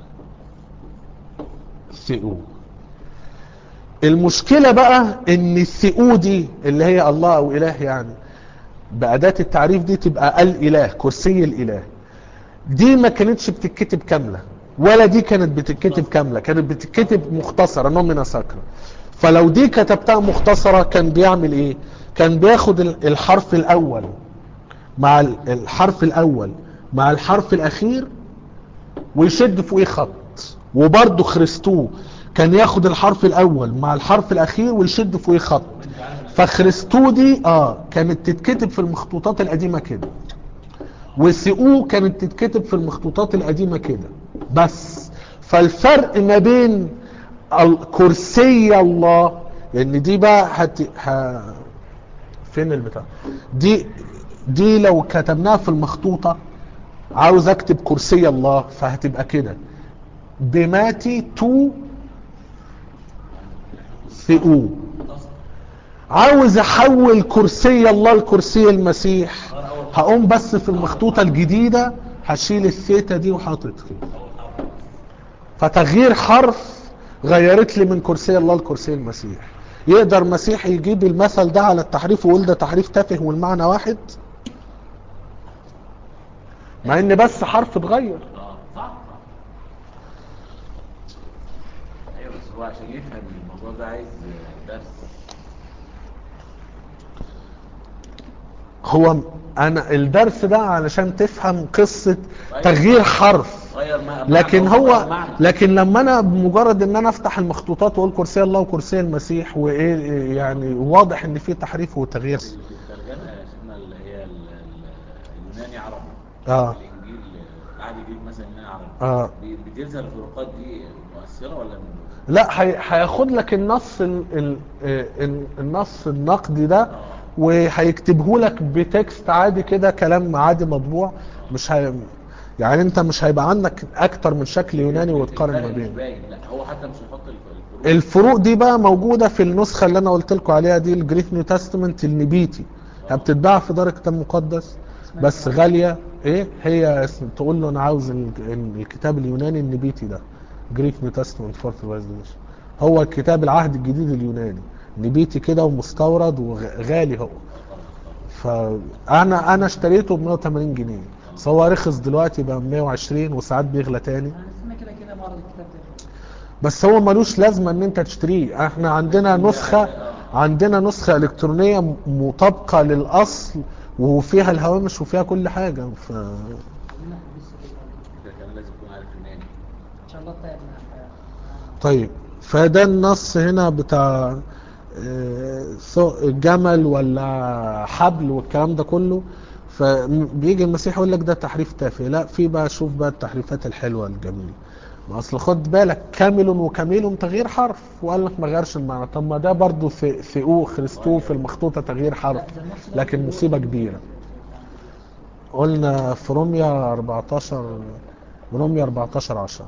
ثقو المشكلة بقى ان الثقو دي اللي هي الله او اله يعني بأداة التعريف دي تبقى الاله كرسي الاله دي ما كانتش بتتكتب كاملة ولا دي كانت بتتكتب كاملة كانت بتتكتب مختصرة نومنا ساكرة فلو دي كتبتها مختصرة كان بيعمل ايه كان بياخد ال- الحرف الاول مع ال- الحرف الاول مع الحرف الاخير ويشد فوقيه خط وبرضه خريستوه كان ياخد الحرف الاول مع الحرف الاخير ويشد فوقيه خط فخريستو دي اه كانت تتكتب في المخطوطات القديمه كده وسئو كانت تتكتب في المخطوطات القديمه كده بس فالفرق ما بين الكرسي الله لان دي بقى هت... ه... فين البتاع دي دي لو كتبناها في المخطوطه عاوز اكتب كرسي الله فهتبقى كده بماتي تو ثئو عاوز احول كرسي الله لكرسي المسيح هقوم بس في المخطوطة الجديدة هشيل الثيتا دي وحاطط كده فتغيير حرف غيرت لي من كرسي الله لكرسي المسيح يقدر مسيح يجيب المثل ده على التحريف ويقول ده تحريف تافه والمعنى واحد مع ان بس حرف اتغير اه صح صح ايوه بس هو عشان يفهم الموضوع ده عايز درس هو انا الدرس ده علشان تفهم قصة تغيير حرف غير ما لكن معنى هو معنى. لكن لما انا بمجرد ان انا افتح المخطوطات واقول كرسي الله وكرسي المسيح وايه يعني واضح ان في تحريف وتغيير في الترجمه يا سيدنا اللي هي ال- ال- اليوناني عربي اه الانجيل العهد الجديد مثلا يوناني عربي اه بي- بتظهر الفروقات دي مؤثره ولا م- لا هي- هياخد لك النص ال- ال- ال- النص النقدي ده وهيكتبه لك بتكست عادي كده كلام عادي مطبوع مش هي يعني انت مش هيبقى عندك اكتر من شكل يوناني وتقارن ما الفرق مش بينه باين لا هو حتى مش هيحط الف- الفروق الفروق دي بقى موجودة في النسخة اللي انا قلت لكم عليها دي الجريك نيو تestament النبيتي هي بتتباع في دار كتاب مقدس بس غالية ايه هي اسم تقول له انا عاوز ال- ال- الكتاب اليوناني النبيتي ده جريك نيو تestament فورث هو الكتاب العهد الجديد اليوناني نبيتي كده ومستورد وغالي هو فانا انا اشتريته ب 180 جنيه بس هو رخص دلوقتي بقى 120 وساعات بيغلى تاني انا استنى كده كده معرض الكتاب ده بس هو ملوش لازمه ان انت تشتريه احنا عندنا نسخه عندنا نسخه الكترونيه م- مطابقه للاصل وفيها الهوامش وفيها كل حاجه ف خلينا في لسه كده ده كمان لازم تكون عارف يوناني ان شاء الله تعبنا طيب فده النص هنا بتاع آه، ثو- جمل ولا حبل والكلام ده كله فبيجي المسيح يقول لك ده تحريف تافه لا في بقى شوف بقى التحريفات الحلوه الجميله ما اصل خد بالك كامل وكميل تغيير حرف وقال لك ما غيرش المعنى طب ما ده برضه في ثئو خريستو في المخطوطه تغيير حرف لكن مصيبه كبيره قلنا في روميا 14 روميا 14 10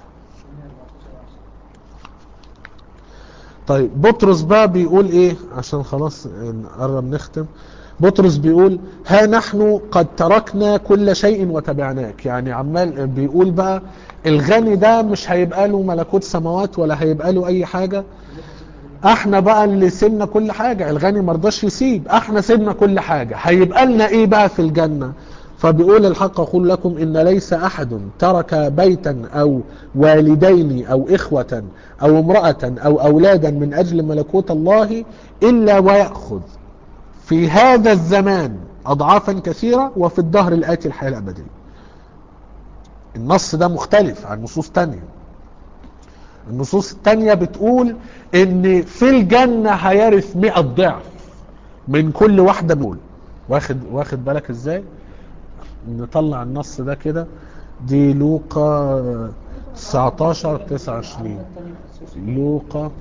طيب بطرس بقى بيقول ايه عشان خلاص نقرب نختم بطرس بيقول ها نحن قد تركنا كل شيء وتبعناك يعني عمال بيقول بقى الغني ده مش هيبقى له ملكوت سماوات ولا هيبقى له اي حاجة احنا بقى اللي سيبنا كل حاجة الغني مرضاش يسيب احنا سيبنا كل حاجة هيبقى لنا ايه بقى في الجنة فبيقول الحق اقول لكم ان ليس احد ترك بيتا او والدين او اخوة او امرأة او اولادا من اجل ملكوت الله الا ويأخذ في هذا الزمان اضعافا كثيرة وفي الدهر الاتي الحياة الابدية النص ده مختلف عن نصوص تانية النصوص التانية بتقول ان في الجنة هيرث مئة ضعف من كل واحدة دول واخد واخد بالك ازاي نطلع النص ده كده دي لوقا 19 29 لوقا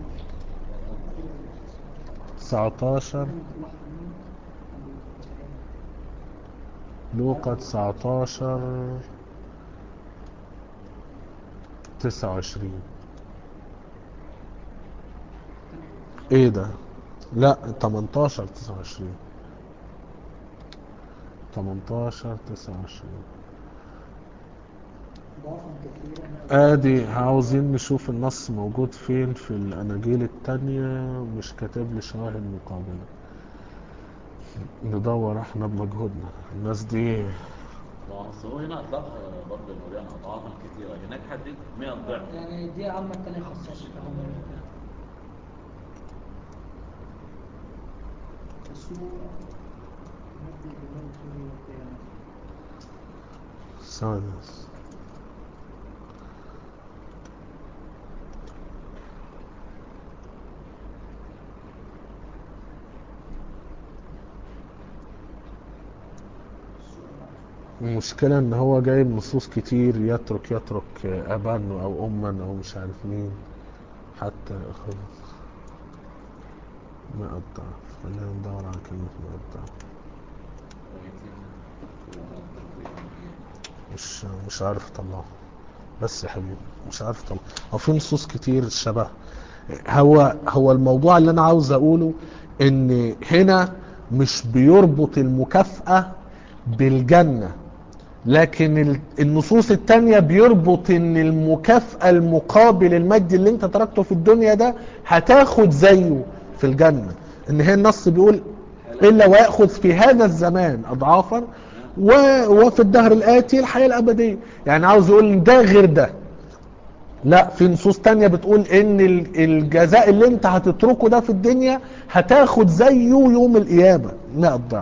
19 لوقا 19 29 ايه ده لا 18 29 18 29 ضعفا كثيرا ادي عاوزين نشوف النص موجود فين في الاناجيل التانية مش كاتب لي شواهد مقابلة ندور احنا بمجهودنا الناس دي بس هو هنا اطلق برضه المولانا اضعافا كثيره هناك حدد 100 ضعف يعني دي عامة التانية خصص ثواني بس. المشكلة ان هو جايب نصوص كتير يترك يترك ابا او اما او مش عارف مين حتى اخذ ما الضعف خلينا ندور على كلمة ما الضعف مش مش عارف اطلعه بس يا حبيبي مش عارف اطلعه هو في نصوص كتير شبه هو هو الموضوع اللي انا عاوز اقوله ان هنا مش بيربط المكافأة بالجنة لكن ال- النصوص التانية بيربط ان المكافأة المقابل المجد اللي انت تركته في الدنيا ده هتاخد زيه في الجنة ان هي النص بيقول الا ويأخذ في هذا الزمان اضعافا و- وفي الدهر الاتي الحياة الابدية يعني عاوز يقول إن ده غير ده لا في نصوص تانية بتقول ان ال- الجزاء اللي انت هتتركه ده في الدنيا هتاخد زيه يوم القيامة 100 ضعف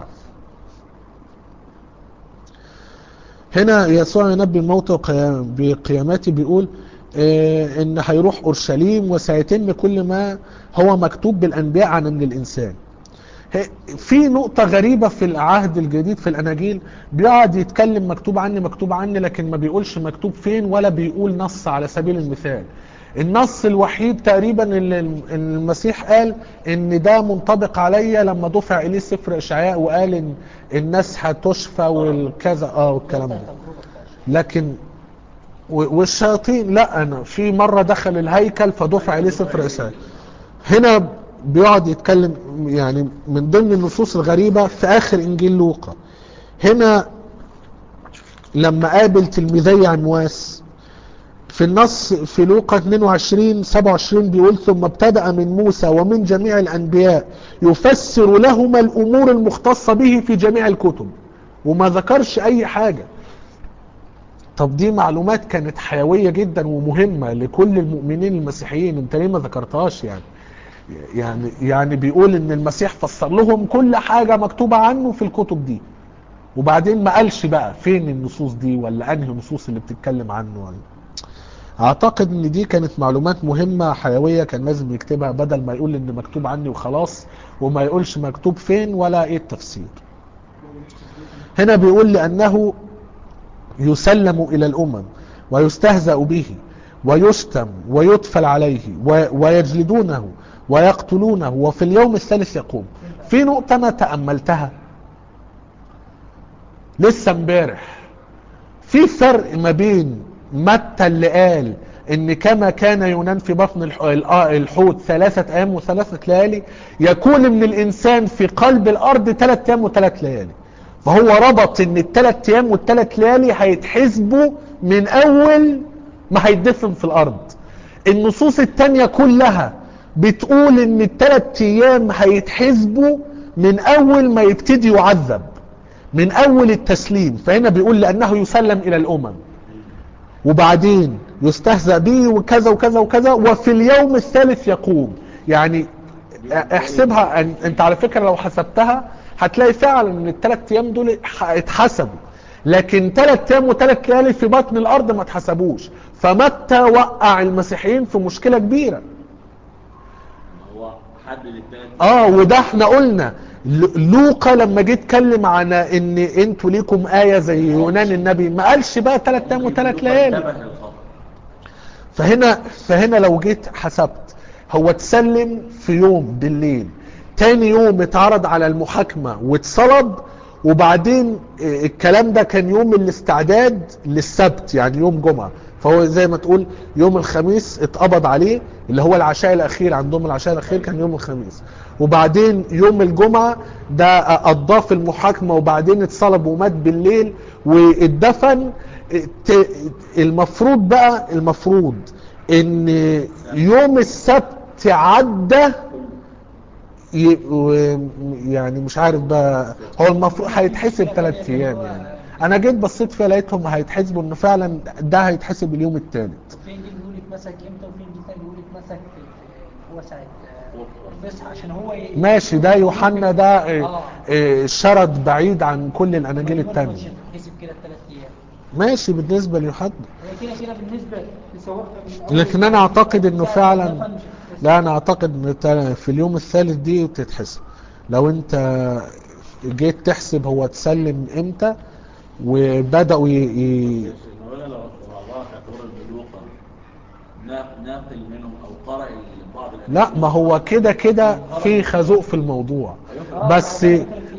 هنا يسوع ينبي الموت وقيام- بقيامته بيقول آه، ان هيروح اورشليم وسيتم كل ما هو مكتوب بالانبياء عن ابن الانسان ه- في نقطة غريبة في العهد الجديد في الأناجيل بيقعد يتكلم مكتوب عني مكتوب عني لكن ما بيقولش مكتوب فين ولا بيقول نص على سبيل المثال النص الوحيد تقريبا اللي الم- المسيح قال ان ده منطبق عليا لما دفع اليه سفر اشعياء وقال ان الناس هتشفى والكذا اه والكلام ده لكن و- والشياطين لا انا في مره دخل الهيكل فدفع اليه سفر اشعياء هنا بيقعد يتكلم يعني من ضمن النصوص الغريبة في آخر إنجيل لوقا هنا لما قابل تلميذي عمواس في النص في لوقا 22 27 بيقول ثم ابتدأ من موسى ومن جميع الأنبياء يفسر لهما الأمور المختصة به في جميع الكتب وما ذكرش أي حاجة طب دي معلومات كانت حيوية جدا ومهمة لكل المؤمنين المسيحيين انت ليه ما ذكرتهاش يعني يعني يعني بيقول ان المسيح فسر لهم كل حاجة مكتوبة عنه في الكتب دي وبعدين ما قالش بقى فين النصوص دي ولا انهي نصوص اللي بتتكلم عنه ولا اعتقد ان دي كانت معلومات مهمة حيوية كان لازم يكتبها بدل ما يقول ان مكتوب عني وخلاص وما يقولش مكتوب فين ولا ايه التفسير هنا بيقول لانه يسلم الى الامم ويستهزأ به ويشتم ويدفل عليه و- ويجلدونه ويقتلونه وفي اليوم الثالث يقوم في نقطة أنا تأملتها لسه امبارح في فرق ما بين متى اللي قال ان كما كان يونان في بطن الح- الآ- الحوت ثلاثة ايام وثلاثة ليالي يكون من الانسان في قلب الارض ثلاثة ايام وثلاث ليالي فهو ربط ان الثلاث ايام والثلاث ليالي هيتحسبوا من اول ما هيتدفن في الارض النصوص التانية كلها بتقول ان الثلاث ايام هيتحسبوا من اول ما يبتدي يعذب من اول التسليم فهنا بيقول لانه يسلم الى الامم وبعدين يستهزأ به وكذا وكذا وكذا وفي اليوم الثالث يقوم يعني احسبها أن- انت على فكرة لو حسبتها هتلاقي فعلا ان الثلاث ايام دول ح- اتحسبوا لكن ثلاث ايام وثلاث ليالي في بطن الارض ما اتحسبوش فمتى وقع المسيحيين في مشكلة كبيرة هو حدد الثلاث اه وده احنا قلنا ل- لوقا لما جه اتكلم عن ان انتوا ليكم آية زي يونان النبي ما قالش بقى ثلاث ايام وثلاث ليالي انتبه للخطأ فهنا فهنا لو جيت حسبت هو اتسلم في يوم بالليل تاني يوم اتعرض على المحاكمة واتصلب وبعدين اه، الكلام ده كان يوم الاستعداد للسبت يعني يوم جمعة فهو زي ما تقول يوم الخميس اتقبض عليه اللي هو العشاء الاخير عندهم العشاء الاخير كان يوم الخميس وبعدين يوم الجمعة ده قضاه في المحاكمة وبعدين اتصلب ومات بالليل واتدفن ت- المفروض بقى المفروض ان يوم السبت عدى ي- و- يعني مش عارف بقى هو المفروض هيتحسب ثلاث ايام يعني انا جيت بصيت فيها لقيتهم هيتحسبوا ان فعلا ده هيتحسب اليوم الثالث في انجيل بيقول اتمسك امتى وفي انجيل تاني بيقول اتمسك في- هو ساعه آه، الفصح عشان هو ي- ماشي ده يوحنا ده آه. آه، آه، شرد بعيد عن كل الاناجيل التانية حسب كده الثلاث ايام ماشي بالنسبة ليوحنا هي كده كده بالنسبه سواء من أول لكن انا اعتقد انه ساعة فعلا الدفن مش هتتحسب. لا انا اعتقد ان تا- في اليوم الثالث دي بتتحسب لو انت جيت تحسب هو اتسلم امتى وبدأوا ي... ي... ولا لو الله اعتبر الملوكة نا- ناقل منهم او قرأ بعض الأدلة لا ما هو كده كده في خازوق في الموضوع بس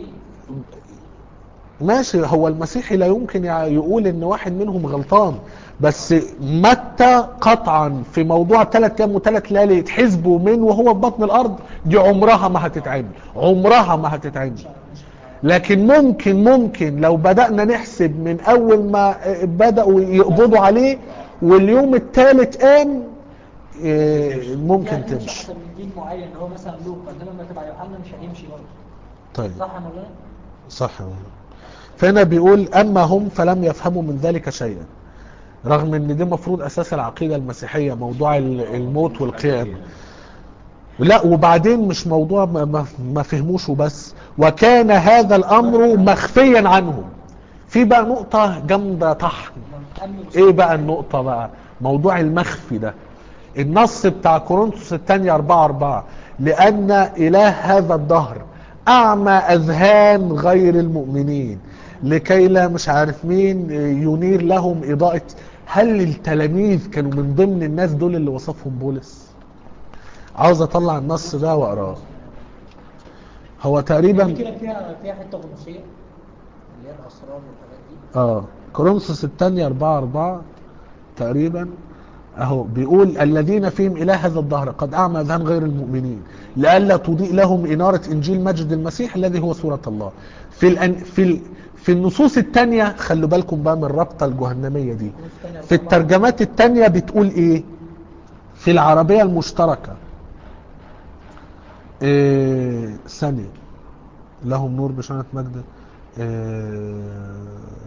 ماشي هو المسيحي لا يمكن يع- يقول ان واحد منهم غلطان بس متى قطعا في موضوع ثلاث ايام وثلاث ليالي يتحسبوا من وهو في بطن الارض دي عمرها ما هتتعمل عمرها ما هتتعمل لكن ممكن ممكن لو بدأنا نحسب من اول ما بدأوا يقبضوا عليه واليوم الثالث قام إيه، ممكن يعني مش تمشي احسن من دين معين اللي هو مثلا لوقا انما لما تبع يوحنا مش هيمشي برضه طيب صح يا مولانا؟ صح يا مولانا. فهنا بيقول اما هم فلم يفهموا من ذلك شيئا رغم ان دي مفروض اساس العقيده المسيحيه موضوع ال- الموت والقيامه لا وبعدين مش موضوع ما, ما, ما فهموش وبس وكان هذا الامر مخفيا عنهم في بقى نقطه جامده طحن ايه بقى النقطه بقى موضوع المخفي ده النص بتاع كورنثوس الثانية 4 4 لأن إله هذا الدهر أعمى أذهان غير المؤمنين لكي لا مش عارف مين ينير لهم إضاءة هل التلاميذ كانوا من ضمن الناس دول اللي وصفهم بولس عاوز أطلع النص ده وأقراه هو تقريبا كده فيها فيها حته غنوصيه اللي هي الاسرار والحاجات دي اه كورنثوس الثانية 4 4 تقريبا اهو بيقول الذين فيهم اله هذا الدهر قد اعمى اذهان غير المؤمنين لئلا تضيء لهم اناره انجيل مجد المسيح الذي هو صوره الله في الأن في ال في النصوص الثانيه خلوا بالكم بقى من الرابطه الجهنميه دي في الترجمات الثانيه بتقول ايه في العربيه المشتركه إيه ثانيه لهم نور بشنة مجد إيه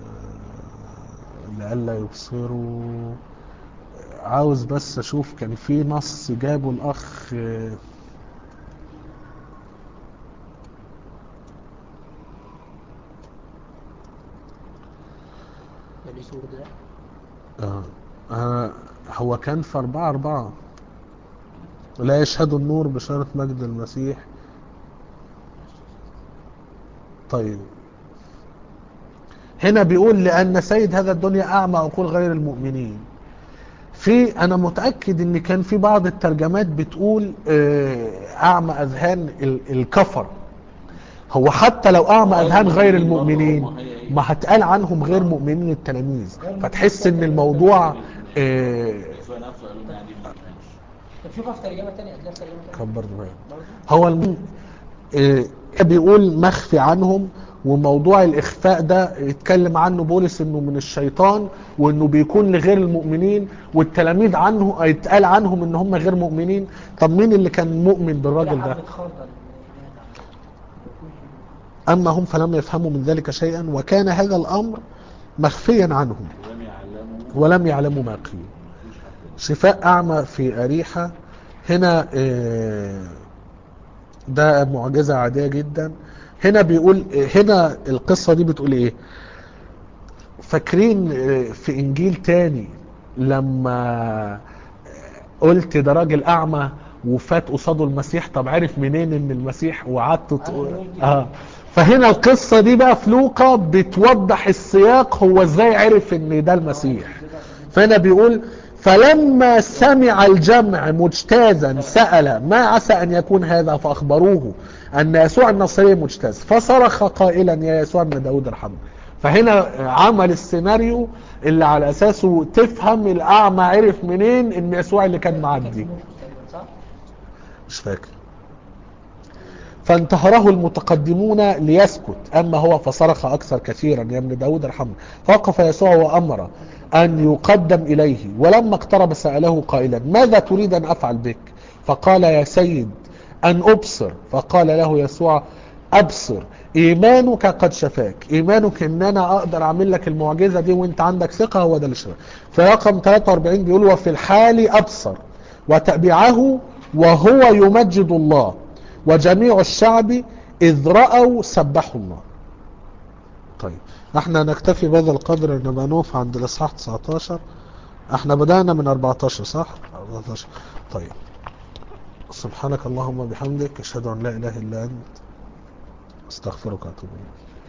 لئلا يبصروا عاوز بس اشوف كان في نص جابه الاخ آه، ده ليه سور ده آه. آه. هو كان في أربعة أربعة لا يشهد النور بشارة مجد المسيح طيب هنا بيقول لأن سيد هذا الدنيا أعمى عقول غير المؤمنين في أنا متأكد إن كان في بعض الترجمات بتقول آه، أعمى أذهان ال- الكفر هو حتى لو أعمى أذهان غير المؤمنين ما هتقال عنهم غير مؤمنين التلاميذ فتحس إن الموضوع آه، يسوع نفسه قال لهم يعني ما كانش طب شوفها في ترجمه ثانيه هتلاقيها في ترجمه ثانيه كبر دماغك هو الم... آه، بيقول مخفي عنهم وموضوع الاخفاء ده يتكلم عنه بولس انه من الشيطان وانه بيكون لغير المؤمنين والتلاميذ عنه يتقال عنهم ان هم غير مؤمنين طب مين اللي كان مؤمن بالراجل ده حبة خردل اما هم فلم يفهموا من ذلك شيئا وكان هذا الامر مخفيا عنهم ولم يعلموا ولم يعلموا ما قيل شفاء أعمى في أريحة هنا آه، ده معجزة عادية جدا هنا بيقول هنا القصة دي بتقول ايه فاكرين آه، في انجيل تاني لما قلت ده راجل اعمى وفات قصاده المسيح طب عرف منين ان المسيح وقعدت تقول اه فهنا القصة دي بقى في لوقا بتوضح السياق هو ازاي عرف ان ده المسيح فهنا بيقول فلما سمع الجمع مجتازا سأل ما عسى أن يكون هذا فأخبروه أن يسوع النصري مجتاز فصرخ قائلا يا يسوع ابن داود ارحمنا فهنا عمل السيناريو اللي على أساسه تفهم الأعمى عرف منين إن يسوع اللي كان معدي صح؟ مش فاكر فانتهره المتقدمون ليسكت أما هو فصرخ أكثر كثيرا يا ابن داود ارحمنا فوقف يسوع وأمر أن يقدم إليه ولما اقترب سأله قائلا ماذا تريد أن أفعل بك فقال يا سيد أن أبصر فقال له يسوع أبصر إيمانك قد شفاك إيمانك إن أنا أقدر أعمل لك المعجزة دي وأنت عندك ثقة هو ده اللي شفاك في رقم 43 بيقول وفي الحال أبصر وتبعه وهو يمجد الله وجميع الشعب إذ رأوا سبحوا الله طيب احنا نكتفي بهذا القدر نبقى نقف عند الاصحاح 19 احنا بدأنا من 14 صح 14 طيب سبحانك اللهم وبحمدك اشهد ان لا اله الا انت استغفرك واتوب اليك